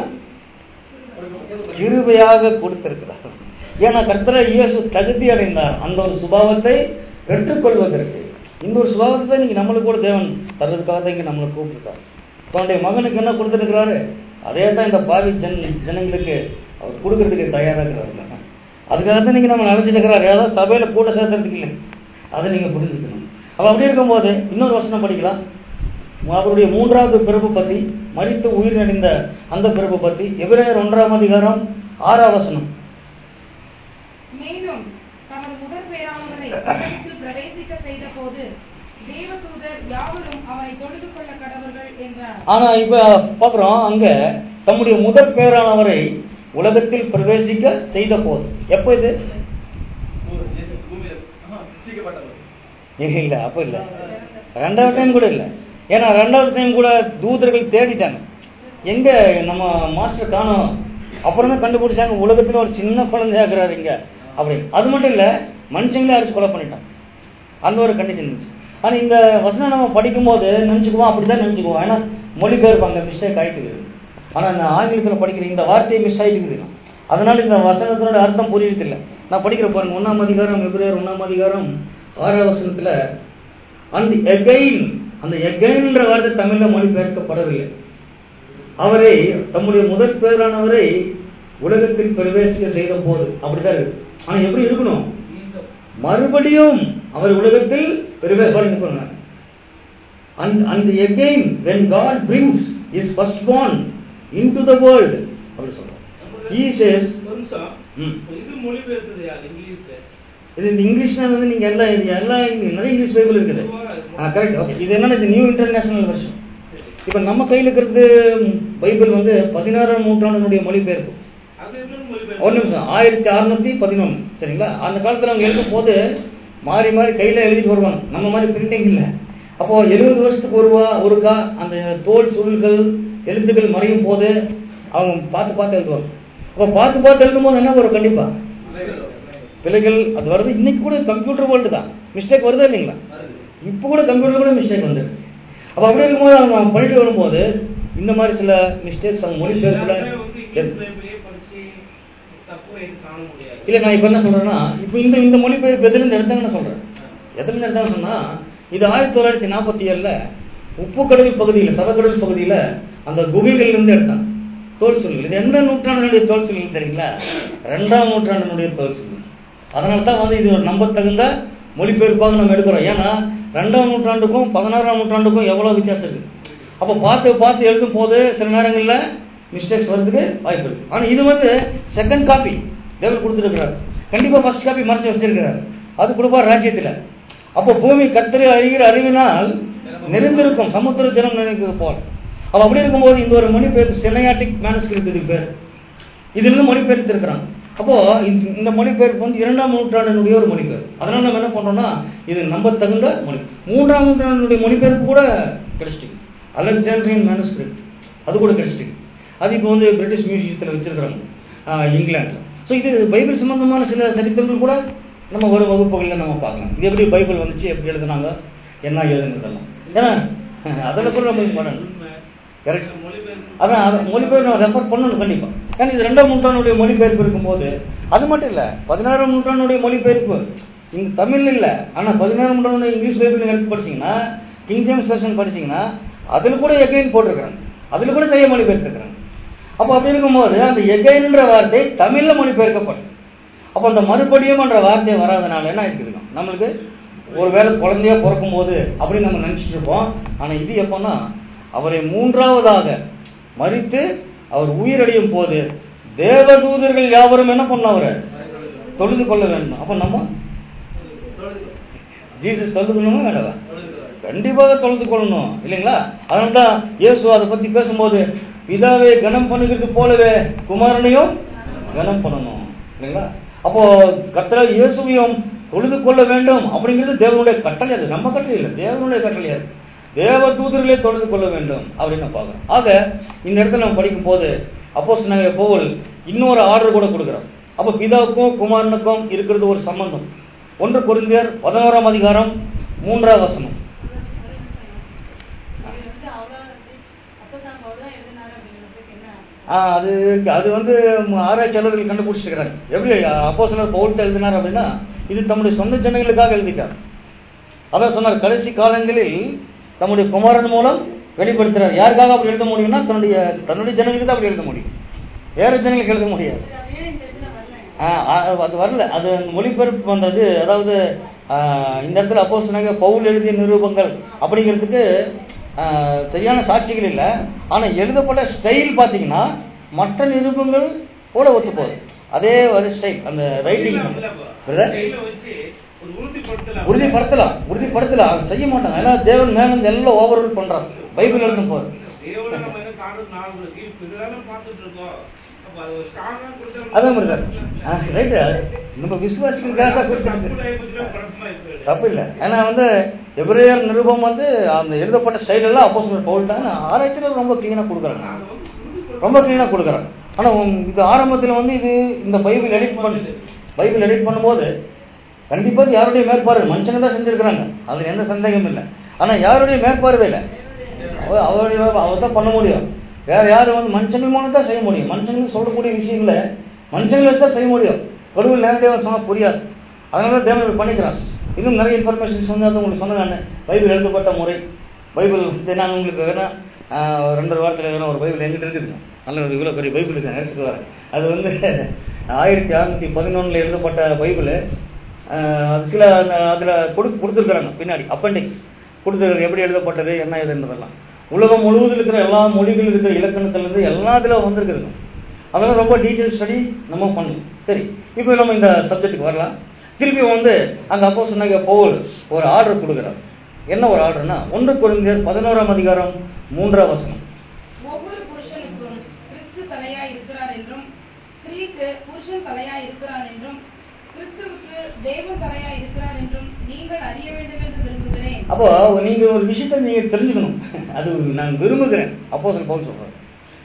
கிருபையாக கொடுத்திருக்கிறார் ஏன்னா கர்த்தர இயேசு தகுதி அடைந்தார் அந்த ஒரு சுபாவத்தை பெற்றுக்கொள்வதற்கு இந்த ஒரு சுபாவத்தை நீங்க நம்மளுக்கு கூட தேவன் தர்றதுக்காக தான் இங்க நம்மளை கூப்பிட்டுருக்காரு தன்னுடைய மகனுக்கு என்ன கொடுத்துருக்கிறாரு அதே தான் இந்த பாவி ஜன் ஜனங்களுக்கு அவர் கொடுக்கறதுக்கு தயாரா இருக்கிறாரு அதுக்காக தான் நீங்க நம்ம நினைச்சிட்டு இருக்கிறாரு ஏதாவது சபையில கூட சேர்த்துறதுக்கு இல்லை அதை நீங்க புரிஞ்சுக்கணும் அப்ப அப்படி இருக்கும்போது இன்னொரு வசனம் படிக்கலாம் அவருடைய மூன்றாவது பிறப்பு பத்தி மரித்து உயிர் அடைந்த அந்த பிறப்பு பத்தி எபிரேயர் ஒன்றாம் அதிகாரம் ஆறாம் வசனம் மேலும் தமது முதற் பேரானவரை உலகத்தில் பிரவேசிக்க செய்த போது தேவதூதர் யாவரும் அவரை தொழுது கொள்ள கடவர்கள் என்றார் ஆனா இப்ப பாக்குறோம் அங்க தம்முடைய முதற் பேரானவரை உலகத்தில் பிரவேசிக்க செய்த போது எப்போ இது பூமியில ஆஹா, சிருஷ்டிக்கப்பட்டவர் இல்ல, இல்ல அப்ப இல்ல ரெண்டாவது டைம் கூட இல்ல ஏன்னா ரெண்டாவது டைம் கூட தூதர்கள் தேடிட்டாங்க எங்க நம்ம மாஸ்டர் காணோம் அப்புறமே கண்டுபிடிச்சாங்க உலகத்துல ஒரு சின்ன குழந்தை இருக்கிறாரு இங்க அப்படின்னு அது மட்டும் இல்ல மனுஷங்களே அடிச்சு கொலை பண்ணிட்டான் அந்த ஒரு கண்டிஷன் இருந்துச்சு ஆனா இந்த வசனம் நம்ம படிக்கும்போது நினைச்சுக்குவோம் அப்படிதான் நினைச்சுக்குவோம் ஏன்னா மொழிபெயர்ப்பு அங்க மிஸ்டேக் ஆயிட்டு ஆனா இந்த ஆங்கிலத்துல படிக்கிற இந்த வார்த்தை மிஸ் ஆயிட்டு அதனால இந்த வசனத்தினோட அர்த்தம் புரியுது இல்ல நான் படிக்கிற பாருங்க ஒன்னாம் அதிகாரம் பிப்ரவரி ஒன்னாம் அதிகாரம் ஆறாம் வசனத்துல அந்த எகைன் அந்த எகைன்ற வார்த்தை தமிழ்ல மொழிபெயர்க்கப்படவில்லை அவரை தம்முடைய முதற் பேரானவரை உலகத்தில் பிரவேசிக்க செய்த போது அப்படிதான் இருக்கு ஆனா எப்படி இருக்கணும் மறுபடியும் அவர் உலகத்தில் பிரவே பாருங்க பாருங்க and and again when god brings his firstborn into the world அப்படி சொல்றார் he says ஒரு நிமிஷம் ம். இது மொழிபெயர்த்தது யார் இங்கிலீஷ் இது இந்த இங்கிலீஷ்ல வந்து நீங்க எல்லா எல்லா இங்க- நிறைய இங்கிலீஷ் பைபிள் இருக்குது ஆ கரெக்ட் ஓகே இது என்னன்னா இது நியூ இன்டர்நேஷனல் வெர்ஷன் இப்போ நம்ம கையில் இருக்கிறது பைபிள் வந்து பதினாறாம் நூற்றாண்டினுடைய மொழிபெயர்ப்பு அது என்ன ஒரு மொழிபெயர்ப்பு நிமிஷம் ஆயிரத்தி அறுநூத்தி பதினொன்று சரிங்களா அந்த காலத்துல அவங்க எழுதும் போது மாறி மாறி கையில எழுதிட்டு வருவாங்க நம்ம மாதிரி பிரிண்டிங் இல்ல அப்போ எழுபது வருஷத்துக்கு ஒருவா ஒருக்கா அந்த தோல் சுருள்கள் எழுத்துக்கள் மறையும் போது அவங்க பார்த்து பார்த்து எழுதுவாங்க அப்ப பார்த்து பார்த்து எழுதும்போது என்ன வரும் கண்டிப்பா பிள்ளைகள் அது வருது இன்னைக்கு கூட கம்ப்யூட்டர் வேர்ல்டு தான் மிஸ்டேக் வருதா இல்லைங்களா இப்போ கூட கம்ப்யூட்டர் கூட மிஸ்டேக் வந்து அப்ப அப்படி இருக்கும்போது அவங்க பண்ணிட்டு வரும்போது இந்த மாதிரி சில மிஸ்டேக்ஸ் அவங்க மொழிபெயர்ப்புல எல்லாருமே வந்து இங்கிலீஷ் பைபிளையே படிச்சு தப்பு எதுவும் காண முடியாது இல்ல நான் இப்ப என்ன சொல்றேன்னா இப்போ இந்த இந்த மொழிபெயர்ப்பு எதுல இருந்து எடுத்தாங்கன்னு சொல்றேன் எதுல இருந்து எடுத்தாங்க சொன்னா இது ஆயிரத்தி தொள்ளாயிரத்தி நாற்பத்தி ஏழுல உப்புக்கடல் பகுதியில சவக்கடல் பகுதியில அந்த குகைகள்ல இருந்து எடுத்தாங்க தோல் சொல்லுங்கள் இது எந்த நூற்றாண்டினுடைய தோல் சொல்லுங்கள் தெரியுங்களா ரெண்டாம் நூற்றாண்டினுடைய தோல் சொல்லுங்கள் அதனால தான் வந்து இது ஒரு நம்பத்தகுந்த மொழிபெயர்ப்பாக நம்ம எடுக்கிறோம் ஏன்னா ரெண்டாம் நூற்றாண்டுக்கும் பதினாறாம் நூற்றாண்டுக்கும் எவ்வளவு வித்தியாசம் இருக்கு அப்போ பார்த்து பார்த்து எழுதும் போது சில நேரங்களில் மிஸ்டேக்ஸ் வர்றதுக்கு வாய்ப்பு இருக்கு ஆனால் இது வந்து செகண்ட் காப்பி தேவன் கொடுத்துருக்கிறார் கண்டிப்பாக ஃபர்ஸ்ட் காப்பி மறைச்சு வச்சிருக்கிறார் அது கொடுப்பார் ராஜ்யத்தில் அப்போ பூமி கத்தரி அறிகிற அறிவினால் நிறைந்திருக்கும் சமுத்திர ஜலம் நினைக்கிறது போல் அப்போ அப்படி இருக்கும்போது இந்த ஒரு மொழிபெயர்ப்பு செனையாட்டிக் மேனஸ்கிரிப்ட் இதுக்கு பேர் இதிலிருந்து மொழிபெயர்த்து இருக்கிறாங்க அப்போ இந்த- இந்த மொழிபெயர்ப்பு வந்து இரண்டாம் நூற்றாண்டினுடைய ஒரு மொழிபெயர்ப்பு அதனால நம்ம என்ன பண்றோம்னா இது நம்ப தகுந்த மொழி மூன்றாம் நூற்றாண்டினுடைய மொழிபெயர்ப்பு கூட கிடைச்சிட்டு அலெக்சாண்ட்ரியன் மேனஸ்கிரிப்ட் அது கூட கிடைச்சிட்டு அது இப்போ வந்து பிரிட்டிஷ் மியூசியத்தில் வச்சிருக்கிறாங்க ஆஹ் இங்கிலாந்துல ஸோ இது பைபிள் சம்பந்தமான சில சரித்திரங்கள் கூட நம்ம ஒரு வகுப்புகளில் நம்ம பார்க்கலாம் இது எப்படி பைபிள் வந்துச்சு எப்படி எழுதுனாங்க என்ன எழுதுனதெல்லாம் ஏன்னா அதில் கூட நம்ம பண்ணணும் கரெக்ட் மொழிபெயர்ப்பு அதான் அதை மொழிபெயர்ப்பு நான் ரெஃபர் பண்ணணும் கண்டிப்பா ஏன்னா இது ரெண்டாம் நூற்றாண்டுடைய மொழிபெயர்ப்பு இருக்கும்போது அது மட்டும் இல்ல பதினாறாம் நூற்றாண்டுடைய மொழிபெயர்ப்பு இங்க தமிழ் இல்ல ஆனா பதினாறாம் நூற்றாண்டுடைய இங்கிலீஷ் பைபிள் நீங்க எடுத்து படிச்சீங்கன்னா கிங் ஜேம்ஸ் வெர்ஷன் படிச்சீங்கன்னா அதுல கூட எகைன் போட்டிருக்காங்க அதுல கூட சரியா மொழிபெயர்த்திருக்காங்க அப்போ அப்படி இருக்கும்போது அந்த எகைன்ற வார்த்தை தமிழ்ல மொழிபெயர்க்கப்படும் அப்போ அந்த மறுபடியும் என்ற வார்த்தை வராதனால என்ன இருக்குதுங்க நம்மளுக்கு ஒருவேளை குழந்தையா பிறக்கும் போது அப்படின்னு நம்ம நினைச்சிட்டு இருப்போம் ஆனா இது எப்போன்னா அவரை மூன்றாவதாக மறித்து அவர் உயிரடையும் போது தேவதூதர்கள் யாவரும் என்ன பண்ண அவரை தொழுது கொள்ள வேண்டும் அப்ப நம்ம ஜீசஸ் தொழுது கொள்ளணுமா வேண்டாவா கண்டிப்பாக தொழுது கொள்ளணும் இல்லைங்களா அதனால தான் இயேசு அதை பத்தி பேசும்போது பிதாவை கனம் பண்ணுகிறது போலவே குமாரனையும் கனம் பண்ணணும் இல்லைங்களா அப்போ கட்டளை இயேசுவையும் தொழுது கொள்ள வேண்டும் அப்படிங்கிறது தேவனுடைய கட்டளை அது நம்ம கட்டளை இல்லை தேவனுடைய கட்டளை அது தேவ தூதர்களே தொழுது கொள்ள வேண்டும் அப்படின்னு பார்க்கிறோம் ஆக இந்த இடத்துல நம்ம படிக்கும் போது அப்போஸ் நாங்கள் போவல் இன்னொரு ஆர்டர் கூட கொடுக்குறோம் அப்போ பிதாவுக்கும் குமாரனுக்கும் இருக்கிறது ஒரு சம்பந்தம் ஒன்று குருந்தியர் பதினோராம் அதிகாரம் மூன்றாம் வசனம் இது வந்து அவ்வளோ அப்பதான் அவ்வளோ எழுதினாரு அப்படிங்கிறதுக்கு என்ன ஆ, அது அது வந்து ம- ஆராய்ச்சியாளர்கள் கண்டுபிடிச்சிருக்கிறாங்க எப்படி அப்போ சிலர் பவுல்ட்டு எழுதினார் அப்படின்னா இது தம்முடைய சொந்த ஜனங்களுக்காக எழுதிட்டார் அதான் சொன்னார் கடைசி காலங்களில் தம்முடைய குமாரன் மூலம் வெளிப்படுத்துறார் யாருக்காக அப்படி எழுத முடியும்னா தன்னுடைய தன்னுடைய ஜனங்களுக்கு தான் அப்படி எழுத முடியும் வேற ஜனங்களுக்கு எழுத முடியாது அது ஏன் இந்த இடத்துல வரல ஆ, ஆ, அது வரல அது மொழிபெயர்ப்பு வந்தது அதாவது ஆ, இந்த இடத்துல அப்போ சொன்னாங்க பவுல் எழுதிய நிரூபங்கள் அப்படிங்கிறதுக்கு ஆ, சரியான சாட்சிகள் இல்லை ஆனா எழுதப்பட்ட ஸ்டைல் பாத்தீங்கன்னா மற்ற நிரூபங்கள் கூட ஒத்து போகுது அதே ஒரு ஸ்டைல் அந்த ரைட்டிங் கையில வச்சு ஒரு உறுதிப்படுத்தலாம் உறுதிப்படுத்தலாம் உறுதிப்படுத்தலாம் அது செய்ய மாட்டாங்க ஏன்னா தேவன் மேல இருந்து எல்லாம் ஓவர் பண்றாங்க பைபிள் எழுதும் போது தேவனை நம்ம என்ன காணுறது நாலு இப்ப இதெல்லாம் பார்த்துட்டு இருக்கோம் அப்ப அது ஒரு ஸ்ட்ராங்கா கொடுத்தா அதான் மாதிரி ரைட்டு நம்ம விசுவாசிகளுக்காக தான் கொடுத்தாங்க தப்பு இல்லை ஏன்னா வந்து எபிரேயர் நிருபம் வந்து அந்த எழுதப்பட்ட ஸ்டைல் எல்லாம் அப்போ பவுல் தான் ஆராய்ச்சியில் ரொம்ப கிளீனாக கொடுக்குறாங்க ரொம்ப கிளீனாக கொடுக்குறாங்க ஆனால் இது ஆரம்பத்தில் வந்து இது இந்த பைபிள் எடிட் பண்ணு பைபிள் எடிட் பண்ணும்போது கண்டிப்பாக இது யாருடைய மேற்பார்வை மனுஷங்க தான் செஞ்சிருக்கிறாங்க அதில் எந்த சந்தேகமும் இல்லை ஆனால் யாருடைய மேற்பார்வை இல்லை அவர் அவருடைய அவர் தான் பண்ண முடியும் வேற யாரும் வந்து மனுஷங்கள் மூலம் தான் செய்ய முடியும் மனுஷங்க சொல்லக்கூடிய விஷயங்களை மனுஷங்களை வச்சு தான் செய்ய முடியும் கடவுள் நேரடியாக சொன்னால் புரியாது அதனால தான் தேவன் இப்படி பண்ணிக்கிறான் இன்னும் நிறைய இன்ஃபர்மேஷன்ஸ் வந்து அது உங்களுக்கு சொன்னேன் நான் பைபிள் எழுதப்பட்ட முறை பைபிள் வந்து நான் உங்களுக்கு வேணா ஆஹ், ரெண்டு வாரத்தில் வேணா ஒரு பைபிள் எங்கிட்ட இருக்குது நல்ல ஒரு இவ்வளோ பெரிய பைபிள் இருக்கு நான் எடுத்துட்டு வரேன் அது வந்து ஆயிரத்தி அறுநூத்தி பதினொன்றில் எழுதப்பட்ட பைபிள் ஆஹ், அது சில அதில் கொடு கொடுத்துருக்குறாங்க பின்னாடி அப்பெண்டிக்ஸ் கொடுத்துருக்காங்க எப்படி எழுதப்பட்டது என்ன ஏதுன்றதெல்லாம் உலகம் முழுவதும் இருக்கிற எல்லா மொழிகள் இருக்கிற இலக்கணத்திலிருந்து எல்லாத்துல வந்திருக்குதுங்க அதெல்லாம் ரொம்ப டீட்டெயில் ஸ்டடி நம்ம பண்ணணும் சரி இப்போ நம்ம இந்த சப்ஜெக்ட்டுக்கு வரலாம் திருப்பி வந்து அங்க அப்போ சொன்னாங்க பவுல் ஒரு ஆர்டர் கொடுக்குறார் என்ன ஒரு ஆர்டர்னா ஒன்று குழந்தையர் பதினோராம் அதிகாரம் மூன்றாம் வசனம் ஒவ்வொரு புருஷனுக்கும் கிறிஸ்து தலையாய் இருக்கிறார் என்றும் ஸ்திரீக்கு புருஷன் தலையாய் இருக்கிறான் என்றும் கிறிஸ்துவுக்கு தேவன் தலையாய் இருக்கிறார் என்றும் நீங்கள் அறிய வேண்டும் என்று விரும்புகிறேன் அப்போ நீங்க ஒரு விஷயத்தை நீங்க தெரிஞ்சுக்கணும் அது நான் விரும்புகிறேன் அப்போ சில பவுல் சொல்றாரு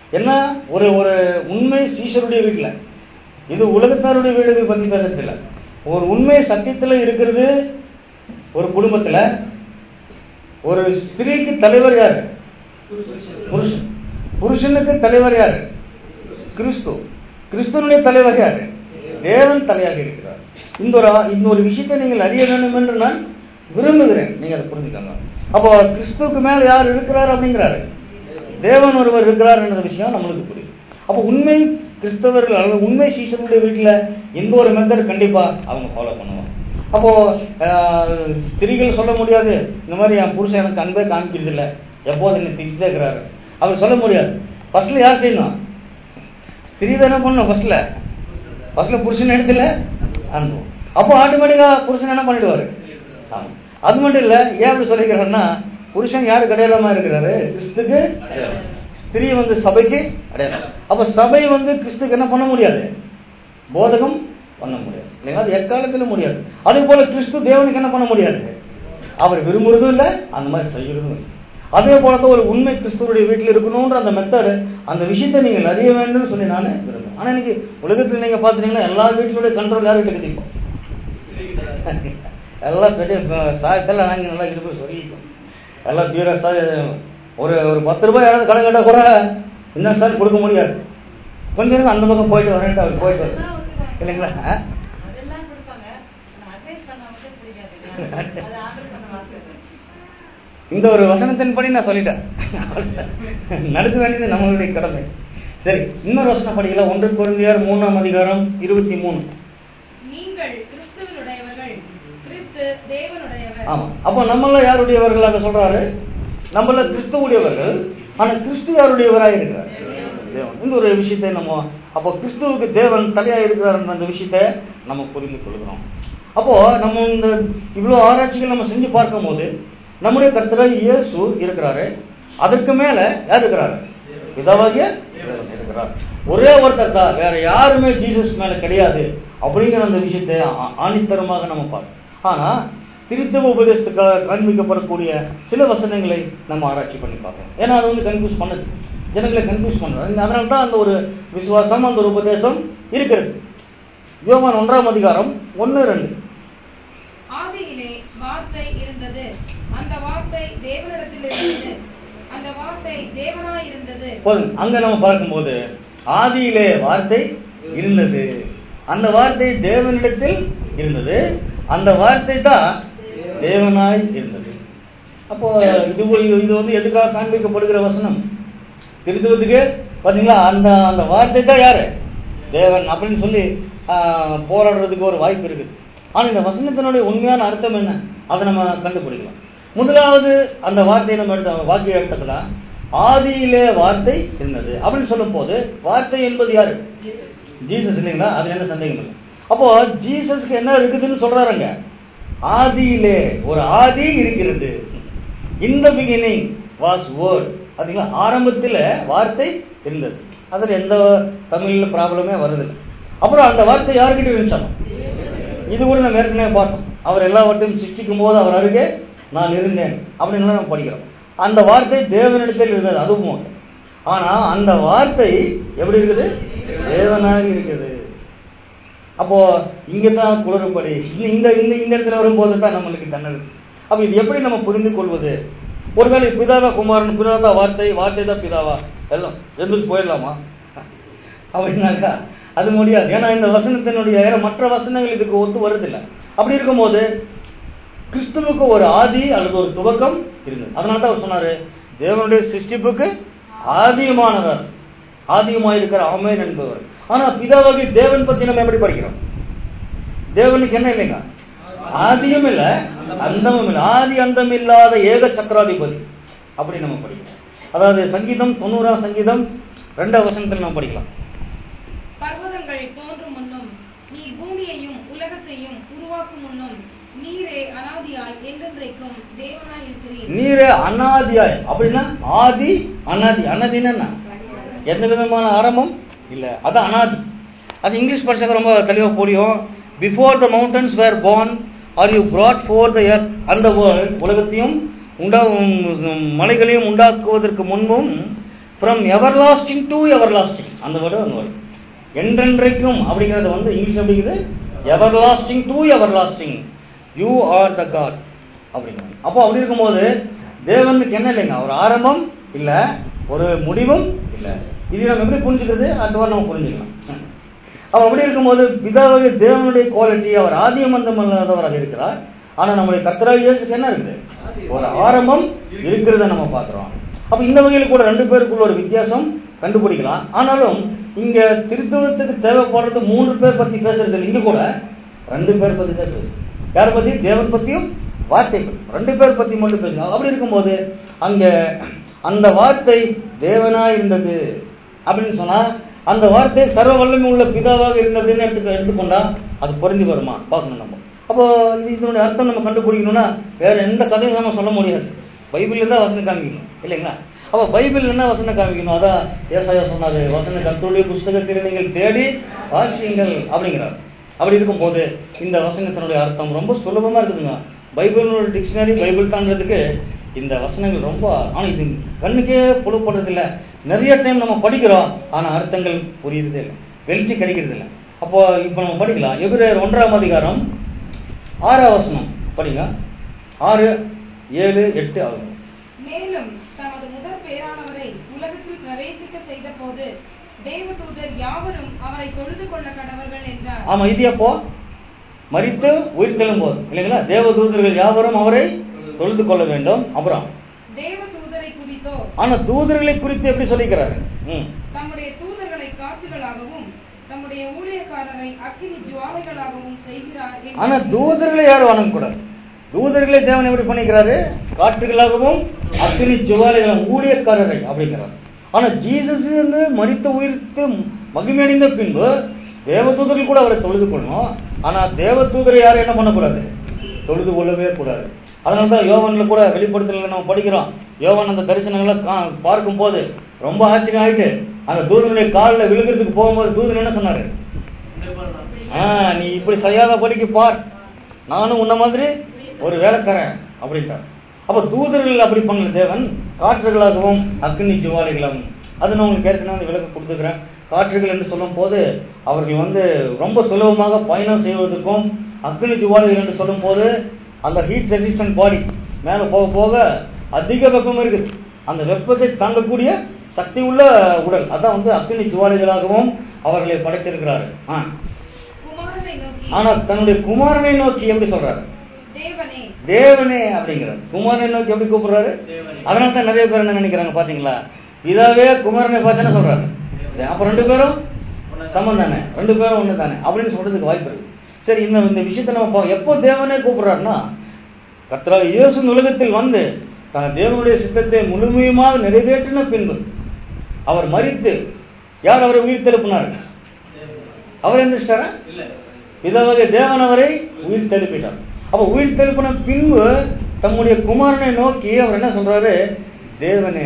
என்ன ஒரு ஒரு உண்மை சீஷருடைய வீட்டுல இது உலகத்தாருடைய வீடு பத்தி பேசுறது இல்ல ஒரு உண்மை சத்தியத்துல இருக்கிறது ஒரு குடும்பத்துல ஒரு ஸ்திரீக்கு தலைவர் யாரு புருஷன் புருஷனுக்கு தலைவர் யாரு கிறிஸ்து கிறிஸ்துவனுடைய தலைவர் யாரு தேவன் தலையாக இருக்கிறார் இந்த ஒரு இந்த ஒரு விஷயத்தை நீங்கள் அறிய வேண்டும் என்று நான் விரும்புகிறேன் நீங்க அதை புரிஞ்சுக்கோங்க அப்போ கிறிஸ்துவுக்கு மேல யார் இருக்கிறார் அப்படிங்கிறாரு தேவன் ஒருவர் இருக்கிறார் என்ற விஷயம் நம்மளுக்கு புரியுது அப்போ உண்மை கிறிஸ்தவர்கள் அல்லது உண்மை சீசனுடைய வீட்டுல இந்த ஒரு மெத்தட் கண்டிப்பா அவங்க ஃபாலோ பண்ணுவாங்க அப்போ ஆஹ், ஸ்திரீகள் சொல்ல முடியாது இந்த மாதிரி என் புருஷன் எனக்கு அன்பே காமிக்கிறது இல்ல எப்போது என்ன திட்டிட்டே இருக்கிறாரு அவர் சொல்ல முடியாது ஃபர்ஸ்ட்ல யார் செய்யணும் ஸ்திரீ தான் என்ன பண்ணணும் ஃபர்ஸ்ட்ல ஃபர்ஸ்ட்ல புருஷன் எடுத்துல அனுபவம் அப்போ ஆட்டோமேட்டிக்கா புருஷன் என்ன பண்ணிடுவாரு ஆமா. அது மட்டும் இல்ல ஏன் அப்படி சொல்லிக்கிறேன்னா புருஷன் யாருக்கு அடையாளமா இருக்கிறாரு கிறிஸ்துக்கு அடையாளம். ஸ்திரீ வந்து சபைக்கு அடையாளம் அப்ப சபை வந்து கிறிஸ்துக்கு என்ன பண்ண முடியாது போதகம் பண்ண முடியாது இல்லைங்களா அது எக்காலத்துல முடியாது அதே போல கிறிஸ்து தேவனுக்கு என்ன பண்ண முடியாது அவர் விரும்புறதும் இல்லை அந்த மாதிரி செய்யறதும் இல்லை அதே போலதான் ஒரு உண்மை கிறிஸ்துவனுடைய வீட்டில் இருக்கணும்ன்ற அந்த மெத்தடு அந்த விஷயத்தை நீங்கள் அறிய வேண்டும்னு சொல்லி நான் விரும்புறேன் ஆனா இன்னைக்கு உலகத்துல நீங்க பாத்தீங்கன்னா எல்லா வீட்டிலுடைய கண்ட்ரோல் யார்கிட்ட இருக்குது இப்போ எல்லாம் பெரிய சாயத்தெல்லாம் வாங்கி நல்லா இது போய் சொல்லிக்கும் எல்லாம் பீரோ சாய் ஒரு ஒரு பத்து ரூபாய் யாராவது கடன் கேட்டால் கூட என்ன சார் கொடுக்க முடியாது கொஞ்ச நேரம் அந்த பக்கம் போயிட்டு வரேன்ட்டு அவர் போயிட்டு வர இல்லைங்களா ஆ? அதெல்லாம் கொடுப்பாங்க ஆனா advice பண்ணா மட்டும் பிடிக்காது அது ஆர்டர் பண்ண வார்த்தை இந்த ஒரு வசனத்தின்படி நான் சொல்லிட்டேன் நடக்க வேண்டியது நம்மளுடைய கடமை சரி இன்னொரு வசனம் படிக்கலாம் ஒன்று குழந்தையார் மூணாம் அதிகாரம் இருபத்தி மூணு நீங்கள் கிறிஸ்துவனுடையவர்கள் கிறிஸ்து தேவனுடையவர் ஆமா அப்போ நம்மள யாருடையவர்களாக சொல்றாரு நம்மள கிறிஸ்துவுடையவர்கள் ஆனா கிறிஸ்து யாருடையவராக இருக்கிறார் தேவன் இந்த ஒரு விஷயத்தை நம்ம அப்போ கிறிஸ்துவுக்கு தேவன் தலையா இருக்கிறார் அந்த விஷயத்தை நம்ம புரிந்து கொள்கிறோம் அப்போ நம்ம இந்த இவ்வளவு ஆராய்ச்சிகள் நம்ம செஞ்சு பார்க்கும்போது நம்முடைய கர்த்தராக இயேசு இருக்கிறாரு அதற்கு மேல யார் இருக்கிறாரு பிதாவாகிய தேவன் இருக்கிறார் ஒரே ஒருத்தர் தான் வேற யாருமே ஜீசஸ் மேல கிடையாது அப்படிங்கிற அந்த விஷயத்தை ஆ- ஆணித்தரமாக நம்ம பார்க்கணும் ஆனா திருத்தவ உபதேசத்துக்காக காண்பிக்கப்படக்கூடிய சில வசனங்களை நம்ம ஆராய்ச்சி பண்ணி பார்க்கணும் ஏன்னா அது வந்து கன்ஃபியூஸ் பண்ணுது ஜனங்களை கன்ஃபியூஸ் பண்றாங்க அதனால தான் அந்த ஒரு விசுவாசம் அந்த ஒரு உபதேசம் இருக்கிறது யோவான் ஒன்றாம் அதிகாரம் ஒன்னு ரெண்டு ஆதியிலே வார்த்தை இருந்தது அந்த வார்த்தை தேவனிடத்தில் இருந்தது அந்த வார்த்தை தேவனாய் இருந்தது போதும் அங்க நம்ம பார்க்கும்போது ஆதியிலே வார்த்தை இருந்தது அந்த வார்த்தை தேவனிடத்தில் இருந்தது அந்த வார்த்தை தான் தேவனாய் இருந்தது அப்போ இது ஒரு- இது வந்து எதுக்காக காண்பிக்கப்படுகிற வசனம் திருத்துவதுக்கு பாத்தீங்களா அந்த அந்த வார்த்தை தான் யாரு தேவன் அப்படின்னு சொல்லி ஆஹ், போராடுறதுக்கு ஒரு வாய்ப்பு இருக்குது ஆனா இந்த வசனத்தினுடைய உண்மையான அர்த்தம் என்ன அதை நம்ம கண்டுபிடிக்கலாம் முதலாவது அந்த வார்த்தையை நம்ம எடுத்த வாக்கியம் எடுத்துக்கலாம் ஆதியிலே வார்த்தை இருந்தது அப்படின்னு சொல்லும் போது வார்த்தை என்பது யாரு ஜீசஸ் இல்லைங்களா அதுல என்ன சந்தேகம் இல்லை அப்போ ஜீசஸ்க்கு என்ன இருக்குதுன்னு சொல்றாருங்க ஆதியிலே ஒரு ஆதி இருக்கிறது இந்த பிகினிங் வாஸ் வேர்ட் அதுங்களா ஆரம்பத்துல வார்த்தை இருந்தது அதுல எந்த தமிழ்ல ப்ராப்ளமே வருதில்லை அப்புறம் அந்த வார்த்தை யாருக்கிட்ட இருந்துச்சாலும் இது கூட நம்ம ஏற்கனவே பார்த்தோம் அவர் எல்லாவற்றையும் சிருஷ்டிக்கும் போது அவர் அருகே நான் இருந்தேன் அப்படின்னு நம்ம படிக்கிறோம் அந்த வார்த்தை தேவனிடத்தில் இருந்தது அதுவும் ஒன்று. ஆனா அந்த வார்த்தை எப்படி இருக்குது தேவனாக இருக்குது அப்போ இங்கதான் குளறுபடி இந்த இந்த இந்த இந்த இடத்துல வரும்போது தான் நம்மளுக்கு தன்னது அப்ப இது எப்படி நம்ம புரிந்து கொள்வது ஒருவேளை பிதாவா குமாரன் பிதாவா வார்த்தை வார்த்தை தான் பிதாவா எல்லாம் எந்திரிச்சு போயிடலாமா அப்படின்னாக்கா அது முடியாது ஏன்னா இந்த வசனத்தினுடைய வேற மற்ற வசனங்கள் இதுக்கு ஒத்து வருதில்லை அப்படி இருக்கும்போது கிறிஸ்துவுக்கு ஒரு ஆதி அல்லது ஒரு துவக்கம் இருந்தது அதனால தான் அவர் சொன்னாரு தேவனுடைய சிருஷ்டிப்புக்கு ஆதியமானவர் ஆதியமாயிருக்கிற ஆமேன் என்பவர் ஆனா பிதாவாகி தேவன் பத்தி நம்ம எப்படி படிக்கிறோம் தேவனுக்கு என்ன இல்லைங்க ஆதியும் இல்ல அந்தமும் இல்ல ஆதி அந்தம் இல்லாத ஏக சக்கராதிபதி அப்படி நம்ம படிக்கிறோம் அதாவது சங்கீதம் தொண்ணூறாம் சங்கீதம் ரெண்டாம் வசனத்தில் நம்ம படிக்கலாம் பர்வதங்கள் தோன்றும் முன்னும் நீ பூமியையும் உலகத்தையும் உருவாக்கும் முன்னும் நீரே அனாதியாய் என்றென்றைக்கும் தேவனாய் இருக்கிறீர் நீரே அனாதியாய் அப்படின்னா ஆதி அனாதி அனாதின்னா என்ன எந்த விதமான ஆரம்பம் இல்ல அது அனாதி அது இங்கிலீஷ் படிச்சது ரொம்ப தெளிவா புரியும் before the mountains were born are you brought forth the earth அந்த வேர்ல்ட் உலகத்தையும் உண்டா உம், மலைகளையும் உண்டாக்குவதற்கு முன்பும் from everlasting to everlasting அந்த வேர்டு ஒன்று வரும் என்றென்றைக்கும் அப்படிங்கறது வந்து இங்கிலீஷ் அப்படிங்குது everlasting to everlasting you are the God அப்படிங்கிறாங்க அப்போ அப்படி இருக்கும்போது தேவனுக்கு என்ன இல்லைங்க ஒரு ஆரம்பம் இல்ல ஒரு முடிவும் இல்ல இது நம்ம எப்படி புரிஞ்சுக்கிறது அந்த மாதிரி நம்ம புரிஞ்சுக்கலாம் அப்ப அப்படி இருக்கும்போது பிதாவாகிய தேவனுடைய குவாலிட்டி அவர் ஆதியமந்தம் இல்லாதவராக இருக்கிறார் ஆனா நம்முடைய கர்த்தராக இயேசுக்கு என்ன இருக்குது ஒரு ஆரம்பம் இருக்கிறத நம்ம பார்க்கிறோம் அப்ப இந்த வகையில கூட ரெண்டு பேருக்குள்ள ஒரு வித்தியாசம் கண்டுபிடிக்கலாம் ஆனாலும் இங்க திருத்துவத்துக்கு தேவைப்படுறது மூன்று பேர் பத்தி பேசுறது இல்லை. இங்க கூட ரெண்டு பேர் பத்தி தான் பேசுது யாரை பத்தி தேவன் பத்தியும் வார்த்தை பத்தி ரெண்டு பேர் பத்தி மட்டும் பேசுங்க அப்படி இருக்கும்போது அங்க அந்த வார்த்தை தேவனா இருந்தது அப்படின்னு சொன்னா அந்த வார்த்தை சர்வ வல்லமை உள்ள பிதாவாக இருந்ததுன்னு எடுத்து எடுத்துக்கொண்டா அது பொருந்தி வருமா பார்க்கணும் நம்ம அப்போ இது இதனுடைய அர்த்தம் நம்ம கண்டுபிடிக்கணும்னா வேற எந்த கதையும் நம்ம சொல்ல முடியாது பைபிள்ல தான் வசனம் காமிக்கணும் இல்லைங்களா அப்ப பைபிள் என்ன வசனம் காமிக்கணும் அதான் ஏசாயா சொன்னாரு வசன கர்த்தருடைய புஸ்தகத்தில் நீங்கள் தேடி வாசியுங்கள் அப்படிங்கிறார் அப்படி இருக்கும்போது இந்த வசனத்தினுடைய அர்த்தம் ரொம்ப சுலபமா இருக்குதுங்க பைபிளோட டிக்ஷனரி பைபிள் தாங்கிறதுக்கு இந்த வசனங்கள் ரொம்ப ஆனா இது கண்ணுக்கே புலப்படுறது இல்ல நிறைய டைம் நம்ம படிக்கிறோம் ஆனா அர்த்தங்கள் புரியுறதே இல்லை வெளிச்சி கிடைக்கிறது இல்லை அப்போ இப்போ நம்ம படிக்கலாம் எபிரேயர் ஒன்றாம் அதிகாரம் ஆறாம் வசனம் படிங்க ஆறு ஏழு எட்டு ஆகும் மேலும் தமது முதற் பேரானவரை உலகத்தில் பிரவேசிக்க செய்த போது தேவதூதர் யாவரும் அவரை தொழுது கொள்ள கடவர்கள் என்றார் ஆமா இது எப்போ மரித்து உயிர் போது இல்லைங்களா தேவதூதர்கள் யாவரும் அவரை தொழுது கொள்ள வேண்டும் அப்புறம் தேவதூதரை குறித்தோ ஆனா தூதர்களை குறித்து எப்படி சொல்லிக்கிறாரு ம். தம்முடைய தூதர்களை காற்றுகளாகவும் தம்முடைய ஊழியக்காரரை அக்கினி ஜுவாலைகளாகவும் செய்கிறார் என்று ஆனா தூதர்களை யாரும் வணங்கக்கூடாது தூதர்களை தேவன் எப்படி பண்ணிக்கிறாரு காற்றுகளாகவும் அக்னி ஜுவாலைகளும் ஊழியக்காரரை அப்படிங்கிறார் ஆனா ஜீசஸ் வந்து மரித்த உயிர்த்து மகிமையடைந்த பின்பு தேவதூதர்கள் கூட அவரை தொழுது கொள்ளணும் ஆனா தேவதூதரை யாரும் என்ன பண்ணக்கூடாது தொழுது கொள்ளவே கூடாது அதனாலதான் யோவான்ல கூட வெளிப்படுத்தல நம்ம படிக்கிறோம் யோவான் அந்த தரிசனங்களை கா- பார்க்கும் போது ரொம்ப ஆச்சரியம் ஆயிட்டு அந்த தூதனுடைய காலில் விழுகிறதுக்கு போகும்போது தூதன் என்ன சொன்னாரு ஆ, நீ இப்படி செய்யாத படிக்கு பார் நானும் உன்ன மாதிரி ஒரு வேலைக்காரன் அப்படின்ட்டார் அப்ப தூதர்கள் அப்படி பண்ணல தேவன் காற்றுகளாகவும் அக்னி ஜுவாலைகளாகவும் அது நான் உங்களுக்கு ஏற்கனவே அந்த விளக்கு கொடுத்துக்கிறேன் காற்றுகள் என்று சொல்லும் போது அவர்கள் வந்து ரொம்ப சுலபமாக பயணம் செய்வதற்கும் அக்னி ஜுவாலைகள் என்று சொல்லும் போது அந்த ஹீட் ரெசிஸ்டன்ட் பாடி மேல போக போக அதிக வெப்பம் இருக்குது அந்த வெப்பத்தை தாங்கக்கூடிய சக்தி உள்ள உடல் அதான் வந்து அக்னி ஜுவாலைகளாகவும் அவர்களை படைத்திருக்கிறாரு ஆ குமாரனை நோக்கி ஆனா தன்னுடைய குமாரனை நோக்கி எப்படி சொல்றாரு தேவனே தேவனே அப்படிங்கிறார் குமாரனை நோக்கி எப்படி கூப்பிடுறாரு அதனால தான் நிறைய பேர் என்ன நினைக்கிறாங்க பாத்தீங்களா இதாவே குமாரனை பார்த்து என்ன சொல்றாரு அப்ப ரெண்டு பேரும் சமம் தானே ரெண்டு பேரும் ஒண்ணு தானே அப்படின்னு சொல்றதுக்கு வாய்ப்பு இருக்கு சரி இந்த இந்த விஷயத்தை நம்ம பா- எப்போ தேவனே கூப்பிடுறாருன்னா கர்த்தரா இயேசு இந்த உலகத்தில் வந்து தான் தேவனுடைய சித்தத்தை முழுமையுமாக நிறைவேற்றின பின்பு அவர் மரித்து யார் அவரை உயிர் தெழுப்பினார் அவர் எந்திரிச்சிட்டாரா பிதாவாகிய தேவன் அவரை உயிர் தெழுப்பிட்டார் அப்ப உயிர் தெழுப்பின பின்பு தம்முடைய குமாரனை நோக்கி அவர் என்ன சொல்றாரு தேவனே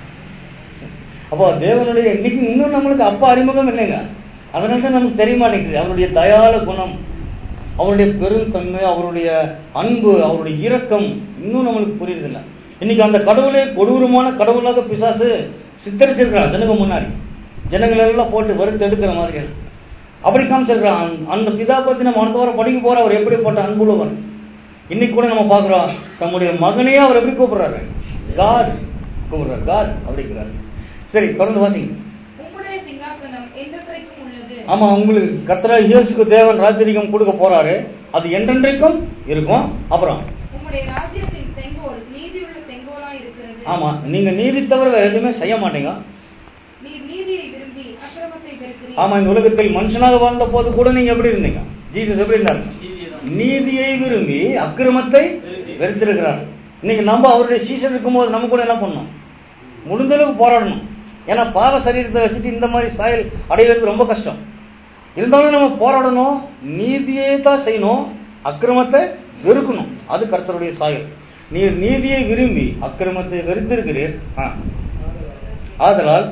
அப்போ தேவனுடைய இன்னைக்கு இன்னும் நம்மளுக்கு அப்பா அறிமுகம் இல்லைங்க அதனால தான் நமக்கு தெரிய மாட்டேங்குது அவருடைய தயால குணம் அவருடைய பெருந்தன்மை அவருடைய அன்பு அவருடைய இரக்கம் இன்னும் நம்மளுக்கு புரியுறதில்ல இன்னைக்கு அந்த கடவுளே கொடூரமான கடவுளாக பிசாசு சித்தரிச்சிருக்கிறான் ஜனங்க முன்னாடி ஜனங்கள் எல்லாம் போட்டு வறுத்து எடுக்கிற மாதிரி அப்படி காமிச்சிருக்கிறான் அந்த- அந்த பிதா பத்தி நம்ம அடுத்த வாரம் படிக்க போற அவர் எப்படிப்பட்ட அன்புள்ளவன் இன்னைக்கு கூட நம்ம பாக்குறோம் தம்முடைய மகனையே அவர் எப்படி கூப்பிடுறாரு காட் கூப்பிடுறாரு காட் அப்படிங்கிறாரு சரி தொடர்ந்து வாசிங்க உம்முடைய சிங்காசனம் என்றைக்கும் உள்ளது ஆமா உங்களுக்கு கர்த்தரா இயேசுக்கு தேவன் ராஜரிகம் கொடுக்க போறாரு அது என்றென்றைக்கும் இருக்கும் அப்புறம் உம்முடைய ராஜ்யத்தின் செங்கோல் நீதியுள்ள செங்கோலா இருக்கிறது ஆமா நீங்க நீதி தவிர வேற எதுவுமே செய்ய மாட்டீங்க நீர் நீதியை விரும்பி அக்கிரமத்தை வெறுக்கிறீர் ஆமா இந்த உலகத்தில் மனுஷனாக வாழ்ந்த போது கூட நீங்க எப்படி இருந்தீங்க ஜீசஸ் எப்படி இருந்தாரு நீதியை விரும்பி அக்கிரமத்தை வெறுத்திருக்கிறார் இன்னைக்கு நம்ம அவருடைய சீசன் இருக்கும்போது நம்ம கூட என்ன பண்ணணும் முடிந்த அளவுக்கு போராடணும் ஏன்னா பாவ சரீரத்தை வச்சுட்டு இந்த மாதிரி சாயல் அடைகிறது ரொம்ப கஷ்டம் இருந்தாலும் நம்ம போராடணும் நீதியை தான் செய்யணும் அக்கிரமத்தை வெறுக்கணும் அது கர்த்தருடைய சாயல் நீர் நீதியை விரும்பி அக்கிரமத்தை வெறுத்திருக்கிறீர் ஆ. ஆதலால்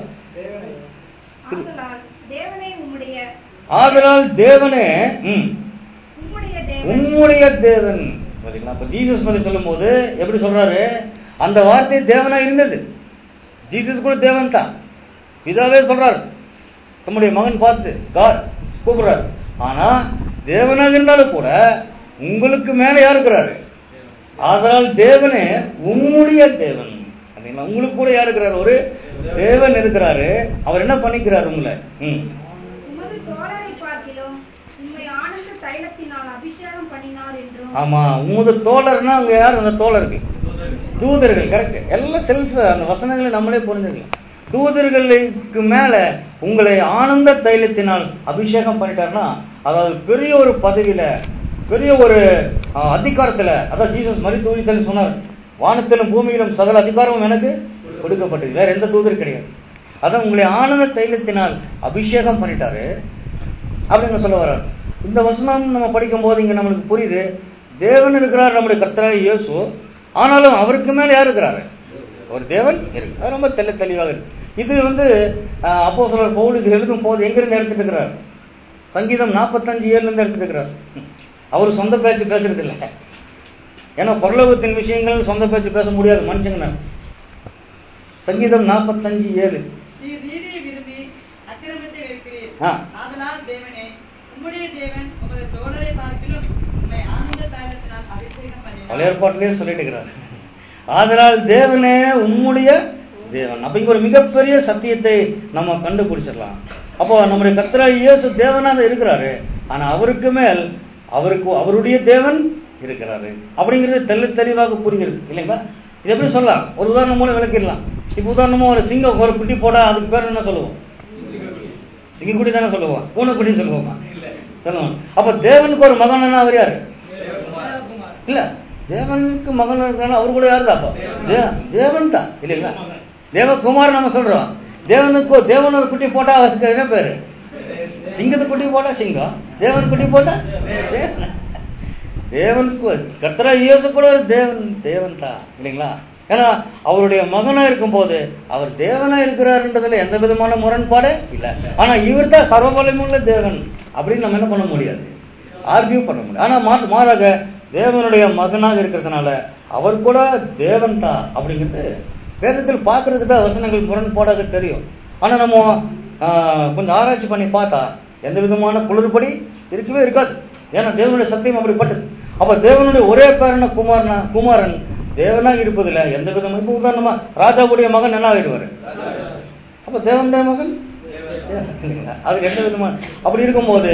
ஆதலால் தேவனே உம்முடைய ஆதலால் தேவனே ம், உம்முடைய தேவன் உம்முடைய தேவன் பாத்தீங்களா அப்ப ஜீசஸ் பத்தி சொல்லும்போது எப்படி சொல்றாரு அந்த வார்த்தை தேவனா இருந்தது ஜீசஸ் கூட தேவன் தான் பிதாவே சொல்றாரு தம்முடைய மகன் பார்த்து காட் கூப்பிடுறாரு ஆனா தேவனாக இருந்தாலும் கூட உங்களுக்கு மேல யார் இருக்கிறாரு ஆதலால் தேவனே உம்முடைய தேவன் அப்படிங்களா உங்களுக்கு கூட யார் இருக்கிறாரு ஒரு தேவன் இருக்கிறாரு அவர் என்ன பண்ணிக்கிறாரு உங்களை ம் உமது தோழரை பார்க்கிலும் உம்மை ஆனந்த தைலத்தினால் அபிஷேகம் பண்ணினார் என்றும் ஆமா உமது தோழர்னா அங்க யார் அந்த தோழர்கள் தூதர்கள் கரெக்ட் எல்லாம் செல்ஃப் அந்த வசனங்களை நம்மளே புரிஞ்சுக்கலாம் தூதர்களுக்கு மேல உங்களை ஆனந்த தைலத்தினால் அபிஷேகம் பண்ணிட்டாருன்னா அதாவது பெரிய ஒரு பதவியில பெரிய ஒரு அஹ், அதிகாரத்துல அதான் ஜீசஸ் மறி தூதித்தல் சொன்னார் வானத்திலும் பூமியிலும் சகல அதிகாரமும் எனக்கு கொடுக்கப்பட்டது வேற எந்த தூதர் கிடையாது அதான் உங்களை ஆனந்த தைலத்தினால் அபிஷேகம் பண்ணிட்டாரு அப்படின்னு சொல்ல வர்றாரு இந்த வசனம் நம்ம படிக்கும் போது இங்க நம்மளுக்கு புரியுது தேவன் இருக்கிறார் நம்முடைய கர்த்தராக இயேசு ஆனாலும் அவருக்கு மேல யார் இருக்கிறாரு ஒரு தேவன் இருக்கு அது ரொம்ப தெள்ள தெளிவாக இருக்கு இது வந்து அப்போ சிலர் பவுலுக்கு எழுதும் போது எங்கிருந்து எடுத்துட்டு இருக்கிறார் சங்கீதம் நாற்பத்தஞ்சு ஏழுல இருந்து எடுத்துட்டு இருக்கிறார் அவர் சொந்த பேச்சு பேசுறது இல்லை ஏன்னா பரலோகத்தின் விஷயங்கள் சொந்த பேச்சு பேச முடியாது மனுஷங்க சங்கீதம் நாற்பத்தஞ்சு ஏழு நீர் நீதியை விரும்பி அக்கிரமத்தை வெறுக்கிறீர் ஆ. ஆதலால் தேவனே உம்முடைய தேவன் உமது தோழரை பார்க்கிலும் உம்மை ஆனந்த தைலத்தினால் அபிஷேகம் பழைய பண்ணினார் ஏற்பாட்டிலேயே சொல்லிட்டு இருக்கிறார் ஆதலால் தேவனே உம்முடைய தேவன் அப்ப இங்க ஒரு மிகப்பெரிய சத்தியத்தை நம்ம கண்டுபிடிச்சிடலாம் அப்போ நம்முடைய கர்த்தராகிய இயேசு தேவனாக இருக்கிறாரு ஆனா அவருக்கு மேல் அவருக்கு அவருடைய தேவன் இருக்கிறாரு அப்படிங்கிறது தெள்ள தெளிவாக புரிகிறது இல்லைங்களா இது எப்படி சொல்லலாம் ஒரு உதாரணம் மூலம் விளக்கிடலாம் இப்ப உதாரணமா ஒரு சிங்கம் ஒரு குட்டி போடா அதுக்கு பேர் என்ன சொல்லுவோம் சிங்கக்குட்டி தானே சொல்லுவோம் பூனைக்குட்டி சொல்லுவோமா சொல்லுவோம் அப்ப தேவனுக்கு ஒரு மகன் அவர் யாரு இல்ல தேவனுக்கு மகன் இருக்கான அவர் கூட யாரு தான் தேவன் தான் இல்லைங்களா தேவகுமார் நம்ம சொல்றோம் தேவனுக்கு தேவன் ஒரு குட்டி போட்டா அதுக்கு என்ன பேரு சிங்கத்து குட்டி போட்டா சிங்கம் தேவன் குட்டி போட்டா தேவன். தேவனுக்கு கர்த்தரா இயேசு கூட ஒரு தேவன் தேவன் தான் இல்லைங்களா ஏன்னா அவருடைய மகனா இருக்கும்போது அவர் தேவனா இருக்கிறாருன்றதுல எந்த விதமான முரண்பாடு இல்ல ஆனா இவர் தான் சர்வபலமுள்ள தேவன் அப்படின்னு நம்ம என்ன பண்ண முடியாது ஆர்கியூ பண்ண முடியாது ஆனா மா- மாறாக தேவனுடைய மகனாக இருக்கிறதுனால அவர் கூட தேவன் தான் அப்படிங்கிறது வேதத்தில் பார்க்கறதுக்கு தான் வசனங்கள் முரண்பாடாக தெரியும் ஆனா நம்ம ஆஹ், கொஞ்சம் ஆராய்ச்சி பண்ணி பார்த்தா எந்த விதமான குளிர்படி இருக்கவே இருக்காது ஏன்னா தேவனுடைய சத்தியம் அப்படிப்பட்டது அப்ப தேவனுடைய ஒரே பேரன குமாரனா குமாரன் தேவனா இருப்பதில்ல எந்த விதமா இப்ப உதாரணமா ராஜாவுடைய மகன் என்ன ஆயிடுவாரு அப்ப தேவனுடைய மகன் அது எந்த விதமா அப்படி இருக்கும்போது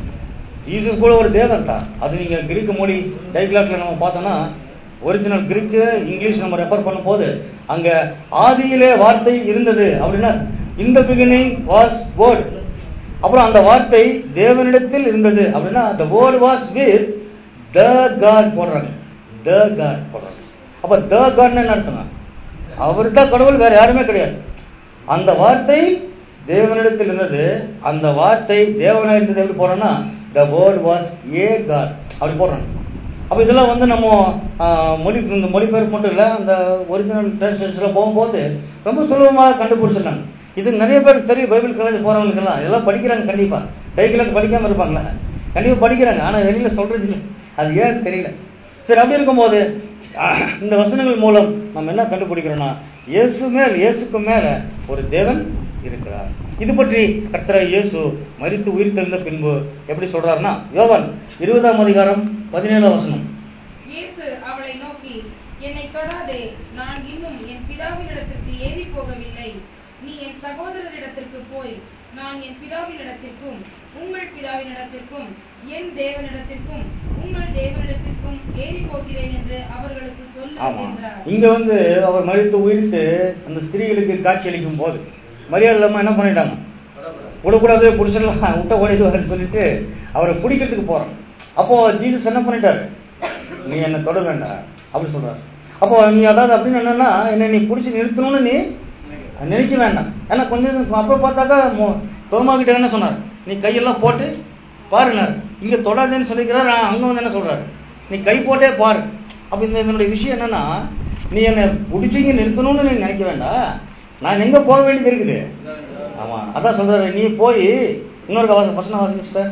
ஜீசஸ் கூட ஒரு தேவன் தான் அது நீங்க கிரீக் மொழி டைக்லாக்ல நம்ம பார்த்தோம்னா ஒரிஜினல் கிரீக்கு இங்கிலீஷ் நம்ம ரெஃபர் பண்ணும்போது அங்க ஆதியிலே வார்த்தை இருந்தது அப்படின்னா இந்த பிகினிங் வாஸ் வேர்ட் அப்புறம் அந்த வார்த்தை தேவனிடத்தில் இருந்தது அப்படின்னா the word was with the god போடுறாங்க the god போடுறாங்க அப்ப the god என்ன அர்த்தம் அவர் தான் கடவுள் வேற யாருமே கிடையாது அந்த வார்த்தை தேவனிடத்தில் இருந்தது அந்த வார்த்தை தேவனா இருந்தது எப்படி போறோம்னா the word was a god அப்படி போடுறாங்க அப்ப இதெல்லாம் வந்து நம்ம ஆஹ், மொழி இந்த மொழிபெயர்ப்பு மட்டும் இல்ல அந்த ஒரிஜினல் டிரான்ஸ்லேஷன்ல போகும்போது ரொம்ப சுலபமாக கண்டுபிடிச்சிடலாங்க இது நிறைய பேர் தெரியும் பைபிள் காலேஜ் போறவங்களுக்கெல்லாம் இதெல்லாம் படிக்கிறாங்க கண்டிப்பா டைக்கிலாக் படிக்காம இருப்பாங்களா கண்டிப்பா படிக்கிறாங்க ஆனா வெளியில சொல்றது இல்லை அது ஏன்னு தெரியல சரி அப்படி இருக்கும்போது ஆஹ், இந்த வசனங்கள் மூலம் நம்ம என்ன கண்டுபிடிக்கிறோம்னா இயேசு மேல் இயேசுக்கு மேல ஒரு தேவன் இருக்கிறார் இது பற்றி கர்த்தர இயேசு மரித்து உயிர் தெழுந்த பின்பு எப்படி சொல்றாருன்னா யோவான் இருபதாம் அதிகாரம் பதினேழாம் வசனம் இயேசு அவளை நோக்கி என்னை தொடாதே நான் இன்னும் என் பிதாவினிடத்திற்கு ஏறி போகவில்லை நீ என் சகோதரரிடத்திற்கு போய் நான் என் பிதாவினிடத்திற்கும் உங்கள் பிதாவினிடத்திற்கும் என் தேவனிடத்திற்கும் உங்கள் தேவனிடத்திற்கும் ஏறி போகிறேன் என்று அவர்களுக்கு சொல்லு ஆமா என்றார் இங்க வந்து அவர் மறித்து உயிர்த்து அந்த ஸ்திரீகளுக்கு காட்சி அளிக்கும் போது மரியாதை இல்லாம என்ன பண்ணிட்டாங்க விடக்கூடாது புடிச்சிடலாம் விட்ட ஓடிடுவாருன்னு சொல்லிட்டு அவரை பிடிக்கிறதுக்கு போறோம் அப்போ ஜீசஸ் என்ன பண்ணிட்டாரு நீ என்ன தொட வேண்டாம் அப்படி சொல்றாரு அப்போ நீ அதாவது அப்படின்னு என்னன்னா என்ன நீ பிடிச்சி நிறுத்தணும்னு நீ நினைக்க வேண்டாம் ஏன்னா கொஞ்சம் அப்புறம் பார்த்தாக்கா மோ- தோமா கிட்ட என்ன சொன்னார் நீ கையெல்லாம் போட்டு பாருனார் இங்க தொடாதேன்னு சொல்லிக்கிறார் ஆ, அங்க வந்து என்ன சொல்றாரு நீ கை போட்டே பாரு அப்ப இந்த இதனுடைய விஷயம் என்னன்னா நீ என்னை பிடிச்சிங்க நிறுத்தணும்னு நீ நினைக்க வேண்டாம் நான் எங்க போக வேண்டியது இருக்குது ஆமா அதான் சொல்றாரு நீ போய் இன்னொரு வாச- வசனம் வாசிங்க சார்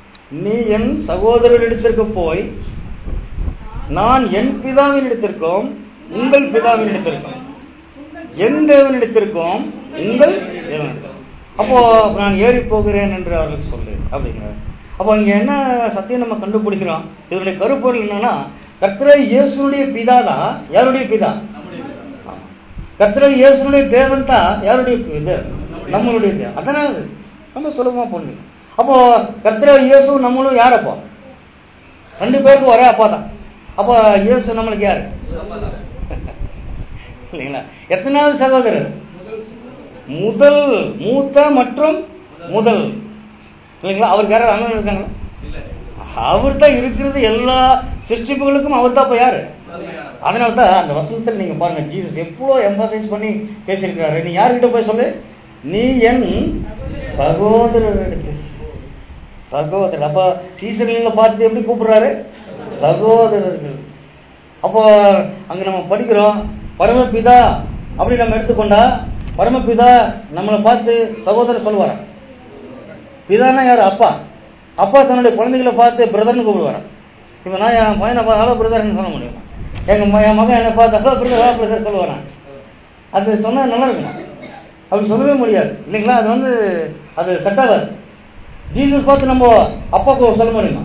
நீ என் சகோதரரிடத்திற்கு போய் நான் என் பிதாவின் இடத்திற்கும் உங்கள் பிதாவின் இடத்திற்கும் என் தேவனிடத்திற்கும் உங்கள் தேவனிடத்திற்கும் அப்போ நான் ஏறி போகிறேன் என்று அவர்களுக்கு சொல்லு அப்படிங்கிறார் அப்போ இங்க என்ன சத்தியம் நம்ம கண்டுபிடிக்கிறோம் இதனுடைய கருப்பொருள் என்னன்னா கர்த்தரை இயேசுடைய பிதா தான் யாருடைய பிதா கர்த்தரை இயேசுடைய தேவன் தான் யாருடைய இது நம்மளுடைய தேவன் அதனால அது. நம்ம சுலபமா பண்ணு அப்போ கர்த்தரை இயேசு நம்மளும் யாரப்போ ரெண்டு பேருக்கும் ஒரே அப்பா தான் அப்போ இயேசு நம்மளுக்கு யாரு இல்லைங்களா எத்தனாவது சகோதரர் முதல் மூத்த மற்றும் முதல் இல்லைங்களா அவருக்கு யாராவது அண்ணன் இருக்காங்களா அவர் தான் இருக்கிறது எல்லா சிருஷ்டிப்புகளுக்கும் அவர் தான் இப்ப யாரு அதனால தான் அந்த வசனத்தில் நீங்க பாருங்க ஜீசஸ் எவ்வளவு எம்பசைஸ் பண்ணி பேசியிருக்கிறாரு நீ யார்கிட்ட போய் சொல்லு நீ என் சகோதரர் சகோதரர் அப்ப சீசர்களை பார்த்து எப்படி கூப்பிடுறாரு சகோதரர்கள் அப்போ அங்க நம்ம படிக்கிறோம் பரமபிதா அப்படி நம்ம எடுத்துக்கொண்டா பரமபிதா நம்மளை பார்த்து சகோதரர் சொல்லுவாரா பிதானா யாரு அப்பா அப்பா தன்னுடைய குழந்தைகளை பார்த்து பிரதர்னு கூப்பிடுவாரா இப்போ நான் என் பையனை பார்த்து ஹலோ பிரதர்னு சொல்ல முடியும் எங்க ம- என் மகன் என்னை பார்த்து ஹலோ பிரதர் ஹலோ பிரதர் சொல்லுவானா அது சொன்னா நல்லா இருக்குமா அப்படி சொல்லவே முடியாது இல்லைங்களா அது வந்து அது செட் ஆகாது ஜீசஸ் பார்த்து நம்ம அப்பாவுக்கு சொல்ல முடியுமா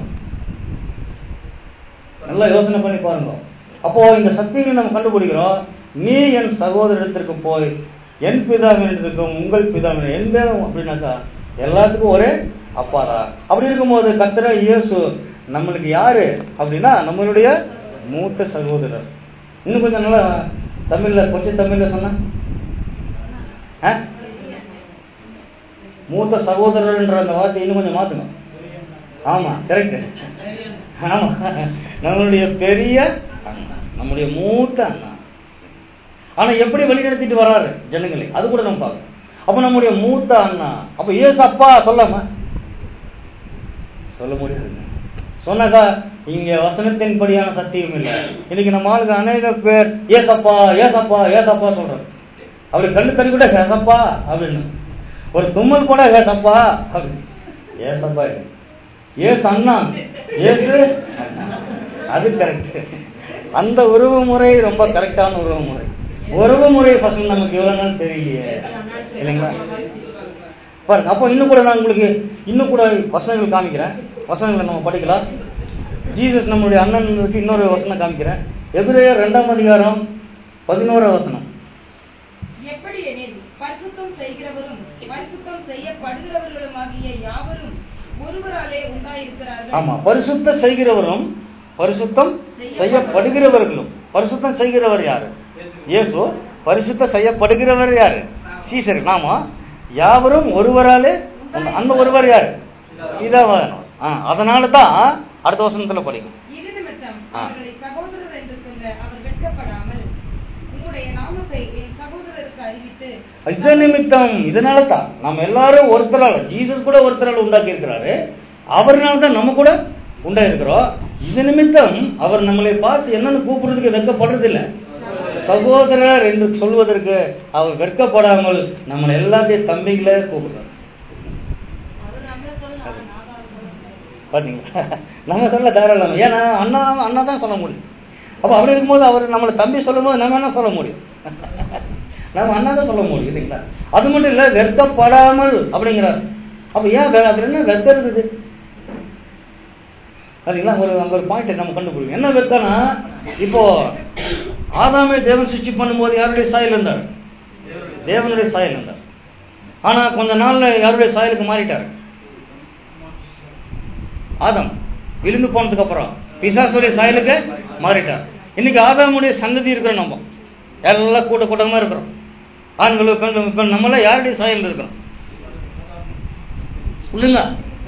நல்லா யோசனை பண்ணி பாருங்க அப்போ இந்த சக்திகளை நம்ம கண்டுபிடிக்கிறோம் நீ என் சகோதரத்திற்கு போய் என் பிதாவினிடத்திற்கும் உங்கள் பிதாவின் என் பேரும் அப்படின்னாக்கா எல்லாத்துக்கும் ஒரே அப்பாடா அப்படி இருக்கும்போது கர்த்தர இயேசு நம்மளுக்கு யாரு அப்படின்னா நம்மளுடைய மூத்த சகோதரர் இன்னும் கொஞ்சம் நல்லா தமிழ்ல கொஞ்சம் தமிழ்ல சொன்னா ஆ? மூத்த சகோதரர்ன்ற அந்த வார்த்தை இன்னும் கொஞ்சம் மாத்துங்க ஆமா கரெக்ட் ஆமா நம்மளுடைய பெரிய அண்ணா நம்முடைய மூத்த அண்ணா ஆனா எப்படி வழிநடத்திட்டு வர்றாரு ஜனங்களை அது கூட நம்ம பார்க்கணும் அப்ப நம்முடைய மூத்த அண்ணா அப்ப ஏசு அப்பா சொல்லாம சொல்ல முடியாது சொன்னாக்கா இங்க வசனத்தின்படியான சத்தியம் இல்லை இன்னைக்கு நம்ம ஆளுங்க அநேக பேர் ஏசப்பா ஏசப்பா ஏசப்பா சொல்றாங்க அப்படி கண்ணு தண்ணி கூட ஏசப்பா அப்படின்னு ஒரு தும்மல் கூட ஏசப்பா அப்படின்னு ஏசப்பா இல்லை. ஏசு அண்ணா ஏசு அண்ணா. அது கரெக்ட் அந்த உறவு முறை ரொம்ப கரெக்டான உறவு முறை உறவு முறை ஃபர்ஸ்ட் நமக்கு எவ்வளவு நாள் தெரியலையே இல்லைங்களா பாருங்க அப்போ இன்னும் கூட நான் உங்களுக்கு இன்னும் கூட வசனங்கள் காமிக்கிறேன் வசனங்களை நம்ம படிக்கலாம் ஜீசஸ் நம்மளுடைய அண்ணனுக்கு இன்னொரு வசனம் காமிக்கிறேன் எபிரேயர் ரெண்டாம் அதிகாரம் பதினோரா வசனம் எப்படி எனில் பரிசுத்தம் செய்கிறவரும் பரிசுத்தம் செய்யப்படுகிறவர்களுமாகிய யாவரும் ஒருவராலே உண்டாயிருக்கிறார்கள் ஆமா பரிசுத்தம் செய்கிறவரும் பரிசுத்தம் செய்யப்படுகிறவர்களும் பரிசுத்தம் செய்கிறவர் யாரு இயேசு பரிசுத்தம் செய்யப்படுகிறவர் யாரு சீசர் நாம யாவரும் ஒருவராலே உண்டு. அந்த ஒருவர் யாரு இதான் அதனால தான் அடுத்த வசனத்துல படிக்கும் இது நிமித்தம் ஆ. அவர்களை சகோதரர் என்று சொல்ல அவர் வெட்கப்படாமல் உம்முடைய நாமத்தை என் சகோதரருக்கு அறிவித்து இது நிமித்தம் இதனால தான் நம்ம எல்லாரும் ஒருத்தரால் ஜீசஸ் கூட ஒருத்தரால் உண்டாக்கி இருக்கிறாரு அவர்னால தான் நம்ம கூட உண்டாயிருக்கிறோம் இது நிமித்தம் அவர் நம்மளை பார்த்து என்னன்னு கூப்பிடுறதுக்கு வெட்கப்படுறது இல்ல சகோதரர் என்று சொல்வதற்கு அவர் வெட்கப்படாமல் நம்ம எல்லாத்தையும் தம்பிகளே கூப்பிடுறார் பாத்தீங்களா நம்ம சொல்ல தாராளம் ஏன்னா அண்ணா அண்ணா தான் சொல்ல முடியும் அப்ப அப்படி இருக்கும்போது அவர் நம்மளை தம்பி சொல்லும்போது நம்ம என்ன சொல்ல முடியும் நம்ம அண்ணா தான் சொல்ல முடியும் இல்லைங்களா அது மட்டும் இல்ல வெட்கப்படாமல் அப்படிங்கிறார் அப்ப ஏன் வெ- அதுல என்ன வெட்கம் இருக்குது சரிங்களா ஒரு அங்க ஒரு பாயிண்ட் நம்ம கண்டுபிடிக்கும் என்ன வெட்கம்னா இப்போ ஆதாமே தேவன் சிருஷ்டி பண்ணும்போது யாருடைய சாயல் இருந்தார் தேவனுடைய சாயல் இருந்தார் ஆனா கொஞ்ச நாள்ல யாருடைய சாயலுக்கு மாறிட்டார் ஆதம் விழுந்து போனதுக்கு அப்புறம் பிசாசுடைய சாயலுக்கு மாறிட்டார் இன்னைக்கு ஆதாமுடைய சந்ததி இருக்கிறோம் நம்ம எல்லாம் கூட்ட கூட்டமா இருக்கிறோம் ஆண்கள் பெண்கள் இப்ப நம்மள யாருடைய சாயல் இருக்கிறோம் சொல்லுங்க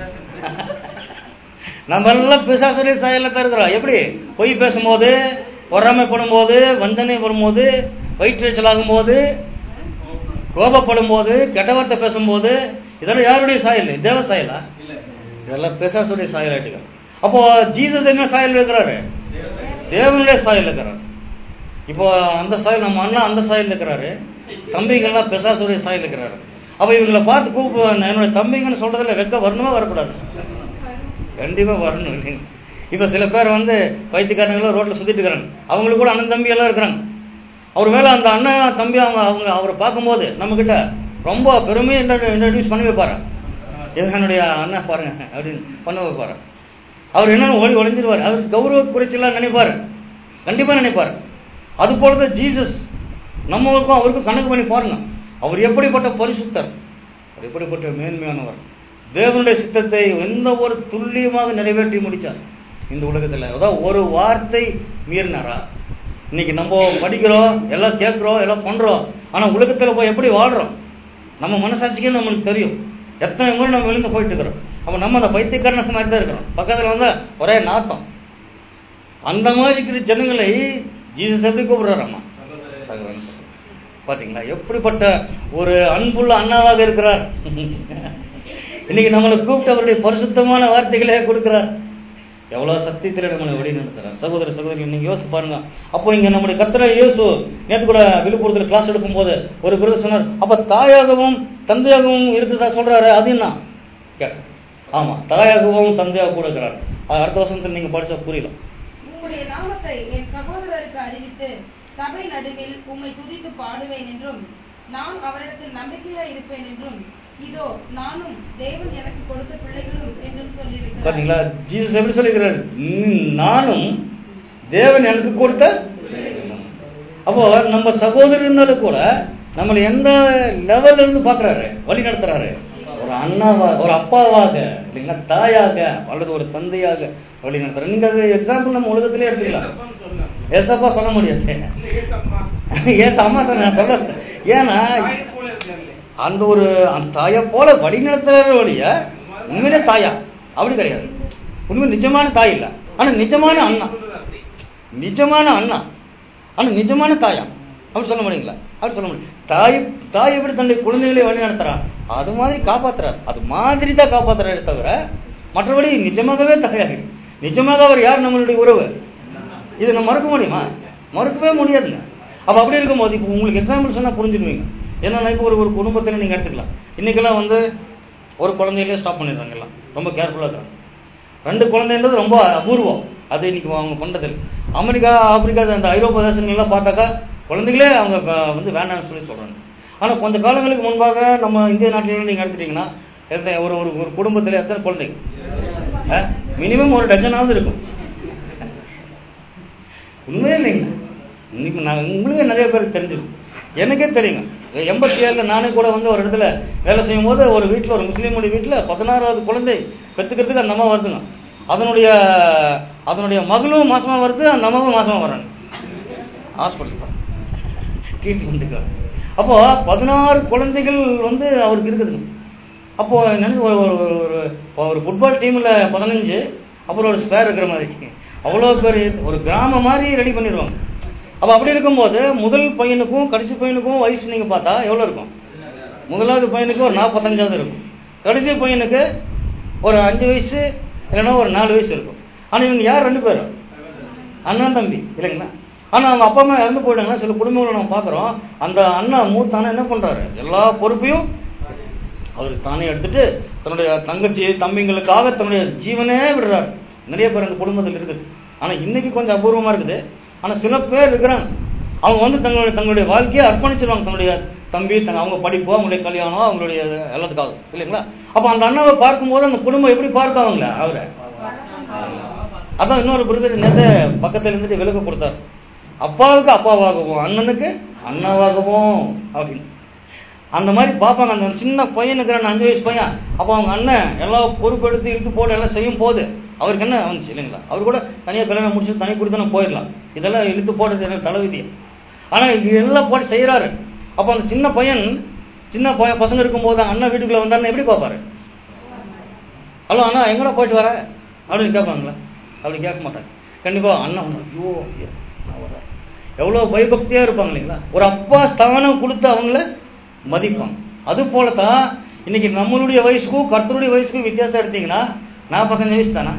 நம்ம எல்லாம் பிசாசுடைய சாயல்ல தான் இருக்கிறோம் எப்படி பொய் பேசும்போது பொறாமைப்படும் போது வஞ்சனை வரும்போது வயிற்றுச்சல் ஆகும்போது கோபப்படும் போது கெட்ட வார்த்தை பேசும்போது இதெல்லாம் யாருடைய சாயல் தேவ சாயலா இதெல்லாம் பிசாசுடைய சாயல் ஆயிட்டுங்க அப்போ ஜீசஸ் என்ன சாயல் இருக்கிறாரு தேவனுடைய சாயல் இருக்கிறாரு இப்போ அந்த சாயல் நம்ம அண்ணா அந்த சாயல் இருக்கிறாரு தம்பிங்கெல்லாம் பிசாசுடைய சாயல் இருக்கிறாரு அப்ப இவங்களை பார்த்து கூப்பு என்னோட தம்பிங்கன்னு சொல்றதுல வெக்க வரணுமா வரக்கூடாது கண்டிப்பா வரணும் இல்லைங்க இப்ப சில பேர் வந்து பைத்தியக்காரங்களும் ரோட்ல சுத்திட்டு இருக்கிறாங்க அவங்களுக்கு கூட அண்ணன் தம்பி எல்லாம் இருக்கிறாங்க அவர் மேல அந்த அண்ணன் தம்பி அவங்க அவங்க அவரை பார்க்கும்போது நம்ம கிட்ட ரொம்ப பெருமையை இன்ட்ரடியூஸ் பண்ணி வைப்பாரு இது என்னுடைய அண்ணன் பாருங்க அப்படின்னு பண்ண வைப்பாரு அவர் என்னன்னு ஒளி ஒளிஞ்சிருவார் அவர் கௌரவ குறைச்சலாம் நினைப்பாரு கண்டிப்பா நினைப்பாரு அது போலதான் ஜீசஸ் நம்மளுக்கும் அவருக்கும் கணக்கு பண்ணி பாருங்க அவர் எப்படிப்பட்ட பரிசுத்தர் அவர் எப்படிப்பட்ட மேன்மையானவர் தேவனுடைய சித்தத்தை எந்த ஒரு துல்லியமாக நிறைவேற்றி முடிச்சார் இந்த உலகத்துல அதாவது ஒரு வார்த்தை மீறினாரா இன்னைக்கு நம்ம படிக்கிறோம் எல்லாம் கேட்கிறோம் எல்லாம் பண்றோம் ஆனா உலகத்துல போய் எப்படி வாழ்றோம் நம்ம மனசாட்சிக்கே நம்மளுக்கு தெரியும் எத்தனை முறை நம்ம விழுந்து போயிட்டு இருக்கிறோம் அப்ப நம்ம அந்த பைத்தியக்காரனுக்கு மாதிரி தான் இருக்கிறோம் பக்கத்துல வந்தா ஒரே நாத்தம் அந்த மாதிரி இருக்கிற ஜனங்களை ஜீசஸ் எப்படி கூப்பிடுறாராமா சகோதரன் பாத்தீங்களா எப்படிப்பட்ட ஒரு அன்புள்ள அண்ணாவாக இருக்கிறார் இன்னைக்கு நம்மளை கூப்பிட்டு அவருடைய பரிசுத்தமான வார்த்தைகளே கொடுக்கிறார் எவ்வளவு சத்தியத்தில் நம்மளை வழி நடத்துறார் சகோதர சகோதரி நீங்க யோசிச்சு பாருங்க அப்போ இங்க நம்முடைய கர்த்தரை இயேசு நேற்று கூட விழுப்புரத்தில் கிளாஸ் எடுக்கும் போது ஒரு பிரதர் சொன்னார் அப்ப தாயாகவும் தந்தையாகவும் இருக்குதா சொல்றாரு அது என்ன கேட்டேன். ஆமா தாயாகவும் தந்தையாக கூட இருக்கிறார் அது அடுத்த வருஷத்துல நீங்க படிச்சா புரியல உம்முடைய நாமத்தை என் சகோதரருக்கு அறிவித்து சபை நடுவில் உம்மை துதித்து பாடுவேன் என்றும் நான் அவரிடத்தில் நம்பிக்கையா இருப்பேன் என்றும் இதோ நானும் தேவன் எனக்கு கொடுத்த பிள்ளைகளும் என்றும் சொல்லியிருக்கிறார் பாத்தீங்களா ஜீசஸ் எப்படி சொல்லிக்கிறார் "ம், நானும் தேவன் எனக்கு கொடுத்த அப்போ நம்ம சகோதரனாலும் கூட நம்மளை எந்த லெவல்ல இருந்து பாக்குறாரு வழி நடத்துறாரு ஒரு அண்ணாவாக ஒரு அப்பாவாக இல்லைங்களா தாயாக அல்லது ஒரு தந்தையாக வழி நடத்துறாரு நீங்க அது எக்ஸாம்பிள் நம்ம உலகத்திலே எடுத்துக்கலாம் தப்பான்னு சொல்லலாம். ஏசப்பா சொல்ல முடியாது இல்ல, ஏசப்பா. ஏச அம்மா சொன்ன சொல்ல ஏன்னா தாயை போல இருக்காங்களே. அந்த ஒரு அந்த தாயை போல வழி நடத்துற வழிய உண்மையிலே தாயா அப்படி கிடையாது உண்மை நிஜமான தாய் இல்ல ஆனா நிஜமான அண்ணா சொல்றது அப்படி. நிஜமான அண்ணா ஆனா நிஜமான தாயா அப்படி சொல்ல முடியுங்களா அப்படி சொல்ல முடியும் தாய் தாய் எப்படி தன்னுடைய குழந்தைகளை வழி நடத்துறான் அது மாதிரி காப்பாத்துறார் அது மாதிரி தான் காப்பாத்துறாரு தவிர மற்றபடி நிஜமாகவே தாயாரு நிஜமாக அவர் யார் நம்மளுடைய உறவு இதை நம்ம மறக்க முடியுமா மறுக்கவே முடியாதுங்க அப்ப அப்படி இருக்கும்போது இப்போ உங்களுக்கு எக்ஸாம்பிள் சொன்னா புரிஞ்சுக்குவீங்க என்னன்னா இப்போ ஒரு ஒரு குடும்பத்தில் நீங்க எடுத்துக்கலாம் இன்னைக்கெல்லாம் வந்து ஒரு குழந்தையிலே ஸ்டாப் பண்ணிடுறாங்க எல்லாம் ரொம்ப கேர்ஃபுல்லாக இருக்காங்க ரெண்டு குழந்தைன்றது ரொம்ப அபூர்வம் அது இன்னைக்கு அவங்க பண்றது இல்ல. அமெரிக்கா ஆப்பிரிக்கா அந்த ஐரோப்பா தேசங்கள்லாம் பார்த்தாக்கா குழந்தைகளே அவங்க வ- வந்து வேண்டாம்னு சொல்லி சொல்றாங்க ஆனா கொஞ்ச காலங்களுக்கு முன்பாக நம்ம இந்திய நாட்டில நீங்க எடுத்துட்டீங்கன்னா எத்தனை ஒரு ஒரு ஒரு குடும்பத்துல எத்தனை குழந்தைங்க மினிமம் ஒரு டஜனாவது இருக்கும் உண்மையே இல்லைங்க இன்னைக்கு நான் உங்களுக்கு நிறைய பேருக்கு தெரிஞ்சிருக்கும் எனக்கே தெரியுங்க எண்பத்தி ஏழுல நானே கூட வந்து ஒரு இடத்துல வேலை செய்யும் போது ஒரு வீட்டில் ஒரு முஸ்லீமுடைய வீட்டில் பதினாறாவது குழந்தை பெற்றுக்கிறதுக்கு அந்த அம்மா வருதுங்க அதனுடைய அதனுடைய மகளும் மாசமா வருது அந்த அம்மாவும் மாசமா வர்றாங்க ஹாஸ்பிட்டல் ட்ரீட்மெண்ட்டுக்கு அப்போ பதினாறு குழந்தைகள் வந்து அவருக்கு இருக்குதுங்க அப்போ நினைச்சு ஒரு ஒரு ஒரு- ஒரு ஃபுட்பால் டீம்ல பதினஞ்சு அப்புறம் ஒரு ஸ்பேர் இருக்கிற மாதிரி அவ்வளோ பேர் ஒரு கிராமம் மாதிரி ரெடி பண்ணிடுவாங்க அப்போ அப்படி இருக்கும்போது முதல் பையனுக்கும் கடைசி பையனுக்கும் வயசு நீங்க பார்த்தா எவ்வளோ இருக்கும் முதலாவது பையனுக்கு ஒரு நாற்பத்தஞ்சாவது இருக்கும் கடைசி பையனுக்கு ஒரு அஞ்சு வயசு இல்லைன்னா ஒரு நாலு வயசு இருக்கும் ஆனால் இவங்க யார் ரெண்டு பேரும் அண்ணன் தம்பி இல்லைங்களா ஆனா அவங்க அப்பா அம்மா இறந்து போயிட்டாங்கன்னா சில குடும்பங்களை நம்ம பார்க்குறோம் அந்த அண்ணன் மூத்த அண்ணன் என்ன பண்றாரு எல்லா பொறுப்பையும் அவர் தானே எடுத்துட்டு தன்னுடைய தங்கச்சி தம்பிங்களுக்காக தன்னுடைய ஜீவனே விடுறாரு நிறைய பேர் அந்த குடும்பத்தில் இருக்குது ஆனா இன்னைக்கு கொஞ்சம் அபூர்வமா இருக்குது ஆனா சில பேர் இருக்கிறாங்க அவங்க வந்து தங்களுடைய தங்களுடைய வாழ்க்கையை அர்ப்பணிச்சிருவாங்க தன்னுடைய தம்பி தங்க அவங்க படிப்பு அவங்களுடைய கல்யாணம் அவங்களுடைய எல்லாத்துக்காக இல்லைங்களா அப்ப அந்த அண்ணாவை பார்க்கும்போது அந்த குடும்பம் எப்படி பார்க்க அவங்கள அவரை அதான் இன்னொரு பிரதர் நேரத்தை பக்கத்துல இருந்துட்டு விலக கொடுத்தார் அப்பாவுக்கு அப்பாவாகவும் அண்ணனுக்கு அண்ணாவாகவும் அப்படின்னு அந்த மாதிரி பார்ப்பாங்க அந்த சின்ன பையனுக்கு ரெண்டு அஞ்சு வயசு பையன் அப்போ அவங்க அண்ணன் எல்லாம் பொறுப்பெடுத்து இழுத்து போட்டு எல்லாம் செய்யும் போது அவருக்கு என்ன வந்துச்சு இல்லைங்களா அவர் கூட தனியாக கல்யாணம் முடிச்சு தனி கொடுத்து போயிடலாம் இதெல்லாம் இழுத்து போடுறது எனக்கு தலைவிதி ஆனா இது எல்லாம் போட்டு செய்யறாரு அப்போ அந்த சின்ன பையன் சின்ன பையன் பசங்க இருக்கும்போது அண்ணன் வீட்டுக்குள்ள வந்தாருன்னு எப்படி பார்ப்பாரு ஹலோ அண்ணா எங்கடா போயிட்டு வர அப்படின்னு கேட்பாங்களா அப்படி கேட்க மாட்டாங்க கண்டிப்பா அண்ணா வந்து, ஐயோ ஐயா, நான் வரேன் எவ்வளவு பயபக்தியா இருப்பாங்க இல்லைங்களா ஒரு அப்பா ஸ்தானம் கொடுத்து அவங்கள மதிப்பாங்க அது போலதான் இன்னைக்கு நம்மளுடைய வயசுக்கும் கர்த்தருடைய வயசுக்கும் வித்தியாசம் எடுத்தீங்கன்னா நாற்பத்தஞ்சு வயசு தானா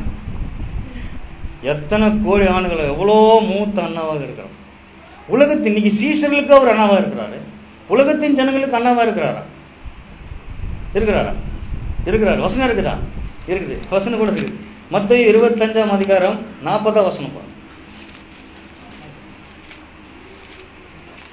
எத்தனை கோடி ஆண்டுகள் எவ்வளோ மூத்த அண்ணாவாக இருக்கிறோம் உலகத்தின் இன்னைக்கு சீசர்களுக்கு அவர் அண்ணாவா இருக்கிறாரு உலகத்தின் ஜனங்களுக்கு அண்ணாவா இருக்கிறாரா இருக்கிறாரா இருக்கிறார் வசனம் இருக்குதா இருக்குது வசனம் கூட இருக்குது மத்திய இருபத்தஞ்சாம் அதிகாரம் நாற்பதாம் வசனம் பாருங்க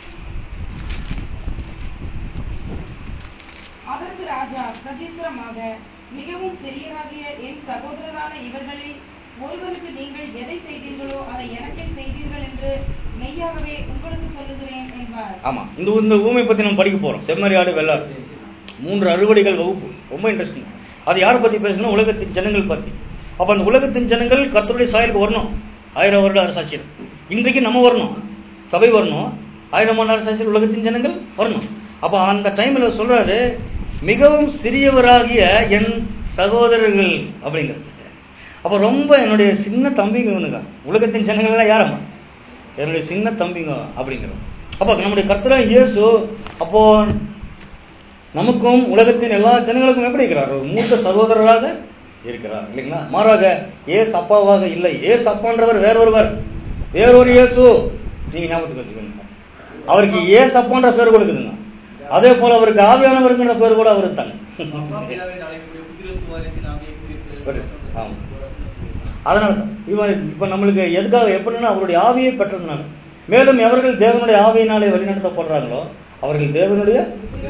அதற்கு ராஜா பிரதித்திரமாக மிகவும் பெரியராகிய என் சகோதரரான இவர்களில் ஒருவருக்கு நீங்கள் எதை செய்தீர்களோ அதை எனக்கே செய்தீர்கள் என்று மெய்யாகவே உங்களுக்கு சொல்லுகிறேன் என்பார் ஆமா இந்த இந்த ஊமை பத்தி நம்ம படிக்க போறோம் செம்மறி ஆடு வெள்ளாடு மூன்று அறுவடைகள் வகுப்பு ரொம்ப இன்ட்ரெஸ்டிங் அது யாரை பத்தி பேசணும் உலகத்தின் ஜனங்கள் பத்தி அப்ப அந்த உலகத்தின் ஜனங்கள் கர்த்தருடைய சாயலுக்கு வரணும் ஆயிரம் வருட அரசாட்சியில் இன்றைக்கு நம்ம வரணும் சபை வரணும் ஆயிரம் ஆண்டு அரசாட்சியில் உலகத்தின் ஜனங்கள் வரணும் அப்ப அந்த டைம்ல சொல்றாரு மிகவும் சிறியவராகிய என் சகோதரர்கள் அப்படிங்கிறது அப்ப ரொம்ப என்னுடைய சின்ன தம்பிங்க இவனுங்க உலகத்தின் ஜனங்கள் எல்லாம் யாரம்மா என்னுடைய சின்ன தம்பிங்க அப்படிங்கிறோம் அப்ப நம்முடைய கர்த்தரா இயேசு அப்போ நமக்கும் உலகத்தின் எல்லா ஜனங்களுக்கும் எப்படி இருக்கிறார் ஒரு மூத்த சகோதரராக இருக்கிறார் இல்லைங்களா மாறாக ஏசு அப்பாவாக இல்லை ஏசு அப்பான்றவர் வேற ஒருவர் வேறொரு இயேசு நீங்க ஞாபகத்துக்கு வச்சுக்கோங்க அவருக்கு ஏசு அப்பான்ற பேர் கொடுக்குதுங்க அதே போல அவருக்கு ஆவியானவருங்கிற பேர் கூட அவருக்கு தாங்க ஆமா. அதனால தான் இவன் இப்ப நம்மளுக்கு எதுக்காக எப்படின்னா அவருடைய ஆவியை பெற்றதுனால மேலும் எவர்கள் தேவனுடைய ஆவியினாலே வழிநடத்தப்படுறாங்களோ அவர்கள் தேவனுடைய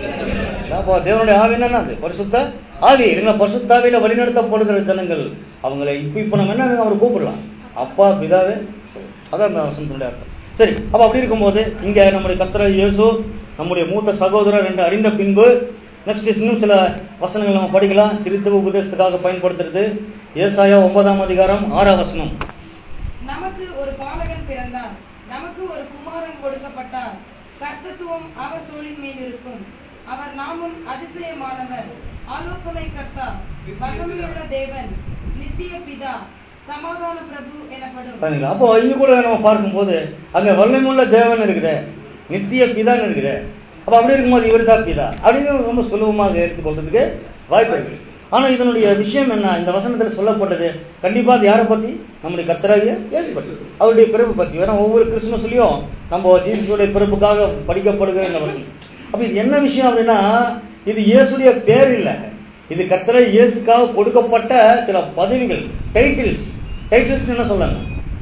அப்போ தேவனுடைய ஆவி என்னன்னா அது பரிசுத்த ஆவி இல்லைங்களா பரிசுத்த ஆவியில வழிநடத்தப்படுகிற ஜனங்கள் அவங்களை இப்ப இப்ப நம்ம என்ன அவர் கூப்பிடலாம் அப்பா பிதாவே சரி. அதான் அந்த வசனத்தினுடைய அர்த்தம் சரி அப்ப அப்படி இருக்கும்போது இங்க நம்முடைய கத்திர இயேசு நம்முடைய மூத்த சகோதரர் என்று அறிந்த பின்பு நெக்ஸ்ட் இன்னும் சில வசனங்கள் நம்ம படிக்கலாம் திருத்தவ உபதேசத்துக்காக பயன்படுத்துறது ஏசாயா ஒன்பதாம் அதிகாரம் ஆறாம் வசனம் நமக்கு ஒரு பாலகன் பிறந்தார் நமக்கு ஒரு குமாரன் கொடுக்கப்பட்டார் கர்த்தத்துவம் அவர் தோளின் மேல் இருக்கும் அவர் நாமும் அதிசயமானவர் ஆலோசனை கர்த்தா வல்லமையுள்ள தேவன் நித்திய பிதா சமாதான பிரபு எனப்படும் பாருங்களா அப்போ இங்க கூட நம்ம பார்க்கும்போது அங்க வல்லமுள்ள தேவன் இருக்குது நித்திய பிதான் இருக்குது அப்ப அப்படி இருக்கும்போது இவர் தான் பிதா அப்படின்னு ரொம்ப சுலபமாக எடுத்துக்கொள்றதுக்கு வாய்ப்பு இருக்கு ஆனா இதனுடைய விஷயம் என்ன இந்த வசனத்துல சொல்லப்பட்டது கண்டிப்பா அது யாரை பத்தி நம்முடைய கத்தராகிய இயேசு பத்தி அவருடைய பிறப்பு பத்தி ஏன்னா ஒவ்வொரு கிறிஸ்துமஸ்லயும் நம்ம ஜீசஸுடைய பிறப்புக்காக படிக்கப்படுகிற இந்த வசனம் அப்ப இது என்ன விஷயம் அப்படின்னா இது இயேசுடைய பேர் இல்ல இது கத்தரை இயேசுக்காக கொடுக்கப்பட்ட சில பதவிகள் டைட்டில்ஸ் டைட்டில்ஸ் என்ன சொல்லணும்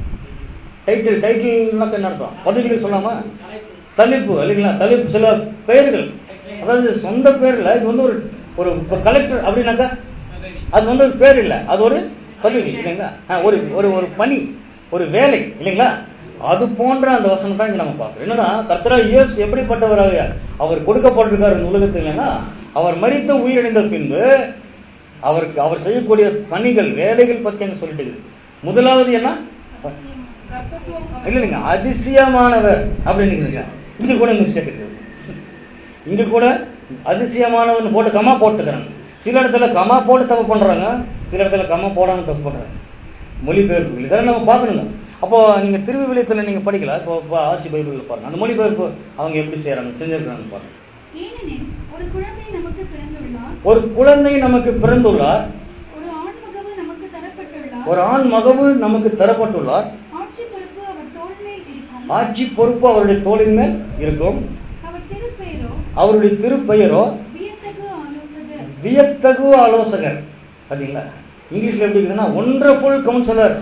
டைட்டில் டைட்டில்னா என்ன அர்த்தம் பதவிகள் சொல்லாமா தலைப்பு இல்லைங்களா தலைப்பு சில பெயர்கள் அதாவது சொந்த பேர் இல்ல இது வந்து ஒரு ஒரு கலெக்டர் அப்படின்னாக்கா அது வந்து ஒரு பேர் இல்ல அது ஒரு பதவி இல்லைங்களா ஆ, ஒரு ஒரு ஒரு பணி ஒரு வேலை இல்லைங்களா அது போன்ற அந்த வசனம் தான் இங்க நம்ம பார்க்கிறோம் என்னன்னா கர்த்தரா இயேசு எப்படிப்பட்டவராக அவர் கொடுக்கப்பட்டிருக்காரு இந்த உலகத்தில் இல்லைன்னா அவர் மரித்த உயிரிழந்த பின்பு அவருக்கு அவர் செய்யக்கூடிய பணிகள் வேலைகள் பத்தி அங்க சொல்லிட்டு இருக்குது. முதலாவது என்ன கர்த்தத்துவம் அவர் இல்ல இல்லைங்க அதிசயமானவர் அப்படின்னு இங்க கூட மிஸ்டேக் இருக்கு இங்க கூட அதிசயமானவன் போட்டு கமா போட்டுக்கிறாங்க சில இடத்துல கமா போட்டு தப்பு பண்றாங்க சில இடத்துல கமா போடாம தப்பு பண்றாங்க மொழிபெயர்ப்பு இதெல்லாம் நம்ம பார்க்கணுங்க அப்போ நீங்க திருவிவிலியத்துல நீங்க படிக்கல இப்போ இப்போ ஆர்சி பைபிள்ல பாருங்க அந்த மொழிபெயர்ப்பு அவங்க எப்படி செய்யறாங்க செஞ்சிருக்காங்க பாருங்க ஏனெனில் ஒரு குழந்தை நமக்கு பிறந்துள்ளார் ஒரு குழந்தை நமக்கு பிறந்துள்ளார் ஒரு ஆண் மகவு நமக்கு தரப்பட்டுள்ளார் ஒரு ஆண் மகவு நமக்கு தரப்பட்டுள்ளார் ஆட்சி பொறுப்பு அவர் தோள் மேல் இருக்கும் ஆட்சி பொறுப்பு அவருடைய தோளின் மேல் இருக்கும் அவர் திருப்பெயரோ அவருடைய திருப்பெயரோ வியத்தகு ஆலோசகர் வியத்தகு ஆலோசகர் பாத்தீங்களா இங்கிலீஷ்ல எப்படி இருக்குதுன்னா ஒண்டர்ஃபுல் கவுன்சிலர்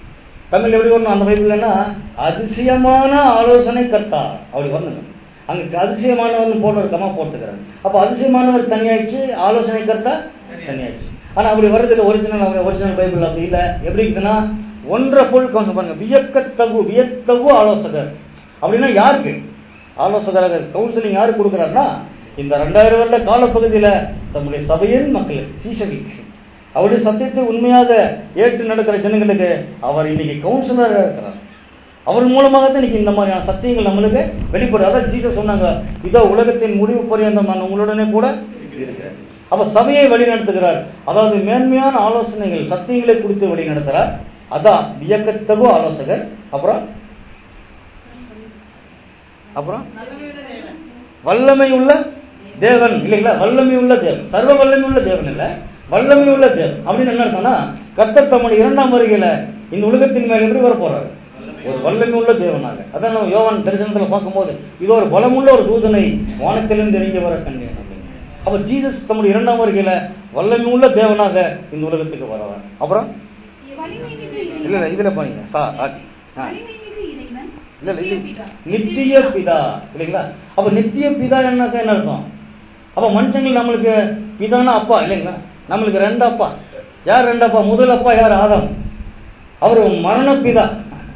தமிழ் எப்படி வரணும் அந்த பைபிள்னா அதிசயமான ஆலோசனை கர்த்தா அப்படி வரணுங்க அங்க அதிசயமானவர்னு போட்டு ஒரு கமா போட்டுக்கிறாங்க அப்ப அதிசயமானவர் தனியாயிடுச்சு ஆலோசனை கர்த்தா தனியாயிடுச்சு ஆனா அப்படி வர்றதுல ஒரிஜினல் ஒரிஜினல் பைபிள் அப்படி இல்ல எப்படி இருக்குதுன்னா ஒன்றர்ஃபுல் கவுன்சில் பாருங்க வியக்கத்தகு வியத்தகு ஆலோசகர் அப்படின்னா யாருக்கு ஆலோசகராக கவுன்சிலிங் யாருக்கு கொடுக்குறாருன்னா இந்த ரெண்டாயிரம் வருட காலப்பகுதியில தம்முடைய சபையின் மக்களுக்கு சீசர்களுக்கு அவருடைய சத்தியத்தை உண்மையாக ஏற்று நடக்கிற ஜனங்களுக்கு அவர் இன்னைக்கு கவுன்சிலராக இருக்கிறார் அவர் மூலமாக தான் இன்னைக்கு இந்த மாதிரியான சத்தியங்கள் நம்மளுக்கு வெளிப்படும் அதான் ஜீசஸ் சொன்னாங்க இதோ உலகத்தின் முடிவு பரியந்தம் நான் உங்களுடனே கூட இருக்கிறேன் அப்ப சபையை வழி நடத்துகிறார் அதாவது மேன்மையான ஆலோசனைகள் சத்தியங்களை குறித்து வழி நடத்துறார் அதான் வியக்கத்தகு ஆலோசகர் அப்புறம் அப்புறம் நல்லமையுள்ள தேவன் வல்லமை உள்ள தேவன் இல்லைங்களா வல்லமை உள்ள தேவன் சர்வ வல்லமை உள்ள தேவன் இல்ல வல்லமை உள்ள தேவன் அப்படின்னு என்ன அர்த்தம்னா கர்த்தர் தம்முடைய இரண்டாம் வருகையில இந்த உலகத்தின் மேல் எப்படி வர போறாரு ஒரு வல்லமை உள்ள தேவனாக அதான் நம்ம யோவான் தரிசனத்துல பார்க்கும்போது இது ஒரு பலமுள்ள ஒரு தூதனை வானத்திலிருந்து இறங்கி வர கண்டேன் அப்படின்னு. அப்ப ஜீசஸ் தம்முடைய இரண்டாம் வருகையில வல்லமை உள்ள தேவனாக இந்த உலகத்துக்கு வரவர் அப்புறம் வலிமை மிகு இல்ல இல்ல இறைவன் இதுல பாருங்க சா ஆ. ஆ. வலிமை மிகு இறைவன் இல்ல இல்ல இது நித்திய பிதா இல்லைங்களா அப்ப நித்திய பிதா என்னக்கா என்ன அர்த்தம் அப்ப மனுஷங்கள் நம்மளுக்கு பிதானா அப்பா இல்லைங்களா நம்மளுக்கு ரெண்டு அப்பா யார் ரெண்டு அப்பா முதல் அப்பா யார் ஆதாம் அவர் மரண பிதா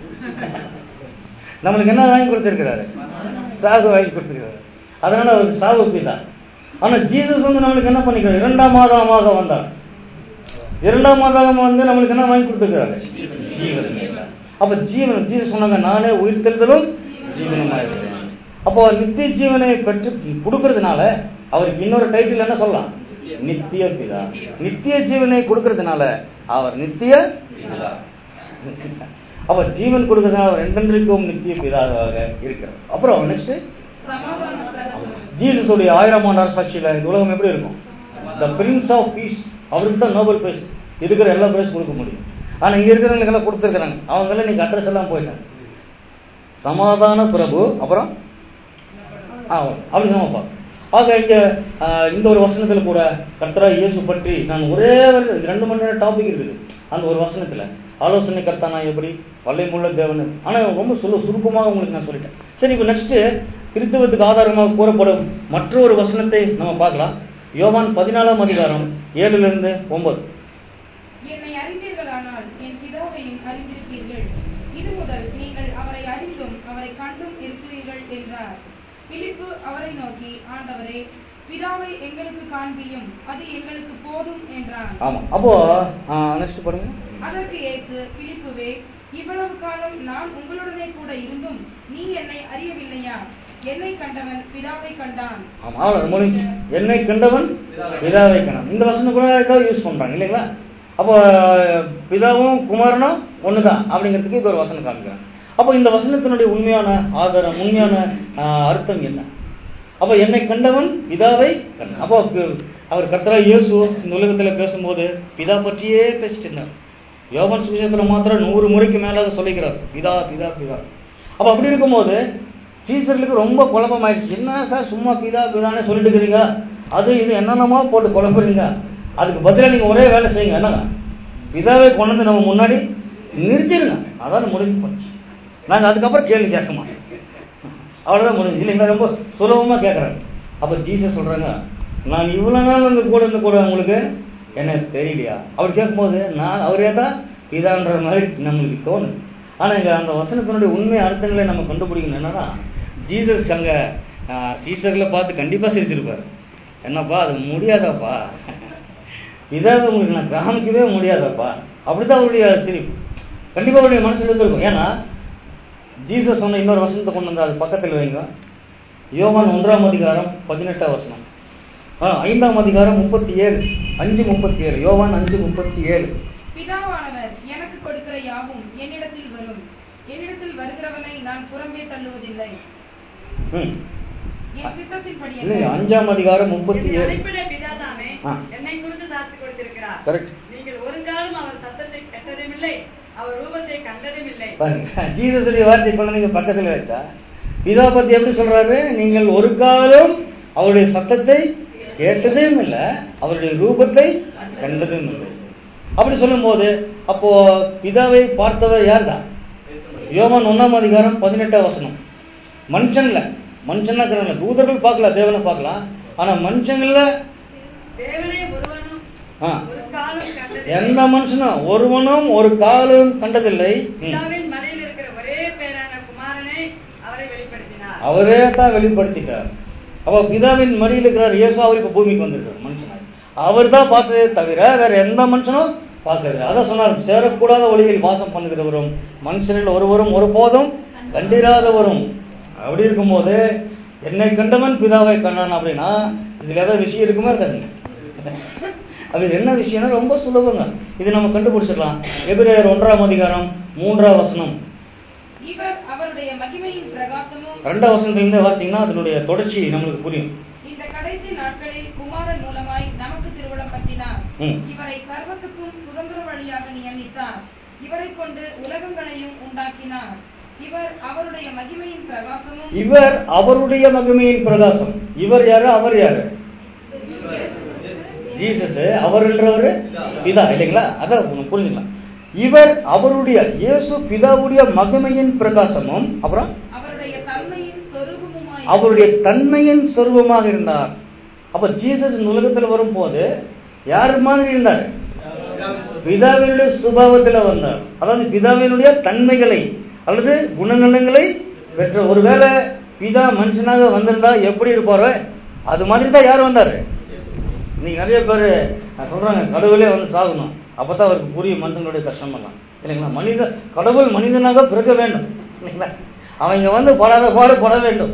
நம்மளுக்கு என்ன வாங்கி கொடுத்திருக்கிறாரு சாகு வாங்கி கொடுத்திருக்கிறாரு அதனால அவருக்கு சாவு பிதா ஆனா ஜீசஸ் வந்து நம்மளுக்கு என்ன பண்ணிக்கிறார் இரண்டாம் மாதமாக வந்தார் இரண்டாம் மாதம் வந்து நம்மளுக்கு என்ன வாங்கி கொடுத்திருக்கிறாரு ஜீவன் அப்ப ஜீவன் ஜீசஸ் சொன்னாங்க நானே உயிர் தெரிதலும் ஜீவனமா இருக்கிறேன் அப்போ நித்திய ஜீவனை பெற்று கொடுக்கறதுனால அவருக்கு இன்னொரு டைட்டில் என்ன சொல்லலாம் நித்திய பிதா நித்திய ஜீவனை கொடுக்கறதுனால அவர் நித்திய பிதா அவர் ஜீவன் கொடுக்கறதுனால அவர் என்றென்றைக்கும் நித்திய பிதாவாக இருக்கிறார் அப்புறம் நெக்ஸ்ட் சமாதான பிரதமர் ஜீசஸ் உடைய ஆயிரம் ஆண்டார் சாட்சியில இந்த உலகம் எப்படி இருக்கும் த பிரின்ஸ் ஆஃப் பீஸ் அவருக்கு தான் நோபல் பிரைஸ் இருக்கிற எல்லா பிரைஸ் கொடுக்க முடியும் ஆனா இங்க இருக்கிறவங்களுக்கு எல்லாம் கொடுத்துருக்காங்க அவங்க எல்லாம் நீங்க அட்ரஸ் எல்லாம் போயிட்டாங்க சமாதான பிரபு அப்புறம் ஆ அப்படி நம்ம ஆக இங்க ஆ, இந்த ஒரு வசனத்துல கூட கர்த்தரா இயேசு பற்றி நான் ஒரே ஒரு ரெண்டு மணி நேரம் டாபிக் இருக்குது அந்த ஒரு வசனத்துல ஆலோசனை கர்த்தானா எப்படி வல்லைமுள்ள தேவன் ஆனா ரொம்ப சுரு சுருக்கமாக உங்களுக்கு நான் சொல்லிட்டேன் சரி இப்போ நெக்ஸ்ட் கிறிஸ்தவத்துக்கு ஆதாரமாக கூறப்படும் மற்றொரு வசனத்தை நம்ம பார்க்கலாம் யோவான் பதினாலாம் அதிகாரம் ஏழுல இருந்து ஒன்பது என்னை அறிந்தீர்களானால் என் பிதாவையும் அறிந்திருப்பீர்கள் இது முதல் நீங்கள் அவரை அறிந்தும் அவரை கண்டும் இருக்கிறீர்கள் என்றார் பிலிப்பு அவரை நோக்கி ஆண்டவரே பிதாவை எங்களுக்கு காண்பியும் அது எங்களுக்கு போதும் என்றான் ஆமா அப்போ நெக்ஸ்ட் பாருங்க அதற்கு இயேசு பிலிப்புவே இவ்வளவு காலம் நான் உங்களுடனே கூட இருந்தும் நீ என்னை அறியவில்லையா என்னை கண்டவன் பிதாவை கண்டான் ஆமா அவ்வளவு முடிஞ்சு என்னை கண்டவன் பிதாவை கண்டான் இந்த வசனம் கூட ஏதாவது யூஸ் பண்றாங்க இல்லைங்களா அப்போ பிதாவும் குமாரனும் ஒண்ணுதான் அப்படிங்கிறதுக்கு இது ஒரு வசனம் காமிக்கிறாங்க அப்போ இந்த வசனத்தினுடைய உண்மையான ஆதாரம் உண்மையான ஆஹ், அர்த்தம் என்ன அப்ப என்னை கண்டவன் பிதாவை கண்டான் அப்போ பி- அவர் கர்த்தரா இயேசு இந்த உலகத்துல பேசும்போது பிதா பற்றியே பேசிட்டு இருந்தார் யோகன் சுவிசேஷத்துல மாத்திரம் நூறு முறைக்கு மேல அதை சொல்லிக்கிறார் பிதா பிதா பிதா அப்ப அப்படி இருக்கும்போது சீசர்களுக்கு ரொம்ப குழப்பம் ஆயிடுச்சு என்ன சார் சும்மா பிதா பிதானே சொல்லிட்டு இருக்கிறீங்க அது இது என்னென்னமோ போட்டு குழம்புறீங்க அதுக்கு பதிலா நீங்க ஒரே வேலை செய்யுங்க என்னங்க பிதாவை கொண்டு வந்து நம்ம முன்னாடி நிறுத்திடுங்க அதான் முடிஞ்சு போச்சு நாங்க அதுக்கப்புறம் கேள்வி கேட்க மாட்டோம் அவ்வளவுதான் முடிஞ்சு இல்லைங்களா ரொம்ப சுலபமா கேட்கறாங்க அப்ப ஜீசஸ் சொல்றாங்க நான் இவ்வளவு நாள் வந்து கூட இருந்து கூட உங்களுக்கு என்ன தெரியலையா அவர் கேட்கும்போது நான் அவரே தான் இதான்ற மாதிரி நம்மளுக்கு தோணுது ஆனா இங்க அந்த வசனத்தினுடைய உண்மை அர்த்தங்களை நம்ம கண்டுபிடிக்கணும் என்னன்னா ஜீசஸ் அங்க ஆஹ், சீசர்களை பார்த்து கண்டிப்பா சிரிச்சிருப்பாரு என்னப்பா அது முடியாதாப்பா இதாவது உங்களுக்கு நான் காமிக்கவே முடியாதப்பா அப்படிதான் அவருடைய சிரிப்பு கண்டிப்பா அவருடைய மனசுல இருந்திருக்கும் ஏன்னா ஜீசஸ் சொன்ன இன்னொரு வசனத்தை கொண்டு வந்து அது பக்கத்தில் வைங்க யோவான் ஒன்றாம் அதிகாரம் பதினெட்டாம் வசனம் ஆ, ஐந்தாம் அதிகாரம் முப்பத்தி ஏழு அஞ்சு முப்பத்தி ஏழு யோவான் அஞ்சு முப்பத்தி ஏழு பிதாவானவர் எனக்கு கொடுக்கிற யாவும் என்னிடத்தில் வரும் என்னிடத்தில் வருகிறவனை நான் புறம்பே தள்ளுவதில்லை ம். என் சித்தத்தின்படி இல்லை அல்ல. அஞ்சாம் அதிகாரம் முப்பத்தி என்னை ஏழு அனுப்பின பிதாதாமே ஆ. என்னை குறித்து சாட்சி கொடுத்திருக்கிறார் கரெக்ட் நீங்கள் ஒரு காலம் அவர் சத்தத்தை கேட்டதும் இல்லை அவர் ரூபத்தை கண்டதும் இல்லை பாருங்க ஜீசஸுடைய வார்த்தை குழந்தைங்க பக்கத்துல வச்சா பிதா பத்தி எப்படி சொல்றாரு நீங்கள் ஒரு காலம் அவருடைய சத்தத்தை கேட்டதும் இல்லை அவருடைய ரூபத்தை கண்டதும் இல்லை அப்படி சொல்லும்போது அப்போ பிதாவை பார்த்தவர் யார் தான் யோவான் ஒன்னாம் அதிகாரம் பதினெட்டாம் வசனம் மனுஷன்ல மனுஷன்னா இருக்கிறவங்க தூதர்கள் பார்க்கலாம் தேவனை பார்க்கலாம் ஆனா மனுஷங்கள்ல தேவனே ஒருவனும் ஆ, ஒரு காலம் கண்டதில்லை எந்த மனுஷனும் ஒருவனும் ஒரு காலம் கண்டதில்லை ம். பிதாவின் மடியில் இருக்கிற ஒரே பேரான குமாரனை அவரை வெளிப்படுத்தினார் அவரே தான் வெளிப்படுத்திட்டார் அப்ப பிதாவின் மடியில் இருக்கிறார் இயேசு அவர் இப்ப பூமிக்கு வந்திருக்கார் மனுஷனாய் அவர் தான் பார்த்ததே தவிர வேற எந்த மனுஷனும் பார்க்கறது அதான் சொன்னார் சேரக்கூடாத ஒளியில் வாசம் பண்ணுகிறவரும் மனுஷனில் ஒருவரும் ஒருபோதும் கண்டிராதவரும் அப்படி இருக்கும்போது என்னை கண்டவன் பிதாவை கண்டான் அப்படின்னா இதுல ஏதாவது விஷயம் இருக்குமா இருக்காதுங்க அது என்ன விஷயம்னா ரொம்ப சுலபங்க இது நம்ம கண்டுபிடிச்சிடலாம் எபிரேயர் ஒன்றாம் அதிகாரம் மூன்றாம் வசனம் இவர் அவருடைய மகிமையின் பிரகாசமும் ரெண்டாம் வசனத்திலிருந்து பார்த்தீங்கன்னா அதனுடைய தொடர்ச்சி நம்மளுக்கு புரியும் இந்த கடைசி நாட்களில் குமாரன் மூலமாய் நமக்கு திருவிழம் பற்றினார் ம். இவரை சர்வத்துக்கும் சுதந்திர வழியாக நியமித்தார் இவரை கொண்டு உலகங்களையும் உண்டாக்கினார் இவர் அவருடைய மகிமையின் பிரகாசமும் இவர் அவருடைய மகிமையின் பிரகாசம் இவர் யாரு அவர் யாரு ஜீசஸ் அவர்ன்றவரு பிதா இல்லைங்களா அதான் உங்களுக்கு புரிஞ்சுக்கலாம் இவர் அவருடைய இயேசு பிதாவுடைய மகிமையின் பிரகாசமும் அப்புறம் அவருடைய தன்மையின் சொரூபமுமாய் அவருடைய தன்மையின் சொருபமாக இருந்தார் அப்ப ஜீசஸ் இந்த உலகத்துல வரும்போது யார் மாதிரி இருந்தார் பிதாவினுடைய சுபாவத்துல வந்தார் அதாவது பிதாவினுடைய தன்மைகளை அல்லது குணநலங்களை பெற்ற ஒருவேளை பிதா மனுஷனாக வந்திருந்தா எப்படி இருப்பாரோ அது மாதிரி தான் யார் வந்தாரு இன்னைக்கு நிறைய பேர் சொல்றாங்க கடவுளே வந்து சாகணும் அப்பதான் அவருக்கு புரியும் மனுஷனுடைய கஷ்டம் எல்லாம் இல்லைங்களா மனித கடவுள் மனிதனாக பிறக்க வேண்டும் இல்லைங்களா அவங்க வந்து படாத பாடு பட வேண்டும்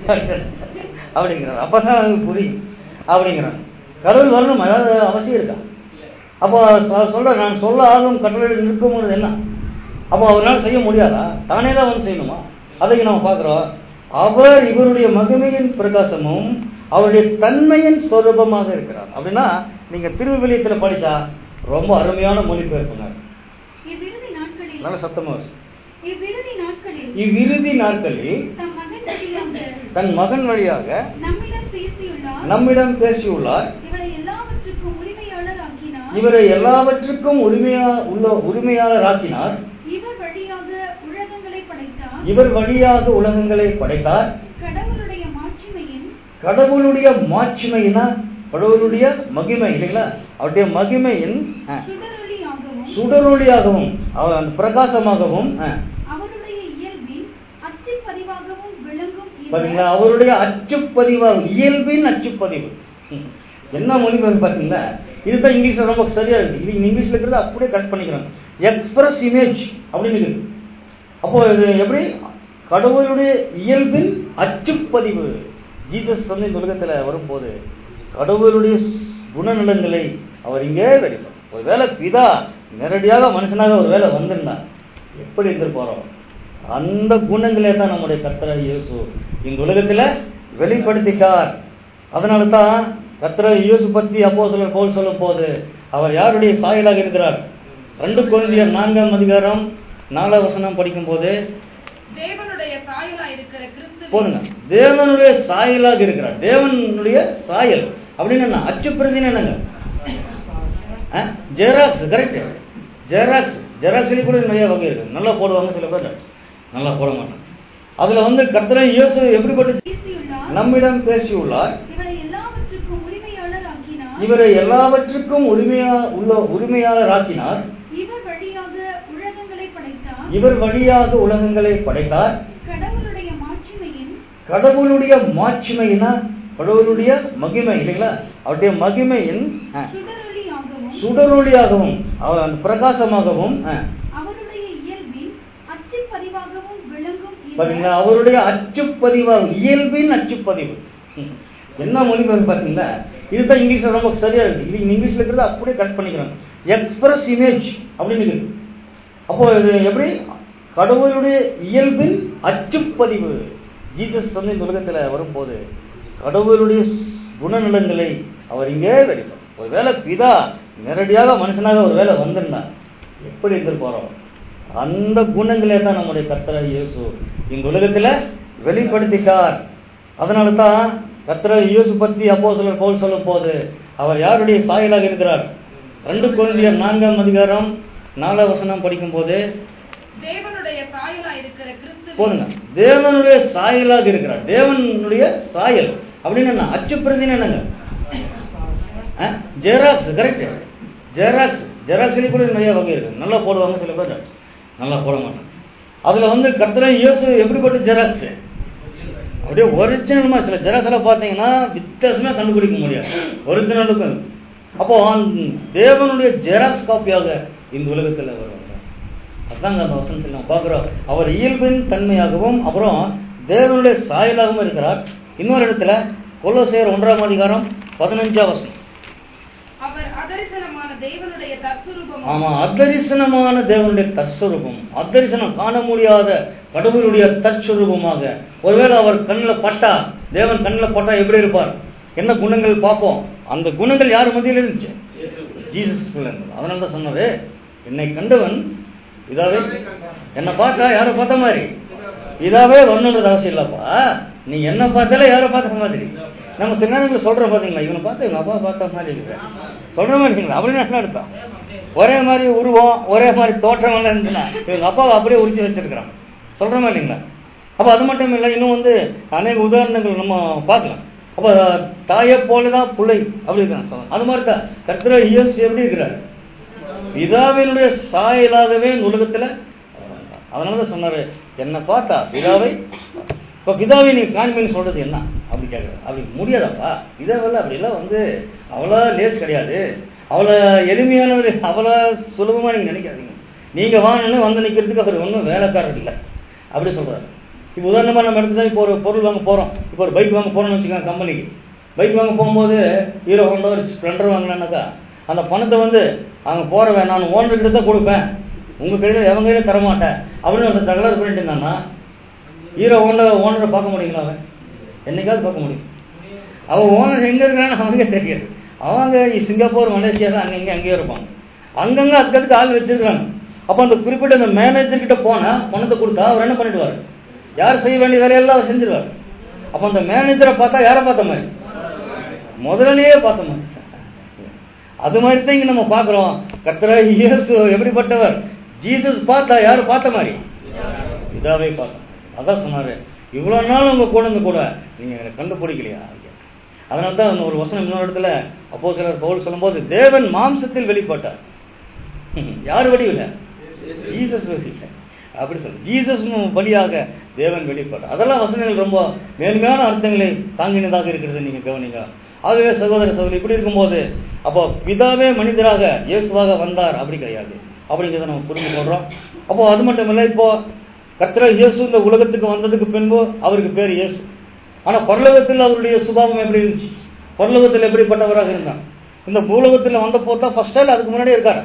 அப்படிங்கிறார் அப்பதான் அவங்களுக்கு புரியும் அப்படிங்கிறாங்க கடவுள் வரணும் அதாவது அவசியம் இருக்கா அப்போ சொ- சொல்ற நான் சொல்ல ஆகும் கடவுளில் நிற்கும்போது என்ன அப்போ அவரால் செய்ய முடியாதா தானே தான் வந்து செய்யணுமா அதைக்கு நம்ம பார்க்கிறோம் அவர் இவருடைய மகிமையின் பிரகாசமும் அவருடைய தன்மையின் சொரூபமாக இருக்கிறார் அப்படின்னா நீங்க திருவிவிலியத்துல படிச்சா ரொம்ப அருமையான மொழிபெயர்ப்புங்க இவ்விறுதி நாட்களில் நல்ல சத்தமா வாசி. இவ்விறுதி நாட்களில் இவ்விறுதி நாட்களில் தம் மகன் வழியாக தன் மகன் வழியாக நம்மிடம் பேசியுள்ளார் நம்மிடம் பேசியுள்ளார் இவளை எல்லாவற்றுக்கும் உரிமையாளர் ஆக்கினார் இவரை எல்லாவற்றுக்கும் உரிமையா உள்ள உரிமையாளர் ஆக்கினார் இவர் வழியாக உலகங்களை படைத்தார் இவர் வழியாக உலகங்களை படைத்தார் கடவுளுடைய மாட்சிமையின் கடவுளுடைய மாட்சிமையினா கடவுளுடைய மகிமை இல்லைங்களா அவருடைய மகிமையின் ஆ, சுடரொளியாகவும் சுடரொளியாகவும் அவர் அந்த பிரகாசமாகவும் ஆ, அவருடைய இயல்பின் அச்சுப்பதிவாகவும் விளங்கும் இவர் பாத்தீங்களா அவருடைய அச்சுப்பதிவாகும் இயல்பின் அச்சுப்பதிவு ம். என்ன மொழிபெயர்ப்பு பாத்தீங்களா இதுதான் இங்கிலீஷ்ல ரொம்ப சரியா இருக்கு இது இங்கிலீஷ்ல இருக்கிறது அப்படியே கட் பண்ணிக்கிறாங்க எக்ஸ்பிரஸ் இமேஜ் அப்படின்னு இருக்குது அப்போ இது எப்படி கடவுளுடைய இயல்பின் அச்சுப்பதிவு ஜீசஸ் வந்து இந்த உலகத்துல வரும்போது கடவுளுடைய குணநலங்களை அவர் இங்கே வெளிப்பார் ஒருவேளை பிதா நேரடியாக மனுஷனாக ஒரு வேலை வந்திருந்தா எப்படி இருந்திருப்பாரோ அந்த குணங்களே தான் நம்முடைய கர்த்தர் இயேசு இந்த உலகத்துல வெளிப்படுத்திட்டார் அதனால தான் கர்த்தர் இயேசு பத்தி அப்போ சொல்ல போல் சொல்லும் போது அவர் யாருடைய சாயலாக இருக்கிறார் ரெண்டு குழந்தையர் நான்காம் அதிகாரம் நாலாம் வசனம் படிக்கும் போது தேவனுடைய சாயலா இருக்கிற கிறிஸ்து போதுங்க தேவனுடைய சாயலாக இருக்கிறார் தேவனுடைய சாயல் அப்படின்னு என்ன அச்சுப்பிரதின்னு என்னங்க ஜெராக்ஸ் கரெக்ட் ஜெராக்ஸ் ஜெராக்ஸ்லேயும் கூட நிறைய வகை இருக்கு நல்லா போடுவாங்க சில பேர் நல்லா போட மாட்டாங்க அதுல வந்து கர்த்தரை இயேசு எப்படிப்பட்ட பேசியுள்ளார் நம்மிடம் பேசியுள்ளார் இவளை எல்லாவற்றுக்கும் உரிமையாளர் ஆக்கினார் இவரை எல்லாவற்றுக்கும் உரிமையா உள்ள உரிமையாளர் ஆக்கினார் இவர் வழியாக உலகங்களை படைத்தார் இவர் வழியாக உலகங்களை படைத்தார் கடவுளுடைய மாட்சிமையின் கடவுளுடைய மாட்சிமையினா கடவுளுடைய மகிமை இல்லைங்களா அவருடைய மகிமையின் ஆ, சுடரொளியாகவும் சுடரொளியாகவும் அவர் அந்த பிரகாசமாகவும் ஆ, அவருடைய இயல்பின் அச்சுப்பதிவாகவும் விளங்கும் இவர் பாத்தீங்களா அவருடைய அச்சுப்பதிவாகும் இயல்பின் அச்சுப்பதிவு ம். என்ன மொழிபெயர்ப்பு பாத்தீங்களா இதுதான் இங்கிலீஷ்ல ரொம்ப சரியா இருக்கு இது இங்கிலீஷ்ல இருக்கிறது அப்படியே கட் பண்ணிக்கிறாங்க எக்ஸ்பிரஸ் இமேஜ் அப்படின்னு இருக்குது அப்போ இது எப்படி கடவுளுடைய இயல்பின் அச்சுப்பதிவு ஜீசஸ் வந்து இந்த உலகத்துல வரும்போது கடவுளுடைய குணநலங்களை அவர் இங்கே வெளிப்பார் ஒருவேளை பிதா நேரடியாக மனுஷனாக ஒரு வேலை வந்திருந்தா எப்படி இருந்திருப்பாரோ அந்த குணங்களே தான் நம்முடைய கர்த்தர இயேசு இந்த உலகத்துல வெளிப்படுத்திட்டார் அதனால தான் கர்த்தர இயேசு பத்தி அப்போ சொல்ல போல் சொல்லும் போது அவர் யாருடைய சாயலாக இருக்கிறார் ரெண்டு குழந்தையர் நான்காம் அதிகாரம் நாலாம் வசனம் படிக்கும் போது தேவனுடைய சாயலா இருக்கிற கிறிஸ்து போதுங்க தேவனுடைய சாயலாக இருக்கிறார் தேவனுடைய சாயல் அப்படின்னு என்ன அச்சுப்பிரதின்னு என்னங்க ஜெராக்ஸ் கரெக்ட் ஜெராக்ஸ் ஜெராக்ஸ்லேயும் கூட நிறைய வகை இருக்கு நல்லா போடுவாங்க சில பேர் நல்லா போட மாட்டாங்க அதுல வந்து கர்த்தரை இயேசு எப்படிப்பட்ட ஜெராக்ஸ் அப்படியே ஒரிஜினல் சில ஜெராக்ஸ் எல்லாம் பார்த்தீங்கன்னா வித்தியாசமே கண்டுபிடிக்க முடியாது ஒரிஜினலுக்கும் அப்போ அந்த தேவனுடைய ஜெராக்ஸ் காப்பியாக இந்த உலகத்துல வருவாங்க அதாங்க அந்த வசனத்தில் நம்ம பார்க்குறோம் அவர் இயல்பின் தன்மையாகவும் அப்புறம் தேவனுடைய சாயலாகவும் இருக்கிறார் இன்னொரு இடத்துல கொல்லோசேர் ஒன்றாம் அதிகாரம் பதினஞ்சாம் வசனம் அவர் அதரிசனமான தேவனுடைய தற்சுரூபம் ஆமா அதரிசனமான தேவனுடைய தற்ஸ்வரூபம் அதரிசனம் காண முடியாத கடவுளுடைய தற்ஸ்வரூபமாக ஒருவேளை அவர் கண்ணில் பட்டா தேவன் கண்ணில் பட்டா எப்படி இருப்பார் என்ன குணங்கள் பார்ப்போம் அந்த குணங்கள் யார் மத்தியில் இருந்துச்சு ஜீசஸ் அதனால தான் சொன்னாரு என்னை கண்டவன் இதாவே என்ன பார்த்தா யாரை பார்த்த மாதிரி இதாவே வரணுன்றது அவசியம் இல்லப்பா நீ என்ன பார்த்தாலே யாரை பார்த்த மாதிரி நம்ம சில நேரங்களில் சொல்றோம் பாத்தீங்களா இவனை பார்த்து இவங்க அப்பா பார்த்த மாதிரி இருக்கு சொல்ற மாட்டீங்களா அப்படின்னு என்ன அர்த்தம் ஒரே மாதிரி உருவம் ஒரே மாதிரி தோற்றம் எல்லாம் இருந்துச்சுன்னா இவங்க அப்பாவை அப்படியே உரிச்சு வச்சிருக்கிறாங்க சொல்ற மாதிரி இல்லைங்களா அப்ப அது மட்டும் இல்லை இன்னும் வந்து அநேக உதாரணங்கள் நம்ம பார்க்கலாம் அப்ப தாயை போலதான் பிள்ளை அப்படி இருக்காங்க அது மாதிரி தான் கர்த்தர் இயேசு எப்படி இருக்கிறார் பிதாவினுடைய சாயலாகவே இந்த உலகத்துல அதனாலதான் சொன்னாரு என்ன பார்த்தா பிதாவை இப்ப பிதாவை நீ காண்பின்னு சொல்றது என்ன அப்படி கேட்கறது அப்படி முடியாதாப்பா பிதாவெல்லாம் அப்படிலாம் வந்து அவ்வளோ லேஸ் கிடையாது அவ்வளோ எளிமையானவர் அவ்வளோ சுலபமா நீங்க நினைக்காதீங்க நீங்க வாங்கன்னு வந்து நிக்கிறதுக்கு அவர் ஒன்றும் வேலைக்காரர் இல்லை அப்படி சொல்றாரு இப்போ உதாரணமா நம்ம எடுத்து இப்போ ஒரு பொருள் வாங்க போறோம் இப்போ ஒரு பைக் வாங்க போறோம்னு வச்சுக்கோங்க கம்பெனிக்கு பைக் வாங்க போகும்போது ஹீரோ ஹோண்டா ஒரு ஸ்ப்ளெண்டர் வாங்கினாக்கா அந்த பணத்தை வந்து அங்க போறவன் நான் ஓனர்கிட்ட தான் கொடுப்பேன் உங்க கையில எவங்க கையில தரமாட்டேன் அப்படின்னு ஒரு தகராறு பண்ணிட்டு இருந்தான்னா ஹீரோ ஹோண்டா ஓனரை பார்க்க முடியுங்களா அவன் என்னைக்காவது பார்க்க முடியும் அவன் ஓனர் எங்க இருக்கான்னு அவங்க தெரியாது அவங்க சிங்கப்பூர் மலேசியா தான் அங்கங்க அங்கேயே இருப்பாங்க அங்கங்க அதுக்கு ஆள் வச்சிருக்காங்க அப்ப அந்த குறிப்பிட்ட அந்த மேனேஜர் கிட்ட போனா பணத்தை கொடுத்தா அவர் என்ன பண்ணிடுவாரு யார் செய்ய வேண்டிய வேலையெல்லாம் அவர் செஞ்சிருவார் அப்ப அந்த மேனேஜரை பார்த்தா யாரை பார்த்த மாதிரி முதல்லயே பார்த்த மாதிரி அது மாதிரி தான் இங்க நம்ம பாக்குறோம் கர்த்தரா இயேசு எப்படிப்பட்டவர் ஜீசஸ் பார்த்தா யாரு பார்த்த மாதிரி இதாவே பார்த்தோம் அதான் சொன்னாரு இவ்வளவு நாள் உங்க கூட இருந்து கூட நீங்க எங்களை கண்டுபிடிக்கலையா அதனால தான் ஒரு வசனம் இன்னொரு இடத்துல அப்போ சிலர் பவுல் சொல்லும்போது தேவன் மாம்சத்தில் வெளிப்பட்டார் யார் வடிவில் ஜீசஸ் வடிவில் அப்படி சொல்லு ஜீசஸ் வழியாக தேவன் வெளிப்பட்டார் அதெல்லாம் வசனங்கள் ரொம்ப மேன்மையான அர்த்தங்களை தாங்கினதாக இருக்கிறது நீங்க கவனிங்க ஆகவே சகோதர சகோதரி இப்படி இருக்கும்போது அப்போ பிதாவே மனிதராக இயேசுவாக வந்தார் அப்படி கிடையாது அப்படிங்கிறத நம்ம புரிந்து கொள்றோம் அப்போ அது மட்டும் இல்லை இப்போ கத்திர இயேசு இந்த உலகத்துக்கு வந்ததுக்கு பின்பு அவருக்கு பேர் இயேசு ஆனா பரலோகத்தில் அவருடைய சுபாவம் எப்படி இருந்துச்சு பரலோகத்தில் எப்படிப்பட்டவராக இருந்தார் இந்த பூலோகத்தில் வந்த போதா ஃபர்ஸ்ட் அதுக்கு முன்னாடியே இருக்காரு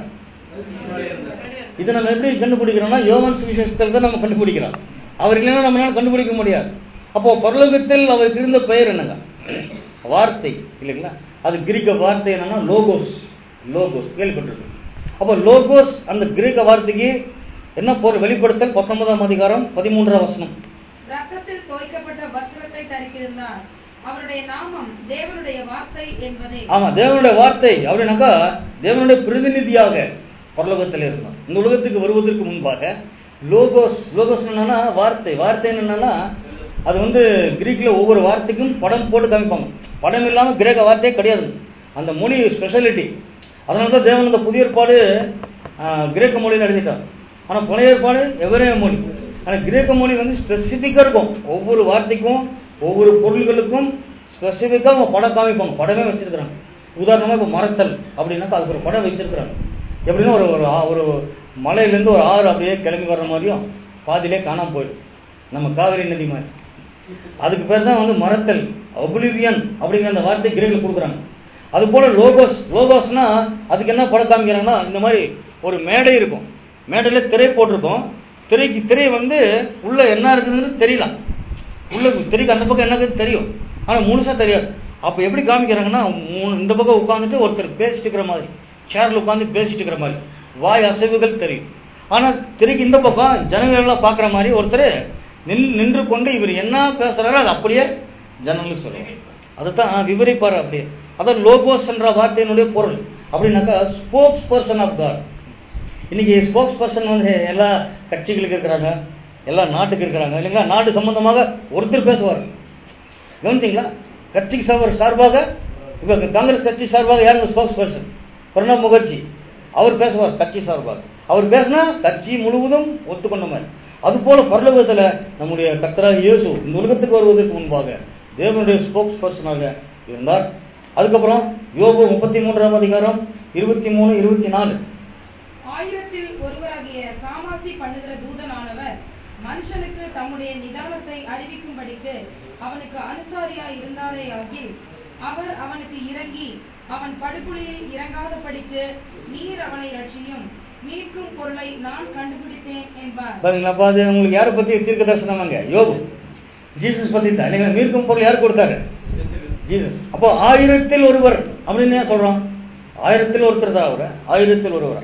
இதை நம்ம எப்படி கண்டுபிடிக்கிறோம்னா யோவன் சுவிசேஷத்தில் தான் நம்ம கண்டுபிடிக்கிறோம் அவர் இல்லைன்னா நம்மளால கண்டுபிடிக்க முடியாது அப்போ பரலோகத்தில் அவருக்கு இருந்த பெயர் என்னங்க வார்த்தை இல்லைங்களா அது கிரீக்க வார்த்தை என்னன்னா லோகோஸ் லோகோஸ் கேள்விப்பட்டிருக்கு அப்போ லோகோஸ் அந்த கிரீக்க வார்த்தைக்கு என்ன பொருள் வெளிப்படுத்தல் பத்தொன்பதாம் அதிகாரம் பதிமூன்றாம் வசனம் ரத்தத்தில் தோய்க்கப்பட்ட வஸ்திரத்தை தரித்திருந்தார் அவருடைய நாமம் தேவனுடைய வார்த்தை என்பதே ஆமா தேவனுடைய வார்த்தை அப்படின்னாக்கா தேவனுடைய பிரதிநிதியாக பரலோகத்தில் இருந்தான் இந்த உலகத்துக்கு வருவதற்கு முன்பாக லோகோஸ் லோகோஸ் என்னன்னா வார்த்தை வார்த்தை என்னன்னா அது வந்து கிரீக்ல ஒவ்வொரு வார்த்தைக்கும் படம் போட்டு காமிப்பாங்க படம் இல்லாம கிரேக்க வார்த்தையே கிடையாது அந்த மொழி ஸ்பெஷாலிட்டி அதனால தான் தேவன் இந்த புதிய ஏற்பாடு ஆஹ், கிரேக்க மொழியில் எழுதிட்டார் ஆனா பழைய ஏற்பாடு எவரே மொழி ஆனா கிரேக்க மொழி வந்து ஸ்பெசிபிக்கா இருக்கும் ஒவ்வொரு வார்த்தைக்கும் ஒவ்வொரு பொருள்களுக்கும் ஸ்பெசிபிக்கா அவங்க படம் காமிப்பாங்க படமே வச்சிருக்கிறாங்க உதாரணமா இப்ப மரத்தல் அப்படின்னாக்கா அதுக்கு ஒரு படம் வச்சிருக்கிறாங்க எப்படின்னா ஒரு ஒரு ஆ- ஒரு மலையிலேருந்து ஒரு ஆறு அப்படியே கிளம்பி வர்ற மாதிரியும் பாதியிலே காணாம போயிடும் நம்ம காவிரி நதி மாதிரி அதுக்கு பேர் தான் வந்து மரத்தல் ஒபுலிவியன் அப்படிங்கிற அந்த வார்த்தை கிரேக்கில் கொடுக்குறாங்க அது போல லோகோஸ் லோகோஸ்னா அதுக்கு என்ன படம் காமிக்கிறாங்கன்னா இந்த மாதிரி ஒரு மேடை இருக்கும் மேடையில திரை போட்டிருக்கோம் திரைக்கு திரை வந்து உள்ள என்ன இருக்குதுன்னு தெரியலாம் உள்ள திரைக்கு அந்த பக்கம் என்ன இருக்குதுன்னு தெரியும் ஆனா முழுசா தெரியாது அப்ப எப்படி காமிக்கிறாங்கன்னா மூணு- இந்த பக்கம் உட்காந்துட்டு ஒருத்தர் பேசிட்டு இருக்கிற மாதிரி சேர்ல உட்காந்து பேசிட்டு இருக்கிற மாதிரி வாய் அசைவுகள் தெரியும் ஆனா திரைக்கு இந்த பக்கம் ஜனங்கள் எல்லாம் பாக்குற மாதிரி ஒருத்தர் நின் நின்று கொண்டு இவர் என்ன பேசுறாரோ அது அப்படியே ஜனங்களுக்கு சொல்லுவாங்க அதுதான் விவரிப்பாரு அப்படியே அதான் லோகோஸ் என்ற வார்த்தையினுடைய பொருள் அப்படின்னாக்கா ஸ்போக்ஸ் பர்சன் ஆஃப் காட் இன்னைக்கு ஸ்போக்ஸ் பர்சன் வந்து எல்லா கட்சிகளுக்கு இருக்கிறாங்க எல்லா நாட்டுக்கு இருக்கிறாங்க இல்லைங்களா நாடு சம்பந்தமாக ஒருத்தர் பேசுவார் கவனிச்சிங்களா கட்சிக்கு சார்ப- சார்பாக இப்ப காங்கிரஸ் கட்சி சார்பாக யாருங்க ஸ்போக்ஸ் பர்சன் பிரணப் முகர்ஜி அவர் பேசுவார் கட்சி சார்பாக அவர் பேசினா கட்சி முழுவதும் ஒத்துக்கொண்ட மாதிரி அது போல பரலோகத்துல நம்முடைய கத்தரா இயேசு இந்த உலகத்துக்கு வருவதற்கு முன்பாக தேவனுடைய ஸ்போக்ஸ் பர்சனாக இருந்தார் அதுக்கப்புறம் யோபு முப்பத்தி மூன்றாம் அதிகாரம் இருபத்தி மூணு இருபத்தி நாலு ஆயிரத்தில் ஒருவராகிய சாமாசி பண்ணுகிற தூதனானவர் மனுஷனுக்கு தம்முடைய நிதானத்தை அறிவிக்கும்படிக்கு அவனுக்கு அனுசாரியாய் இருந்தாரே ஆகில் அவர் அவனுக்கு இறங்கி அவன் படுகுழியில் இறங்காதபடிக்கு நீர் அவனை ரட்சியும் மீட்கும் பொருளை நான் கண்டுபிடித்தேன் என்பார் பாருங்களா அப்ப அது உங்களுக்கு யாரை பத்தி தீர்க்க தரிசனமாங்க யோபு ஜீசஸ் பத்தி தான் இல்லைங்களா மீட்கும் பொருள் யார் கொடுத்தாரு ஜீசஸ் அப்போ ஆயிரத்தில் ஒருவர் அப்படின்னு ஏன் சொல்றோம் ஆயிரத்தில் ஒருத்தர் தான் அவரு ஆயிரத்தில் ஒருவர்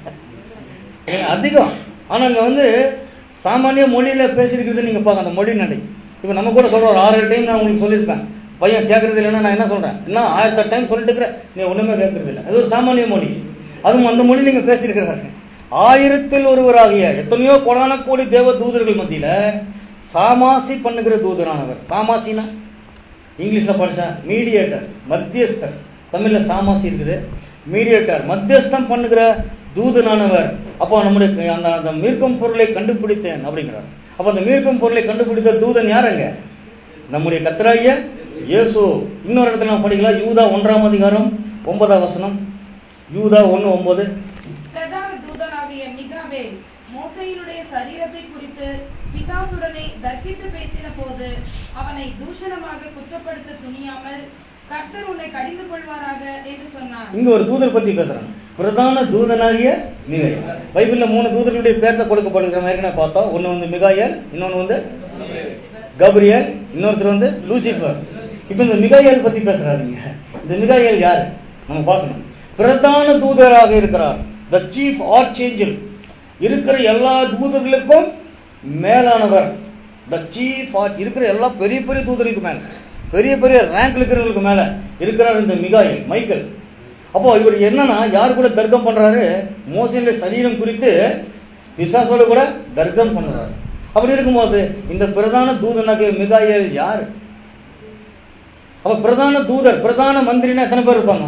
இல்லைங்க, அதிகம் ஆனா அங்க வந்து சாமானிய மொழியில பேசியிருக்கிறது நீங்க பாக்க அந்த மொழி நடை இப்ப நம்ம கூட சொல்றோம் ஒரு ஆறு டைம் நான் உங்களுக்கு சொல்லியிருப்பேன் பையன் கேட்கறது இல்லைன்னா நான் என்ன சொல்றேன் என்ன ஆயிரத்தி டைம் சொல்லிட்டு இருக்கிற நீ ஒண்ணுமே கேட்கறது இல்லை அது ஒரு சாமானிய மொழி அதுவும் அந்த மொழி நீங்க பேசியிருக்கிறாங்க ஆயிரத்தில் ஒருவராகிய எத்தனையோ கோடான கோடி தேவ தூதர்கள் மத்தியில சாமாசி பண்ணுகிற தூதரானவர் சாமாசினா இங்கிலீஷ்ல படிச்சா மீடியேட்டர் மத்தியஸ்தர் தமிழ்ல சாமாசி இருக்குது மீடியேட்டர் மத்தியஸ்தம் பண்ணுகிற தூதனானவர் அப்போ நம்முடைய அந்த அந்த மீட்கும் பொருளை கண்டுபிடித்தேன் அப்படிங்கிறார் அப்போ அந்த மீட்கும் பொருளை கண்டுபிடித்த தூதன் யாருங்க நம்முடைய கத்தராகிய இயேசு இன்னொரு இடத்துல நம்ம படிக்கலாம் யூதா ஒன்றாம் அதிகாரம் ஒன்பதாம் வசனம் யூதா ஒன்று ஒன்பது பிரதான தூதனாகிய மிகாவேல் மோசையினுடைய சரீரத்தை குறித்து பிசாசுடனே தர்க்கித்து பேசின போது அவனை தூஷணமாக குற்றப்படுத்த துணியாமல் கர்த்தர் உன்னை கடிந்து கொள்வாராக என்று சொன்னார் இங்க ஒரு தூதர் பத்தி பேசுறாங்க பிரதான தூதனாகிய மிகாயல் பைபிள்ல மூணு தூதர்களுடைய பேர்த்த கொடுக்கப்படுகிற மாதிரி பார்த்தோம் ஒன்னு வந்து மிகாயல் இன்னொன்னு வந்து கப்ரியல் இன்னொருத்தர் வந்து லூசிபர் இப்ப இந்த மிகாயல் பத்தி பேசுறாருங்க இந்த மிகாயல் யாரு நம்ம பார்க்கணும் பிரதான தூதராக இருக்கிறார் த சீஃப் ஆர்ச்சேஞ்சல் இருக்கிற எல்லா தூதர்களுக்கும் மேலானவர் த சீஃப் இருக்கிற எல்லா பெரிய பெரிய தூதருக்கு மேல பெரிய பெரிய ரேங்க்ல இருக்கிறவங்களுக்கு மேல இருக்கிறார் இந்த மிகாயல் மைக்கேல் அப்போ இவர் என்னன்னா யார் கூட தர்க்கம் பண்றாரு மோசனுடைய சரீரம் குறித்து பிசாசோட கூட தர்க்கம் பண்றாரு அப்படி இருக்கும்போது இந்த பிரதான தூதனாகிய மிகாயல் யார் அப்ப பிரதான தூதர் பிரதான மந்திரினா எத்தனை பேர் இருப்பாங்க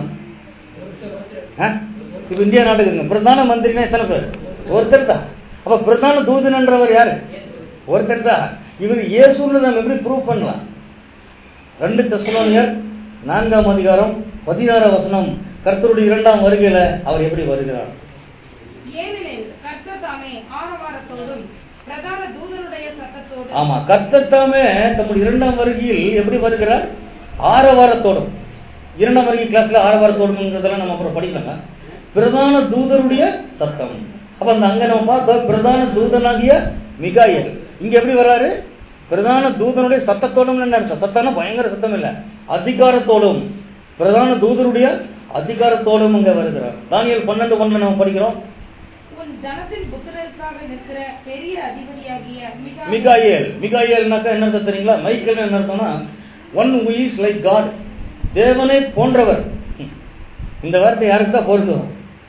ஆ? இப்ப இந்தியா நாட்டுக்குங்க பிரதான மந்திரினா எத்தனை பேர் ஒருத்தர் தான் அப்ப பிரதான தூதன்ன்றவர் யாரு ஒருத்தர் தான் இவர் இயேசுன்னு நம்ம எப்படி ப்ரூவ் பண்ணலாம் ரெண்டு தெசலோனியர் நான்காம் அதிகாரம் பதினாறாம் வசனம் கர்த்தருடைய இரண்டாம் வருகையில அவர் எப்படி வருகிறார் ஏனெனில் கர்த்தர் தாமே ஆரவாரத்தோடும் பிரதான தூதனுடைய சத்தத்தோடும் ஆமா கர்த்தர் தாமே தம்முடைய இரண்டாம் வருகையில் எப்படி வருகிறார் ஆரவாரத்தோடும் இரண்டாம் வருகை கிளாஸ்ல ஆரவாரத்தோடுங்கிறதெல்லாம் நம்ம அப்புறம் படிக்கலாங்க பிரதான தூதருடைய சத்தம் அப்ப அந்த அங்க நம்ம பார்த்தோம் பிரதான தூதனாகிய மிகாயல் இங்க எப்படி வர்றாரு பிரதான தூதனுடைய சத்தத்தோடும் என்ன அர்த்தம்? சத்தம்னா பயங்கர சத்தம் இல்ல அதிகாரத்தோடும் பிரதான தூதருடைய அதிகாரத்தோடும் அங்க வருகிறார் தானியல் பன்னெண்டு ஒண்ணு நம்ம படிக்கிறோம் உன் ஜனத்தின் புத்திரருக்காக நிற்கிற பெரிய அதிபதியாகிய மிகா மிகாயேல் மிகாயேல்னாக்கா என்ன அர்த்தம் தெரியுங்களா மைக்கேல் என்ன அர்த்தம்னா one who is like God தேவனை போன்றவர் இந்த வார்த்தை யாருக்கு தான் பொருந்தும்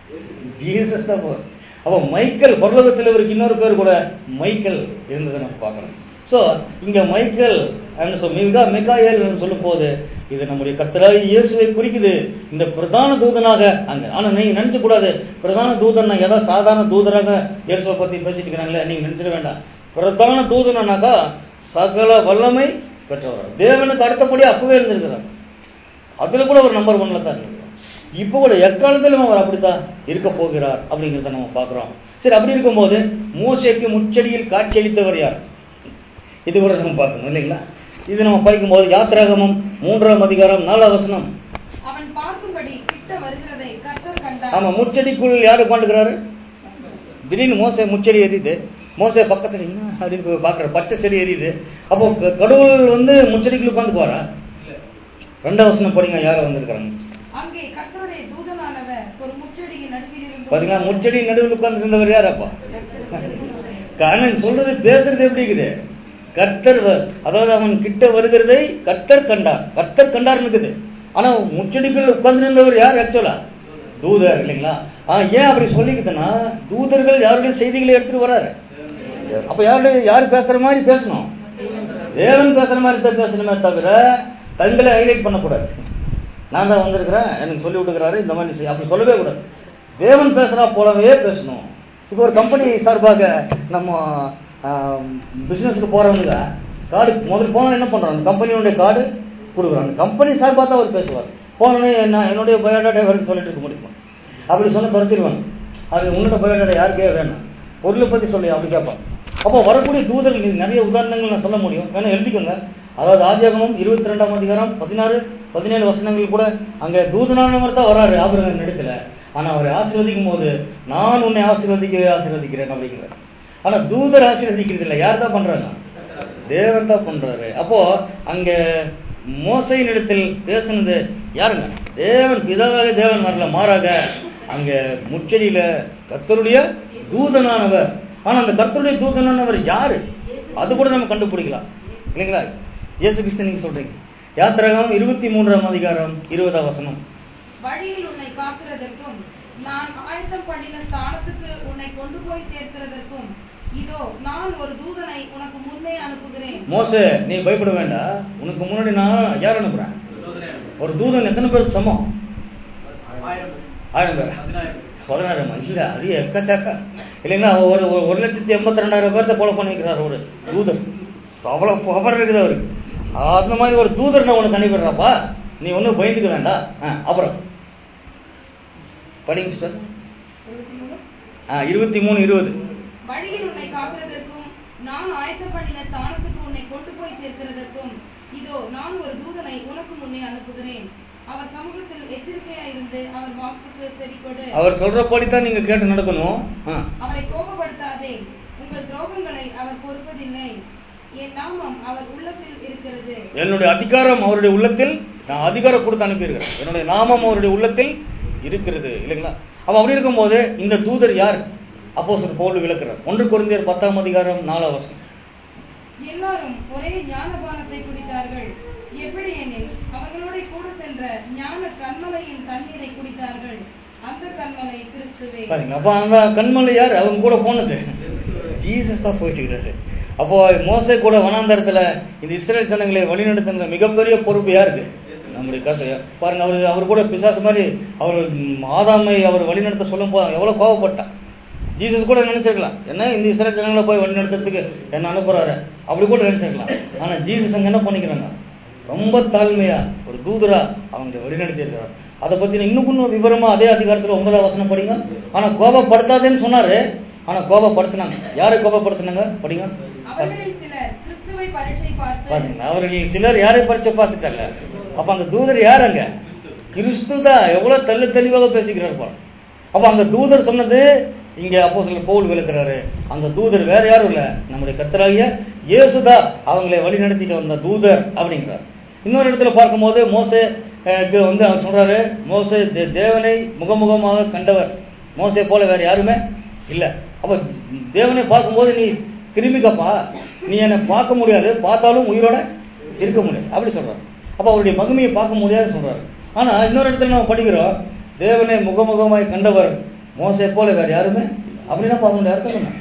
ஜீசஸ் தான் போதும் அப்போ மைக்கேல் பரலோகத்தில் இவருக்கு இன்னொரு பேர் கூட மைக்கேல் இருந்ததை நம்ம பார்க்கணும் ஸோ இங்க மைக்கேல் அப்படின்னு சொல் மிகா மிகாயேல் சொல்லும் போது இது நம்முடைய கர்த்தராகி இயேசுவை குறிக்குது இந்த பிரதான தூதனாக அங்க ஆனா நீங்க நினைச்ச கூடாது பிரதான தூதன் ஏதோ சாதாரண தூதராக இயேசுவை பத்தி பேசிட்டு இருக்கிறாங்களே நீங்க நினைச்சிட வேண்டாம் பிரதான தூதனாக்கா சகல வல்லமை பெற்றவர் தேவனுக்கு அடுத்தபடியே அப்பவே இருந்திருக்கிறார் அதுல கூட ஒரு நம்பர் ஒன்ல தான் இருக்கிறார் இப்போ கூட எக்காலத்திலும் அவர் அப்படித்தான் இருக்க போகிறார் அப்படிங்கிறத நம்ம பார்க்கிறோம் சரி அப்படி இருக்கும்போது மோசேக்கு முச்சடியில் காட்சியளித்தவர் யார் இது கூட நம்ம பார்க்கணும் இல்லைங்களா இது நம்ம படிக்கும்போது யாத்திராகமம் மூன்றாம் அதிகாரம் நாலாம் வசனம் அவன் பார்க்கும்படி கிட்ட வருகிறதை கர்த்தர் கண்டார் ஆமா முச்சடிக்குள் யாரு உட்காந்துக்கிறாரு திடீர்னு மோசை முச்செடி எரியுது மோசை பக்கத்துல என்ன அப்படின்னு போய் பார்க்கற பச்சை செடி எரியுது அப்போ க- கடவுள் வந்து முச்செடிக்குள்ள உட்காந்துக்குவாரா ரெண்டாம் வசனம் படிங்க யாரோ வந்திருக்காங்க அங்கே கர்த்தருடைய தூதனானவர் ஒரு முச்செடியின் நடுவில் இருந்து பாத்தீங்களா முச்செடி நடுவில் உட்கார்ந்து இருந்தவர் யாரப்பா கண்ணன் சொல்றது பேசுறது எப்படி இருக்குது கர்த்தர் வ- அதாவது அவன் கிட்ட வருகிறதை கர்த்தர் கண்டார் கர்த்தர் கண்டார்னு இருக்குது ஆனா முச்செடிக்குள்ள உட்கார்ந்து இருந்தவர் யார் ஆக்சுவலா தூதர் இல்லைங்களா ஆ, ஏன் அப்படி சொல்லிக்குதுன்னா தூதர்கள் யாருடைய செய்திகளை எடுத்துட்டு வராரு அப்ப யாருடைய யார் பேசுற மாதிரி பேசணும் தேவன் பேசுற மாதிரி தான் பேசணுமே தவிர தங்களை ஹைலைட் பண்ணக்கூடாது நான் தான் வந்திருக்கிறேன் எனக்கு சொல்லி விட்டுக்கிறாரு இந்த மாதிரி செய் அப்படி சொல்லவே கூடாது தேவன் பேசுறா போலவே பேசணும் இப்போ ஒரு கம்பெனி சார்பாக நம்ம பிசினஸ்க்கு போறவங்க கார்டு முதல்ல போன என்ன பண்றாங்க அந்த கம்பெனியோட கார்டு கொடுக்குறாங்க கம்பெனி சார்பாக தான் அவர் பேசுவார் போனோடனே என்ன என்னுடைய பயோடாட்டா வரைக்கும் சொல்லிட்டு இருக்க முடியுமா அப்படி சொன்ன துரத்திடுவாங்க அது உன்னோட பயோடாட்டா யாருக்கே வேணும் பொருளை பத்தி சொல்லி அப்படி கேட்பான் அப்போ வரக்கூடிய தூதர்கள் இது நிறைய உதாரணங்கள் நான் சொல்ல முடியும் வேணா எழுதிக்கோங்க அதாவது ஆதியாகமம் இருபத்தி ரெண்டாம் அதிகாரம் பதினாறு பதினேழு வசனங்கள் கூட அங்க தூதனானவர் தான் வராரு ஆபிரகாம் இடத்துல ஆனா அவரை ஆசீர்வதிக்கும் போது நான் உன்னை ஆசீர்வதிக்கவே ஆசீர்வதிக்கிறேன் அப்படிங்கிறார் ஆனா தூதர் ஆசீர்வதிக்கிறது இல்லை யார் தான் பண்றாங்க தேவன் தான் பண்றாரு அப்போ அங்க மோசையின் இடத்தில் பேசுனது யாருங்க தேவன் பிதாவாக தேவன் வரல மாறாக அங்க முச்செடியில கர்த்தருடைய தூதனானவர் ஆனா அந்த கர்த்தருடைய தூதனானவர் யாரு அது கூட நம்ம கண்டுபிடிக்கலாம் இல்லைங்களா இயேசு கிறிஸ்து நீங்க சொல்றீங்க யாத்திரகம் இருபத்தி மூன்றாம் அதிகாரம் இருபதாம் வசனம் வழியில் உன்னை காக்கிறதற்கும் நான் ஆயத்தம் பண்ணின ஸ்தானத்துக்கு உன்னை கொண்டு போய் சேர்க்கிறதற்கும் இதோ நான் ஒரு தூதனை உனக்கு முன்னே அனுப்புகிறேன் மோசே நீ பயப்பட வேண்டாம் உனக்கு முன்னாடி நான் யார் அனுப்புறேன் ஒரு தூதன் எத்தனை பேருக்கு சமம் ஆயிரம் பேர் பதினாயிரம் இல்ல அது எக்கச்சக்க இல்லைங்களா ஒரு ஒரு- ஒரு லட்சத்தி எண்பத்தி ரெண்டாயிரம் பேர்த்த கொலை பண்ணிக்கிறார் ஒரு தூதர் அவ்வளவு பவர் இருக்குது அவருக்கு அந்த மாதிரி ஒரு தூதர் நான் உனக்கு அனுப்பிடுறாப்பா நீ ஒன்றும் பயந்துக்க வேண்டாம் ஆ, அப்புறம் படிங்க சிஸ்டர் ஆ இருபத்தி மூணு இருபது வழியில் உன்னை காக்கிறதற்கும் நான் ஆயத்தம் பண்ணின ஸ்தானத்துக்கு உன்னை கொண்டு போய் சேர்க்கிறதற்கும் இதோ நான் ஒரு தூதனை உனக்கு முன்னே அனுப்புகிறேன் அவர் சமூகத்தில் எச்சரிக்கையாயிருந்து அவர் வாக்குக்கு செவிக்கொடு அவர் சொல்றபடி தான் நீங்க கேட்டு நடக்கணும் ஆ அவரை கோபப்படுத்தாதே உங்கள் துரோகங்களை அவர் பொறுப்பதில்லை என் நாமம் அவர் உள்ளத்தில் இருக்கிறது என்னுடைய அதிகாரம் அவருடைய உள்ளத்தில் நான் அதிகாரம் கொடுத்து அனுப்பியிருக்கிறேன் என்னுடைய நாமம் அவருடைய உள்ளத்தில் இருக்கிறது இல்லைங்களா அப்ப அப்படி இருக்கும்போது இந்த தூதர் யார் அப்போ பவுல் விளக்குறார் ஒன்று குருந்தியர் பத்தாம் அதிகாரம் நாலாம் வசனம் எல்லாரும் ஒரே ஞானபானத்தை குடித்தார்கள் எப்படி எனில் அவர்களோட கூட சென்ற ஞான கண்மலையின் தண்ணீரை குடித்தார்கள் அந்த கண்மலை கிறிஸ்துவே பாருங்க அப்ப அந்த கண்மலை யார் அவங்க கூட போனது ஜீசஸ் தான் போயிட்டு இருக்கிறாரு அப்போ மோசே கூட வனாந்தரத்துல இந்த இஸ்ரேல் ஜனங்களை வழிநடத்தின மிகப்பெரிய பொறுப்பு யாருக்கு நம்முடைய கருத்து பாருங்க அவர் அவர் கூட பிசாசு மாதிரி அவர் ம், ஆதாமை அவர் வழிநடத்த சொல்லும் போது எவ்வளவு கோவப்பட்டா ஜீசஸ் கூட நினைச்சிருக்கலாம் என்ன இந்த இஸ்ரேல் ஜனங்களை போய் வழிநடத்துறதுக்கு என்ன அனுப்புறாரு அப்படி கூட நினைச்சிருக்கலாம் ஆனா ஜீசஸ் அங்க என்ன பண்ணிக்கிறாங்க ரொம்ப தாழ்மையா ஒரு தூதரா அவங்க வழிநடத்தி இருக்கிறார் அதை பத்தி இன்னும் இன்னும் விவரமா அதே அதிகாரத்துல ஒன்பதாம் வசனம் படிங்க ஆனா கோபப்படுத்தாதேன்னு சொன்னாரு ஆனா கோபப்படுத்தினாங்க யாரை கோபப்படுத்தினாங்க படிங்க அவர்களில் சிலர் கிறிஸ்துவை பரீட்சை பார்த்து பாருங்க அவர்கள் சிலர் யாரை பரிச்சை பார்த்துட்டாங்க அப்ப அந்த தூதர் யார் அங்க கிறிஸ்து தான் எவ்வளவு தெள்ள தெளிவாக பேசிக்கிறார் பாருங்க அப்ப அங்க தூதர் சொன்னது இங்க அப்போ சில பவுல் விளக்குறாரு அந்த தூதர் வேற யாரும் இல்ல நம்முடைய கத்தராகிய இயேசுதா அவங்களை வழி நடத்திட்டு வந்த தூதர் அப்படிங்கிறார் இன்னொரு இடத்துல பார்க்கும்போது மோசே அஹ், க்கு வந்து அவர் சொல்றாரு மோசே தே- தேவனை முகமுகமாக கண்டவர் மோசே போல வேற யாருமே இல்ல அப்ப தேவனை பார்க்கும்போது நீ கிருமிக்கப்பா நீ என்னை பார்க்க முடியாது பார்த்தாலும் உயிரோட இருக்க முடியாது அப்படி சொல்றாரு அப்ப அவருடைய மகிமையை பார்க்க முடியாதுன்னு சொல்றாரு ஆனா இன்னொரு இடத்துல நம்ம படிக்கிறோம் தேவனை முகமுகமாய் கண்டவர் மோசே போல வேற யாருமே அப்படின்னா பார்க்க முடியாது அர்த்தம் என்ன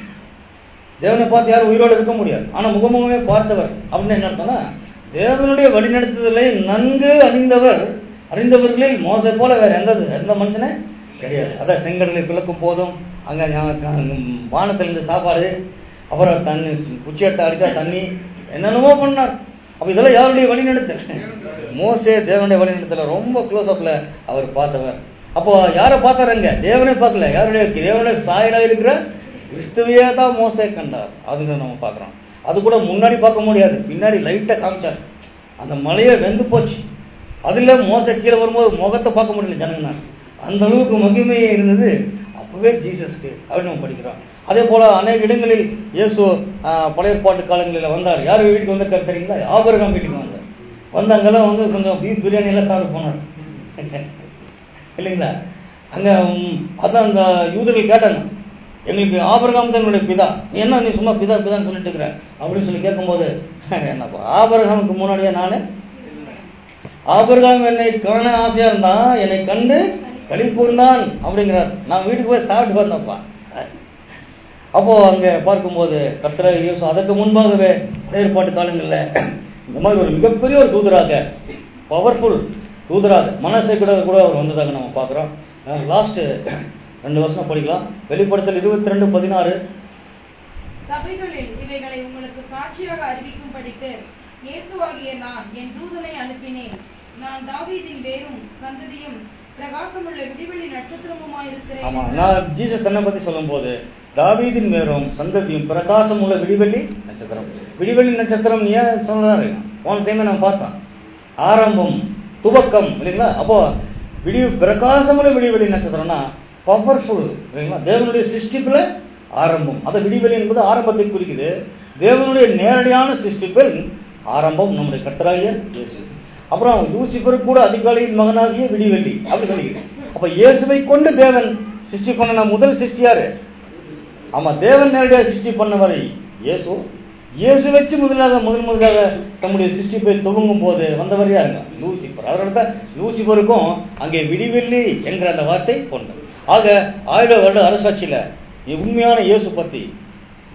தேவனை பார்த்து யாரும் உயிரோடு இருக்க முடியாது ஆனா முகமுகமே பார்த்தவர் அப்படின்னு என்ன அர்த்தம்னா தேவனுடைய வழிநடத்துதலை நன்கு அறிந்தவர் அறிந்தவர்களில் மோசை போல வேற எந்த எந்த மனுஷனே கிடையாது அதான் செங்கடலை பிளக்கும் போதும் அங்க ஞா- க- வானத்திலிருந்து சாப்பாடு அப்புறம் தண்ணி குச்சியட்டை அடிச்சா தண்ணி என்னென்னமோ பண்ணார் அப்ப இதெல்லாம் யாருடைய வழிநடத்தல் மோசே தேவனுடைய வழிநடத்தல ரொம்ப க்ளோஸ் அப்ல அவர் பார்த்தவர் அப்போ யாரை பார்த்தாருங்க தேவனை பார்க்கல யாருடைய தேவனுடைய சாயலா இருக்கிற கிறிஸ்துவையே தான் மோசே கண்டார் அதுதான் நம்ம பார்க்கிறோம் அது கூட முன்னாடி பார்க்க முடியாது பின்னாடி லைட்டா காமிச்சார் அந்த மலையே வெந்து போச்சு அதுல மோச கீழே வரும்போது முகத்தை பார்க்க முடியல ஜனங்கனா அந்த அளவுக்கு மகிமையே இருந்தது அப்பவே ஜீசஸ்க்கு அப்படின்னு நம்ம படிக்கிறோம் அதே போல அநேக இடங்களில் இயேசு ஆஹ், பழைய ஏற்பாட்டு காலங்களில் வந்தார் யார் வீட்டுக்கு வந்திருக்காரு தெரியுங்களா ஆபரகம் வீட்டுக்கு வந்தார் வந்து அங்கெல்லாம் வந்து கொஞ்சம் பீஃப் பிரியாணி எல்லாம் சாப்பிட்டு போனார் இல்லைங்களா அங்க ம், அதான் அந்த யூதர்கள் கேட்டாங்க எங்களுக்கு ஆபரகாம் தான் என்னுடைய பிதா நீ என்ன நீ சும்மா பிதா பிதான்னு சொல்லிட்டு இருக்கிற அப்படின்னு சொல்லி கேட்கும்போது என்னப்பா ஆபரகாமுக்கு முன்னாடியே நானு ஆபரகாம் என்னை காண ஆசையா இருந்தான் என்னை கண்டு கழிப்புண்டான் அப்படிங்கிறார் நான் வீட்டுக்கு போய் சாப்பிட்டு வந்தப்பா அப்போ அங்க பார்க்கும்போது கத்திர இயேசு அதற்கு முன்பாகவே ஏற்பாட்டு காலங்கள்ல இந்த மாதிரி ஒரு மிகப்பெரிய ஒரு தூதராக பவர்ஃபுல் தூதராக மனசை கூட கூட அவர் வந்ததாக நம்ம பார்க்குறோம் லாஸ்ட் ரெண்டு வருஷம் படிக்கலாம் வெளிப்படுத்தல் இருபத்தி ரெண்டு பதினாறு சபைகளில் இவைகளை உங்களுக்கு சாட்சியாக அறிவிக்கும்படிக்கு இயேசுவாகிய நான் என் தூதனை அனுப்பினேன் நான் தாவீதின் வேரும் சந்ததியும் பிரகாசமுள்ள விடிவெளி நட்சத்திரமுமாய் இருக்கிறேன் ஆமா என்றார். நான் ஜீசஸ் தன்னை பத்தி சொல்லும்போது தாவீதின் மேலும் சந்ததியும் பிரகாசம் உள்ள விடிவெள்ளி நட்சத்திரம் விடிவெள்ளி நட்சத்திரம் ஏன் சொல்றாரு போன டைம் நம்ம பார்த்தோம் ஆரம்பம் துவக்கம் இல்லைங்களா அப்போ விடி பிரகாசமுள்ள விடிவெளி நட்சத்திரம்னா பவர்ஃபுல் இல்லைங்களா தேவனுடைய சிருஷ்டிப்புல ஆரம்பம் அந்த விடிவெளி என்பது ஆரம்பத்தை குறிக்குது தேவனுடைய நேரடியான சிருஷ்டிப்பில் ஆரம்பம் நம்முடைய கர்த்தராகிய இயேசு அப்புறம் யூசிபருக்கு கூட அதிகாலையின் மகனாகிய விடிவெள்ளி அப்படி சொல்லிக்கிறேன் அப்ப இயேசுவை கொண்டு தேவன் சிருஷ்டி பண்ண முதல் சிருஷ்டி யாரு ஆமா தேவன் நேரடியாக சிருஷ்டி பண்ணவரை இயேசு இயேசு வச்சு முதலாக முதல் முதலாக தம்முடைய சிருஷ்டிப்பை துவங்கும் போது வந்தவர் யாருங்க லூசிபர் அவரோட தான் லூசிபருக்கும் அங்கே விடிவெள்ளி என்கிற அந்த வார்த்தை கொண்டது ஆக ஆயிரம் வருட அரசாட்சியில உண்மையான இயேசு பத்தி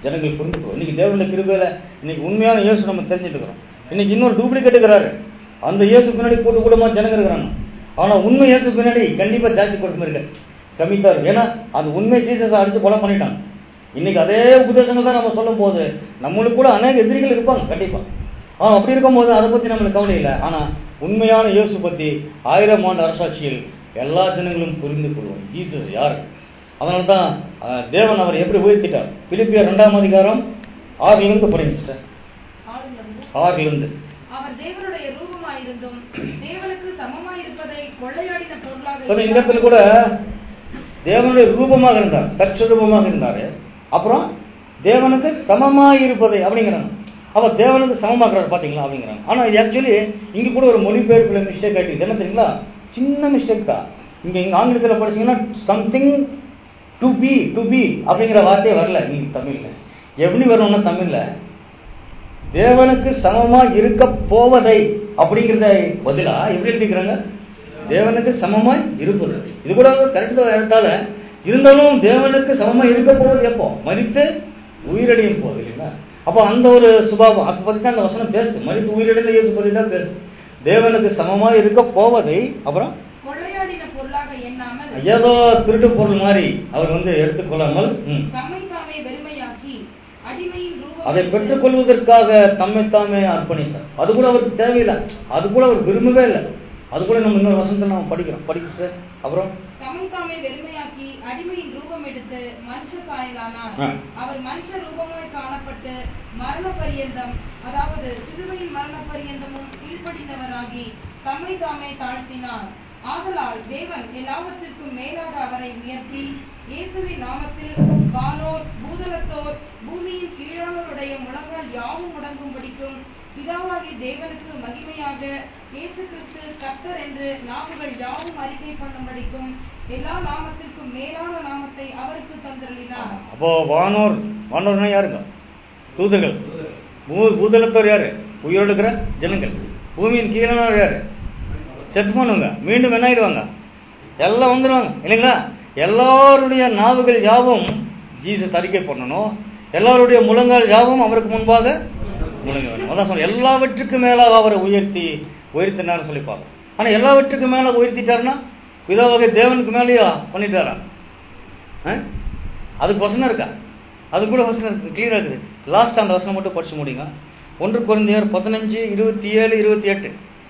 ஜனங்கள் புரிந்து கொள்ளும் இன்னைக்கு தேவனுடைய கிருபையில இன்னைக்கு உண்மையான இயேசு நம்ம தெரிஞ்சுட்டு இருக்கிறோம் இன்னைக்கு இன்னொரு டூப்ளிகேட் இருக்கிறாரு அந்த இயேசு பின்னாடி கூட்டு கூட்டமா ஜனங்க இருக்கிறாங்க ஆனா உண்மை இயேசு பின்னாடி கண்டிப்பா ஜாஸ்தி கூட்டம் இருக்கு கம்மித்தா இருக்கு ஏன்னா அந்த உண்மை ஜீசஸ் அடிச்சு கொலை பண்ணிட்டாங்க இன்னைக்கு அதே உபதேசங்கள் தான் நம்ம சொல்லும் போது நம்மளுக்கு கூட அநேக எதிரிகள் இருப்பாங்க கண்டிப்பா ஆ அப்படி இருக்கும்போது அதை பத்தி நம்மளுக்கு கவலை இல்லை ஆனா உண்மையான இயேசு பத்தி ஆயிரம் ஆண்டு அரசாட்சியில் எல்லா ஜனங்களும் புரிந்து கொள்வோம் ஜீசஸ் யார் அதனால தான் அஹ், தேவன் அவரை எப்படி உயர்த்திட்டார் பிலிப்பியர் இரண்டாம் அதிகாரம் ஆறுல இருந்து படிங்க sister. ஆளுநரும் ஆறுல இருந்து அவர் தேவனுடைய ரூபமாயிருந்தும் தேவனுக்கு சமமாயிருப்பதை கொள்ளையாடின பொருளாக So, இந்த இடத்துல கூட தேவனுடைய ரூபமாக இருந்தார் தற்சரூபமாக இருந்தாரு அப்புறம் தேவனுக்கு சமமாக இருப்பதை அப்படிங்கிறாங்க அப்ப தேவனுக்கு சமமாக்குறாரு பாத்தீங்களா அப்படிங்கிறாங்க ஆனா இது ஆக்சுவலி இங்க கூட ஒரு மொழிபெயர்ப்புல மிஸ்டேக் ஆயிட்டு என்ன தெரியுங்களா சின்ன மிஸ்டேக் தான் இங்க இங்க ஆங்கிலத்துல படிச்சீங்கன்னா something to be to be அப்படிங்கிற வார்த்தையே வரல நீங்க தமிழ்ல எப்படி வரணும்னா தமிழ்ல தேவனுக்கு சமமா இருக்க போவதை அப்படிங்கிறத பதிலா எப்படி எழுதிக்கிறாங்க தேவனுக்கு சமமாய் இருப்பது இது கூட கரெக்ட் தான் எடுத்தால இருந்தாலும் தேவனுக்கு சமமா இருக்க போவது எப்போ மறித்து உயிரடையும் போது இல்லைங்களா அப்போ அந்த ஒரு சுபாவம் அதை பத்தி தான் அந்த வசனம் பேசுது மறித்து உயிரடைந்த இயேசு பத்தி தான் பேசுது தேவனுக்கு சமமா இருக்க போவதை அப்புறம் கொள்ளையாடின பொருளாக எண்ணாமல் ஏதோ திருட்டு பொருள் மாதிரி அவர் வந்து எடுத்துக்கொள்ளாமல் ம், தம்மை தாமே வெறுமையாக்கி அடிமையின் ரூபம் அதை எடுத்து பெற்றுக் கொள்வதற்காக தம்மை தாமே அர்ப்பணித்தார் அது கூட அவருக்கு தேவையில்லை அது கூட அவர் விரும்பவே இல்லை அது கூட நம்ம இன்னொரு வசனத்தில் நம்ம படிக்கிறோம் படிக்க sister. அப்புறம் தம்மை தாமே வெறுமையாக்கி அடிமையின் ரூபம் எடுத்து மனுஷ சாயலானார் ஆ. அவர் மனுஷ ரூபமாய் காணப்பட்டு மரண பரியந்தம் அதாவது சிலுவையின் மரண பரியந்தமும் கீழ்ப்படிந்தவராகி தம்மை தாமே தாழ்த்தினார் ஆதலால் தேவன் எல்லாவற்றிற்கும் மேலாக அவரை உயர்த்தி இயேசுவின் நாமத்தில் வானோர் பூதலத்தோர் பூமியின் கீழானோருடைய முழங்கால் யாவும் முடங்கும்படிக்கும் பிதாவாகிய தேவனுக்கு மகிமையாக இயேசு கிறிஸ்து கர்த்தர் என்று நாவுகள் யாவும் அறிக்கை பண்ணும்படிக்கும் எல்லா நாமத்திற்கும் மேலான நாமத்தை அவருக்கு தந்தருளினார் அப்போ வானோர் வானோர்னா யாருங்க தூதர்கள் பூ- பூதலத்தோர் யாரு உயிரோடு இருக்கிற ஜனங்கள் பூமியின் கீழானவர் யாரு செத்து போனவங்க மீண்டும் என்ன ஆயிடுவாங்க எல்லாம் வந்துடுவாங்க இல்லைங்களா எல்லாருடைய நாவுகள் யாவும் ஜீசஸ் அறிக்கை பண்ணணும் எல்லாருடைய முழங்கால் யாவும் அவருக்கு முன்பாக முழங்க வேணும் அதான் சொல்ல எல்லாவற்றுக்கும் மேலாக அவரை உயர்த்தி உயர்த்தினார்னு சொல்லி பார்ப்போம் ஆனா எல்லாவற்றுக்கும் மேல உயர்த்திட்டாருன்னா பிதாவாக தேவனுக்கு மேலேயா பண்ணிட்டாரா ஆ? அதுக்கு வசனம் இருக்கா அது கூட வசனம் இருக்கு கிளியரா இருக்குது லாஸ்ட் அந்த வசனம் மட்டும் படிச்சு முடியுங்க ஒன்று குழந்தையார் பதினஞ்சு இருபத்தி ஏழு இருபத்தி எட்டு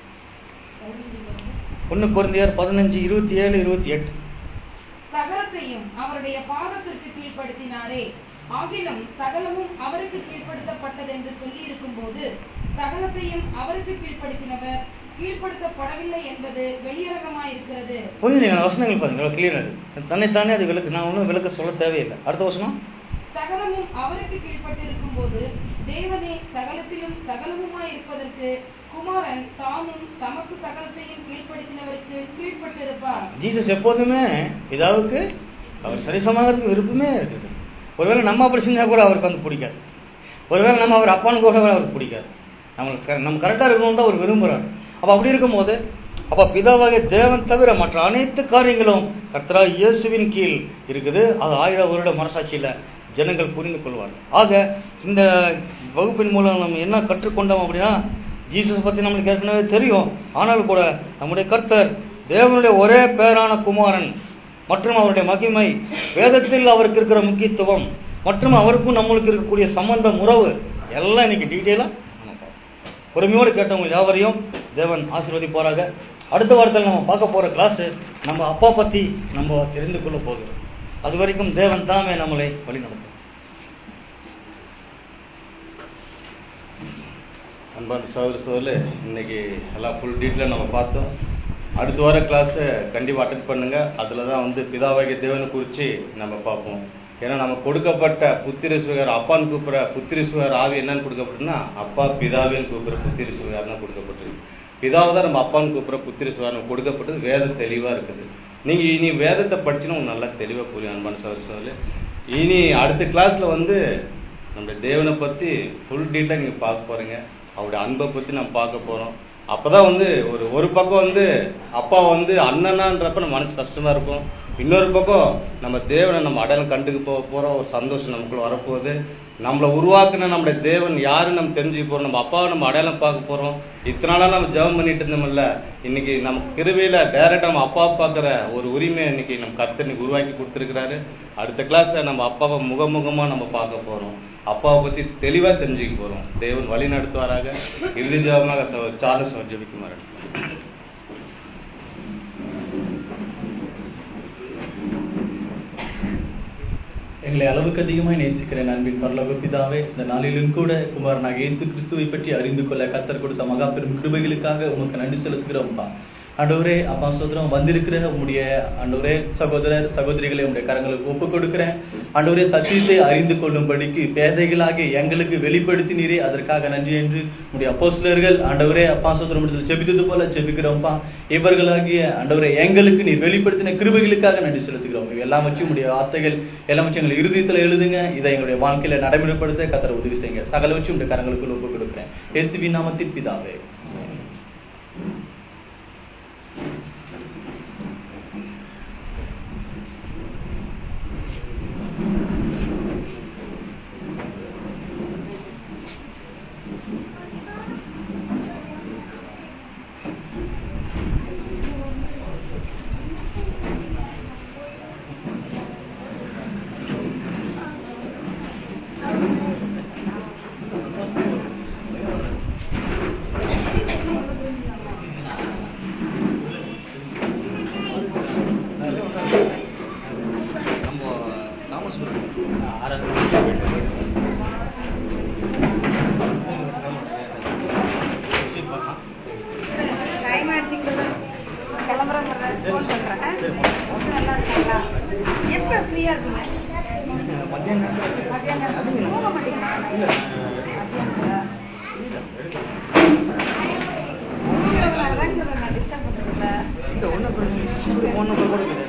ஒன்று குழந்தையார் பதினஞ்சு இருபத்தி ஏழு இருபத்தி எட்டு சகலத்தையும் அவருடைய பாதத்திற்கு கீழ்ப்படுத்தினாரே ஆகிலும் சகலமும் அவருக்கு கீழ்ப்படுத்தப்பட்டதென்று சொல்லி இருக்கும்போது சகலத்தையும் அவருக்கு கீழ்ப்படுத்தினவர் கீழ்ப்படுத்தப்படவில்லை என்பது வெளியரங்கமாயிருக்கிறது புரிஞ்சுங்க வசனங்கள் பாருங்க கிளியரா இருக்கு தன்னைத்தானே அது விளக்கு நான் ஒன்றும் விளக்க சொல்ல தேவையில்லை அடுத்த வசனம் சகலமும் அவருக்கு கீழ்ப்பட்டிருக்கும் போது தேவனே சகலத்திலும் சகலமுமாய் இருப்பதற்கு குமாரன் தாமும் தமக்கு சகலத்தையும் கீழ்ப்படுத்தினவருக்கு கீழ்ப்பட்டிருப்பார் ஜீசஸ் எப்போதுமே பிதாவுக்கு அவர் சரிசமாகிறதுக்கு விருப்பமே இருக்குது ஒருவேளை நம்ம அப்படி செஞ்சா கூட அவருக்கு வந்து பிடிக்காது ஒருவேளை நம்ம அவர் அப்பான்னு கூட அவருக்கு பிடிக்காது நம்மளுக்கு க- நம்ம கரெக்டாக இருக்கணும் தான் அவர் விரும்புகிறார் அப்போ அப்படி இருக்கும்போது அப்போ பிதாவாகிய தேவன் தவிர மற்ற அனைத்து காரியங்களும் கர்த்தரா இயேசுவின் கீழ் இருக்குது அது ஆயிரம் வருட மனசாட்சியில் ஜனங்கள் புரிந்து கொள்வார் ஆக இந்த வகுப்பின் மூலம் நம்ம என்ன கற்றுக்கொண்டோம் அப்படின்னா ஜீசஸ் பற்றி நம்மளுக்கு ஏற்கனவே தெரியும் ஆனாலும் கூட நம்முடைய கர்த்தர் தேவனுடைய ஒரே பேரான குமாரன் மற்றும் அவருடைய மகிமை வேதத்தில் அவருக்கு இருக்கிற முக்கியத்துவம் மற்றும் அவருக்கும் நம்மளுக்கு இருக்கக்கூடிய சம்பந்தம் உறவு எல்லாம் இன்னைக்கு டீட்டெயிலாக நம்ம பார்ப்போம். பொறுமையோடு கேட்டவங்க யாவரையும் தேவன் ஆசீர்வதிப்பாராக அடுத்த வாரத்தில் நம்ம பார்க்க போற கிளாஸ் நம்ம அப்பா பத்தி நம்ம தெரிந்து கொள்ள போகிறோம் அது வரைக்கும் தேவன் தாமே நம்மளை வழி நடத்தும் அன்பான சகோதர சோதரில் இன்னைக்கு எல்லாம் ஃபுல் டீட்டெயிலாக நம்ம பார்த்தோம் அடுத்த வார கிளாஸை கண்டிப்பாக அட்டன் பண்ணுங்க அதில் தான் வந்து பிதாவாகிய தேவனை குறித்து நம்ம பார்ப்போம் ஏன்னா நம்ம கொடுக்கப்பட்ட புத்திர சுகார் அப்பான்னு கூப்பிட்ற புத்திர சுகார் ஆவி என்னன்னு கொடுக்கப்பட்டுன்னா அப்பா பிதாவேன்னு கூப்பிட்ற புத்திர சுகார் தான் கொடுக்கப்பட்டிருக்கு பிதாவை தான் நம்ம அப்பான்னு கூப்பிட்ற புத்திர சுகார் கொடுக்கப்பட்டது வேத தெளிவாக இருக்குது நீங்கள் இனி வேதத்தை படிச்சுன்னா உங்களுக்கு நல்லா தெளிவாக புரியும் அன்பான சகோதர சோதரில் இனி அடுத்த கிளாஸில் வந்து நம்ம தேவனை பற்றி ஃபுல் டீட்டெயில் நீங்கள் பார்க்க போகிறீங்க அவருடைய அன்பை பற்றி நம்ம பார்க்க போகிறோம் அப்போ தான் வந்து ஒரு ஒரு பக்கம் வந்து அப்பா வந்து அண்ணனான்றப்ப நம்ம மனசு கஷ்டமாக இருக்கும் இன்னொரு பக்கம் நம்ம தேவனை நம்ம அடையாளம் கண்டுக்க போக போறோம் ஒரு சந்தோஷம் நமக்குள்ள வரப்போகுது நம்மளை உருவாக்குன நம்முடைய தேவன் யாருன்னு நம்ம தெரிஞ்சுக்க போறோம் நம்ம அப்பாவை நம்ம அடையாளம் பார்க்க போறோம் இத்தனை நாளா நம்ம ஜெபம் பண்ணிட்டு இருந்தோம்ல இன்னைக்கு நம்ம கிருபையில டைரக்டா நம்ம அப்பா பார்க்குற ஒரு உரிமையை இன்னைக்கு நம்ம கர்த்தர் இன்னைக்கு உருவாக்கி கொடுத்துருக்கிறாரு அடுத்த கிளாஸ்ல நம்ம அப்பாவை முகமுகமா நம்ம பார்க்க போறோம் அப்பாவை பத்தி தெளிவா தெரிஞ்சுக்க போறோம் தேவன் வழி நடத்துவாராக இறுதி ஜெபமாக சகோ- சார்லஸ் அவர் ஜெபிக்குமாறு எங்களை அளவுக்கு அதிகமாய் நேசிக்கிறேன் அன்பின் பரலோக பிதாவே இந்த நாளிலும் கூட குமாரனாக இயேசு கிறிஸ்துவை பற்றி அறிந்து கொள்ள கத்தர் கொடுத்த மகா பெரும் கிருபைகளுக்காக உமக்கு நன்றி செலுத்துகிறோம்ப்பா ஆண்டவரே அப்பா சோதரம் வந்திருக்கிற உம்முடைய ஆண்டவரே சகோதரர் சகோதரிகளை உம்முடைய கரங்களுக்கு ஒப்புக் கொடுக்கிறேன் ஆண்டவரே சத்தியத்தை அறிந்து கொள்ளும்படிக்கு பேதைகளாகிய எங்களுக்கு வெளிப்படுத்தினீரே அதற்காக நன்றி என்று உம்முடைய அப்போஸ்தலர்கள் ஆண்டவரே அப்பா சோதரம் ஜெபித்தது போல ஜெபிக்கிறோம்ப்பா இவர்களாகிய ஆண்டவரே எங்களுக்கு நீர் வெளிப்படுத்தின கிருபைகளுக்காக நன்றி செலுத்துகிறோம் இவை எல்லாம் வச்சு உடைய வார்த்தைகள் எல்லாம் வச்சு எங்கள் இருதயத்தில் எழுதுங்க இதை எங்களுடைய வாழ்க்கையில நடைமுறைப்படுத்த கத்தர் உதவி செய்யுங்க சகல வச்சு உடைய கரங்களுக்குள் ஒப்புக் கொடுக்கிறேன் இயேசுவின் நாமத்தில் பிதாவே டைம் ஆயிடுச்சுங்களா கிளம்புறேன் ஃபோன் பண்றேன் நல்லா இருக்கீங்களா எப்போ ஃப்ரீயா இருக்கீங்க மத்தியானம் தூங்க மாட்டீங்களா மத்தியானங்களா டிஸ்டர்ப் பண்ணுறீங்களா ஒன்றும் பிரச்சனை இல்லை ஒன்றும் கூட